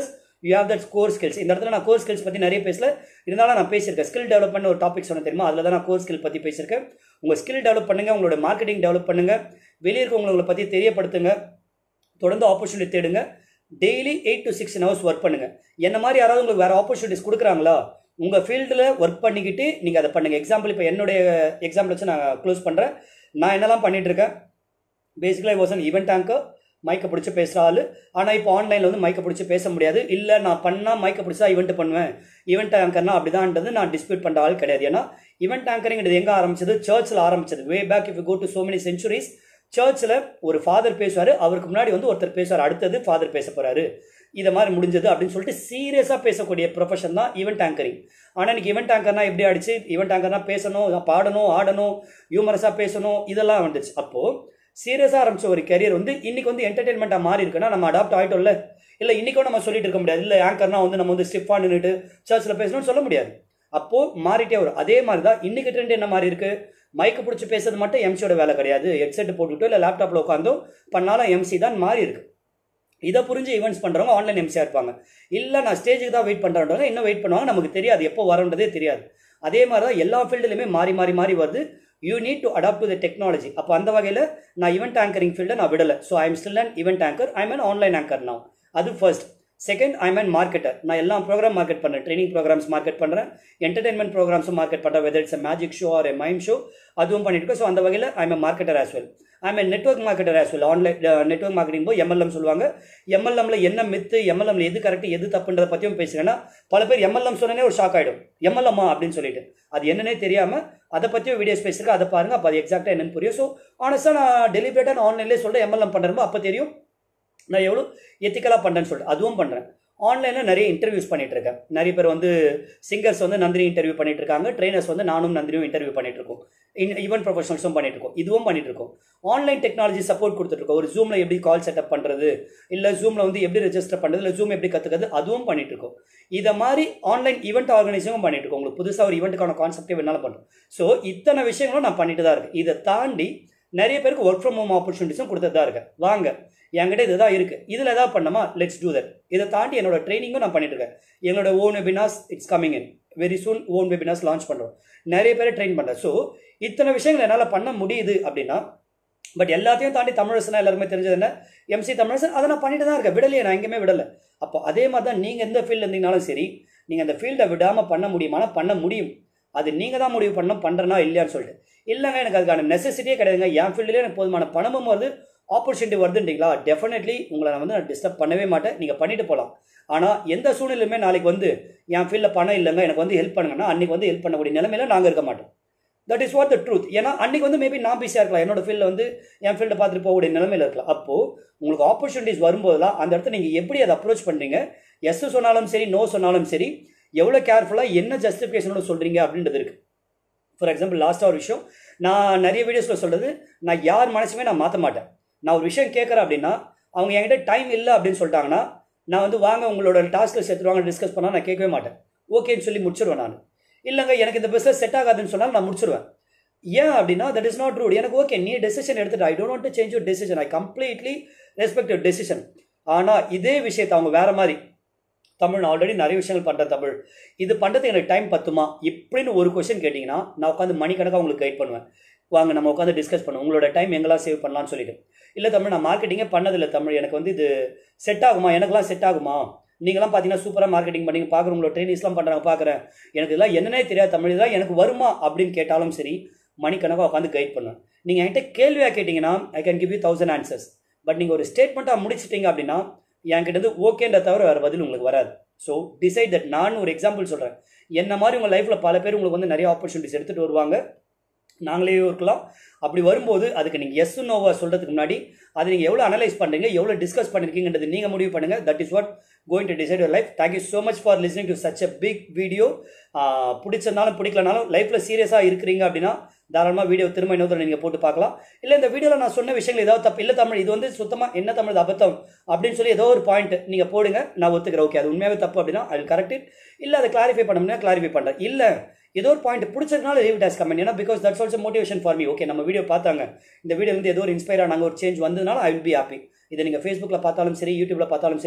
Speaker 1: you have that core skills இந்த இடத்துல நான் கோர் ஸ்கில்ஸ் பற்றி நிறைய பேசல இருந்தாலும் நான் பேசியிருக்கேன் ஸ்கில் டெவலப்மெண்ட் ஒரு டாபிக் சொன்ன தெரியுமா அதில் தான் நான் கோர் ஸ்கில் பற்றி பேசியிருக்கேன் உங்கள் ஸ்கில் டெவலப் பண்ணுங்கள் உங்களோட மார்க்கெட்டிங் டெவலப் பண்ணுங்கள் வெளியே இருக்கவங்களை பற்றி தெரியப்படுத்துங்க தொடர்ந்து ஆப்பர்ச்சுனிட்டி தேடுங்க daily eight to six hours work பண்ணுங்க என்ன மாதிரி யாராவது உங்களுக்கு வேறு ஆப்பர்ச்சுனிட்டிஸ் கொடுக்குறாங்களா உங்கள் ஃபீல்டில் ஒர்க் பண்ணிக்கிட்டு நீங்கள் அதை பண்ணுங்கள் எக்ஸாம்பிள் இப்போ என்னுடைய எக்ஸாம்பிள் வச்சு நான் க்ளோஸ் பண்ணுறேன் நான் என்னெல்லாம் பண்ணிட்டு இருக்கேன் பேசிக்கலாக வாஸ் அன் ஈவெண்ட் ஆங்கர் மைக்கை பிடிச்சி பேசுகிற ஆள் ஆனால் இப்போ ஆன்லைனில் வந்து மைக்கை பிடிச்சி பேச முடியாது இல்லை நான் பண்ணால் மைக்கை பிடிச்சா ஈவெண்ட் பண்ணுவேன் ஈவெண்ட் ஆங்கர்னா அப்படிதான்ன்றது நான் டிஸ்பியூட் பண்ணுற ஆள் கிடையாது ஏன்னா ஈவெண்ட் ஆங்கரிங்கிறது எங்கே ஆரம்பிச்சது சர்ச்சில் ஆரம்பிச்சது way back if go to so many centuries சர்ச்சில் ஒரு ஃபாதர் பேசுவார் அவருக்கு முன்னாடி வந்து ஒருத்தர் பேசுவார் அடுத்தது ஃபாதர் பேச போகிறாரு இதை மாதிரி முடிஞ்சது அப்படின்னு சொல்லிட்டு சீரியஸாக பேசக்கூடிய ப்ரொஃபஷன் தான் ஈவெண்ட் ஆங்கரிங் ஆனால் இன்னைக்கு ஈவெண்ட் ஆங்கர்னா எப்படி ஆயிடுச்சு ஈவெண்ட் ஆங்கர்னா பேசணும் பாடணும் ஆடணும் ஹியூமரஸாக பேசணும் இதெல்லாம் வந்துச்சு அப்போது சீரியஸாக ஆரம்பிச்ச ஒரு கரியர் வந்து இன்னைக்கு வந்து என்டர்டைன்மெண்ட்டாக மாறி இருக்குன்னா நம்ம அடாப்ட் ஆகிட்டோம்ல இல்லை இன்றைக்கும் நம்ம சொல்லிட்டு இருக்க முடியாது இல்லை ஆங்கர்னா வந்து நம்ம வந்து ஸ்டிஃபாக நின்றுட்டு சர்ச்சில் பேசணும்னு சொல்ல முடியாது அப்போது மாறிட்டே வரும் அதே மாதிரி தான் இன்னைக்கு ட்ரெண்ட் என்ன மாதிரி இருக்குது மைக்கு பிடிச்சி பேசுறது மட்டும் எம்சியோட வேலை கிடையாது ஹெட்செட் போட்டுக்கிட்டோ இல்லை லேப்டாப்பில் உட்காந்தோ பண்ணாலும் எம்சி தான் மாறி இருக்கு இதை புரிஞ்சு ஈவெண்ட்ஸ் பண்ணுறவங்க ஆன்லைன் எம்சியாக இருப்பாங்க இல்லை நான் ஸ்டேஜுக்கு தான் வெயிட் பண்ணுறவங்க இன்னும் வெயிட் பண்ணுவாங்க நமக்கு தெரியாது எப்போ வரன்றதே தெரியாது அதே மாதிரி தான் எல்லா ஃபீல்டுலையுமே மாறி மாறி மாறி வருது you need to adapt to the technology அப்போ அந்த வகையில் நான் ஈவெண்ட் ஆங்கரிங் ஃபீல்டை நான் விடலை so I am still an event anchor I am online anchor நான் அது first second I man marketer நான் எல்லா ப்ரோக்ராம் மார்க்கெட் பண்ணுறேன் ட்ரைனிங் ப்ரோக்ராம்ஸ் மார்க்கெட் பண்ணுறேன் என்டர்டைன்மெண்ட் ப்ரோக்ராம்ஸும் மார்க்கெட் பண்ணுறேன் whether it's magic show or a mime show அதுவும் பண்ணிட்டு இருக்கோம் ஸோ அந்த வகையில் I am marketer as well I am network marketer as well online network marketing போய் எம்எல்எம் சொல்லுவாங்க எம்எல்எம்ல என்ன மித்து எம்எல்எம்ல எது கரெக்ட் எது தப்புன்றதை பற்றியும் பேசுங்கன்னா பல பேர் எம்எல்எம் சொன்னே ஒரு ஷாக் ஆகிடும் எம்எல்எம்மா அப்படின்னு சொல்லிட்டு அது என்னன்னே தெரியாமல் அதை பற்றியும் வீடியோஸ் பேசியிருக்கேன் அதை பாருங்க அப்போ அது எக்ஸாக்டாக என்னன்னு புரியும் ஸோ ஆனஸ்ட்டாக நான் டெலிபரேட்டாக நான் ஆன்லைன்லேயே சொல்கிறேன் எம்எல்எம் பண்ணுறப்போ அப்போ தெரியும் நான் எவ்வளோ எத்திக்கலாக பண்ணுறேன்னு சொல்லிட்டு அதுவும் பண்ணுறேன் ஆன்லைனில் நிறைய இன்டர்வியூஸ் பண்ணிட்டு இருக்கேன் நிறைய பேர் வந்து சிங்கர்ஸ் வந்து நந்தினி இன்டர்வியூ பண்ணிட்டு இருக்காங்க ட்ரைனர்ஸ் வந்து நானும் நந்தினியும் இன்டர்வியூ பண்ணிட்டு இருக்கோம் ஈவென்ட் ப்ரொஃபஷனல்ஸும் பண்ணிட்டு இருக்கோம் இதுவும் பண்ணிட்டு இருக்கோம் ஆன்லைன் டெக்னாலஜி சப்போர்ட் கொடுத்துட்டு ஒரு ஜூமில் எப்படி கால் செட்டப் பண்ணுறது இல்லை ஜூமில் வந்து எப்படி ரெஜிஸ்டர் பண்ணுறது இல்லை ஜூம் எப்படி கற்றுக்கிறது அதுவும் பண்ணிட்டு இருக்கோம் இதை மாதிரி ஆன்லைன் ஈவெண்ட் ஆர்கனைசிங்கும் பண்ணிட்டு இருக்கோம் உங்களுக்கு புதுசாக ஒரு ஈவெண்ட்டுக்கான கான்செப்டே வேணாலும் பண்ணுறோம் ஸோ இத்தனை விஷயங்களும் நான் பண்ணிட்டு தான் இருக்கேன் இதை தாண்டி நிறைய பேருக்கு ஒர்க் ஃப்ரம் ஹோம் ஆப்பர்ச்சுனிட்டிஸும் கொடுத்துட்டு தான் இருக்கேன் வாங்க என்கிட்ட இதுதான் இருக்கு இதில் ஏதாவது பண்ணமா லெட்ஸ் டூ தட் இதை தாண்டி என்னோட ட்ரைனிங்கும் நான் பண்ணிட்டு இருக்கேன் எங்களோட own webinars it's coming in very soon own webinars launch பண்ணுறோம் நிறைய பேரை ட்ரெயின் பண்ணுறேன் ஸோ இத்தனை விஷயங்கள் என்னால் பண்ண முடியுது அப்படின்னா பட் எல்லாத்தையும் தாண்டி தமிழரசனா எல்லாருமே தெரிஞ்சது என்ன எம்சி தமிழரசன் அதை நான் பண்ணிட்டு தான் இருக்கேன் விடலையே நான் எங்கேயுமே விடலை அப்போ அதே மாதிரி தான் நீங்கள் எந்த ஃபீல்டு இருந்தீங்கனாலும் சரி நீங்கள் அந்த ஃபீல்டை விடாமல் பண்ண முடியுமானா பண்ண முடியும் அது நீங்கள் தான் முடிவு பண்ணணும் பண்ணுறனா இல்லையான்னு சொல்லிட்டு இல்லைங்க எனக்கு அதுக்கான நெசசிட்டியே கிடையாதுங்க என் ஃபீல்டுலேயே எனக்கு போதுமான பணமும் வருது ஆப்பர்ச்சுனிட்டி வருதுன்றீங்களா டெஃபினெட்லி உங்களை நான் வந்து நான் டிஸ்டர்ப் பண்ணவே மாட்டேன் நீங்கள் பண்ணிட்டு போகலாம் ஆனால் எந்த சூழ்நிலையுமே நாளைக்கு வந்து என் ஃபீல்டில் பணம் இல்லைங்க எனக்கு வந்து ஹெல்ப் பண்ணுங்கன்னா அன்றைக்கி வந்து ஹெல்ப் பண்ணக்கூடிய நிலமையில நாங்கள் இருக்க மாட்டோம் that is what the truth ஏன்னா அன்றைக்கி வந்து மேபி நான் பிஸியாக இருக்கலாம் என்னோட ஃபீல்டில் வந்து என் ஃபீல்டை பார்த்துட்டு போகக்கூடிய நிலமையில இருக்கலாம் அப்போது உங்களுக்கு ஆப்பர்ச்சுனிட்டிஸ் வரும்போதெல்லாம் அந்த இடத்துல நீங்கள் எப்படி அதை அப்ரோச் பண்ணுறீங்க எஸ் சொன்னாலும் சரி நோ சொன்னாலும் சரி எவ்வளோ கேர்ஃபுல்லாக என்ன ஜஸ்டிஃபிகேஷனோட சொல்கிறீங்க அப்படின்றது இருக்குது ஃபார் எக்ஸாம்பிள் லாஸ்ட்டாக ஒரு விஷயம் நான் நிறைய வீடியோஸில் சொல்கிறது நான் யார் மனசுமே நான் மாற்ற மாட்டேன் நான் ஒரு விஷயம் கேட்குறேன் அப்படின்னா அவங்க என்கிட்ட டைம் இல்லை அப்படின்னு சொல்லிட்டாங்கன்னா நான் வந்து வாங்க உங்களோட டாஸ்கில் சேர்த்துருவாங்க டிஸ்கஸ் பண்ணால் நான் கேட்கவே மாட்டேன் ஓகேன்னு சொல்லி முடிச்சிருவேன் நான் இல்லைங்க எனக்கு இந்த பிஸ்னஸ் செட் ஆகாதுன்னு சொன்னால் நான் முடிச்சிருவேன் ஏன் அப்படின்னா தட் இஸ் நாட் ரூட் எனக்கு ஓகே நீ டெசிஷன் எடுத்துட்டு I don't to change your decision I completely respect your decision ஆனால் இதே விஷயத்தை அவங்க வேற மாதிரி தமிழ் நான் ஆல்ரெடி நிறைய விஷயங்கள் பண்ணுறேன் தமிழ் இது பண்ணுறதுக்கு எனக்கு டைம் பத்துமா இப்படின்னு ஒரு கொஸ்டின் கேட்டிங்கன்னா நான் உட்காந்து மணிக்கணக்காக உங்களுக்கு கைட் பண்ணுவேன் வாங்க நம்ம உட்காந்து டிஸ்கஸ் பண்ணுவோம் உங்களோட டைம் எங்கெல்லாம் சேவ் பண்ணலாம்னு சொல்லிட்டு இல்லை தமிழ் நான் மார்க்கெட்டிங்கே பண்ணதில்லை தமிழ் எனக்கு வந்து இது செட் ஆகுமா எனக்குலாம் செட் ஆகுமா நீங்களாம் பார்த்தீங்கன்னா சூப்பராக மார்க்கெட்டிங் பண்ணி பார்க்குறவங்களோட ட்ரைனிங்ஸ்லாம் பண்ணுறாங்க பார்க்குறேன் எனக்கு இதெல்லாம் என்னன்னே தெரியாது தமிழ் இதெல்லாம் எனக்கு வருமா அப்படின்னு கேட்டாலும் சரி மணிக்கணக்காக உட்காந்து கைட் பண்ணுவேன் நீங்கள் என்கிட்ட கேள்வியாக கேட்டிங்கன்னா I can give you thousand answers but நீங்கள் ஒரு ஸ்டேட்மெண்ட்டாக முடிச்சிட்டிங்க அப்படின்னா என்கிட்ட வந்து ஓகேன்ற தவிர வேறு பதில் உங்களுக்கு வராது ஸோ டிசைட் தட் நான் ஒரு எக்ஸாம்பிள் சொல்கிறேன் என்ன மாதிரி உங்கள் லைஃப்பில் பல பேர் உங்களுக்கு வந்து நிறைய ஆப்பர்ச்சுனிட்டிஸ் எடுத்துகிட்டு வருவாங்க நாங்களே இருக்கலாம் அப்படி வரும்போது அதுக்கு நீங்கள் எஸ் நோவா சொல்கிறதுக்கு முன்னாடி அதை நீங்கள் எவ்வளோ அனலைஸ் பண்ணுறீங்க எவ்வளோ டிஸ்கஸ் பண்ணிருக்கீங்கன்றது நீங்கள் முடிவு பண்ணுங்கள் that is what going to decide your life thank you so much for listening to such a big video பிடிச்சிருந்தாலும் பிடிக்கலனாலும் லைஃப்பில் சீரியஸாக இருக்கிறீங்க அப்படின்னா தாராளமாக வீடியோ திரும்ப இன்னொரு நீங்கள் போட்டு பார்க்கலாம் இல்லை இந்த வீடியோவில் நான் சொன்ன விஷயங்கள் ஏதாவது தப்பு இல்லை தமிழ் இது வந்து சுத்தமாக என்ன தமிழ் இது அபத்தம் அப்படின்னு சொல்லி ஏதோ ஒரு பாயிண்ட் நீங்கள் போடுங்க நான் ஒத்துக்கிறேன் ஓகே அது உண்மையாகவே தப்பு அப்படின்னா அது கரெக்ட் இல்லை அதை கிளாரிஃபை பண்ண முடியாது கிளாரிஃபை பண்ணுறேன் இல்லை ஏதோ ஒரு பாயிண்ட் பிடிச்சதுனால லீவ் டேஸ் கமெண்ட் ஏன்னா because that's also motivation for me okay நம்ம வீடியோ பார்த்தாங்க இந்த வீடியோ வந்து ஏதோ ஒரு இன்ஸ்பயர் ஆனாங்க ஒரு சேஞ்ச் வந்ததுனால ஐ வில் பி ஹாப்பி இதை நீங்கள் ஃபேஸ்புக்கில் பார்த்தாலும் சரி யூடியூப்பில் பார்த்தாலும் சரி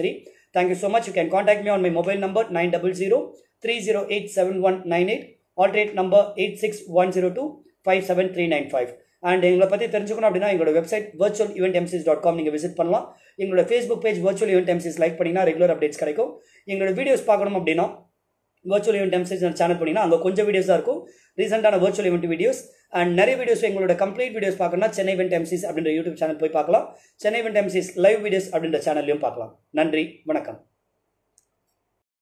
Speaker 1: thank you so much you can contact me on my mobile number nine double zero three zero eight seven one nine eight alternate number eight six one zero two five seven three nine five and எங்களை பற்றி தெரிஞ்சுக்கணும் அப்படின்னா எங்களோட website virtual event mcs dot com நீங்கள் visit பண்ணலாம் எங்களோட Facebook page virtual event mcs like பண்ணிங்கன்னா regular updates கிடைக்கும் எங்களோட வீடியோஸ் பார்க்கணும் அப்படின்னா virtual event mcs சேனல் பண்ணிங்கன்னா அங்கே கொஞ்சம் வீடியோஸ் தான் இருக்கும் ரீசெண்டான virtual event வீடியோஸ் அண்ட் நிறைய வீடியோஸ் எங்களோட கம்ப்ளீட் வீடியோஸ் பார்க்கணும்னா சென்னை event mcs அப்படின்ற யூடியூப் சேனல் போய் பார்க்கலாம் Chennai event mcs live videos அப்படின்ற சேனல்லையும் பார்க்கலாம் நன்றி வணக்கம்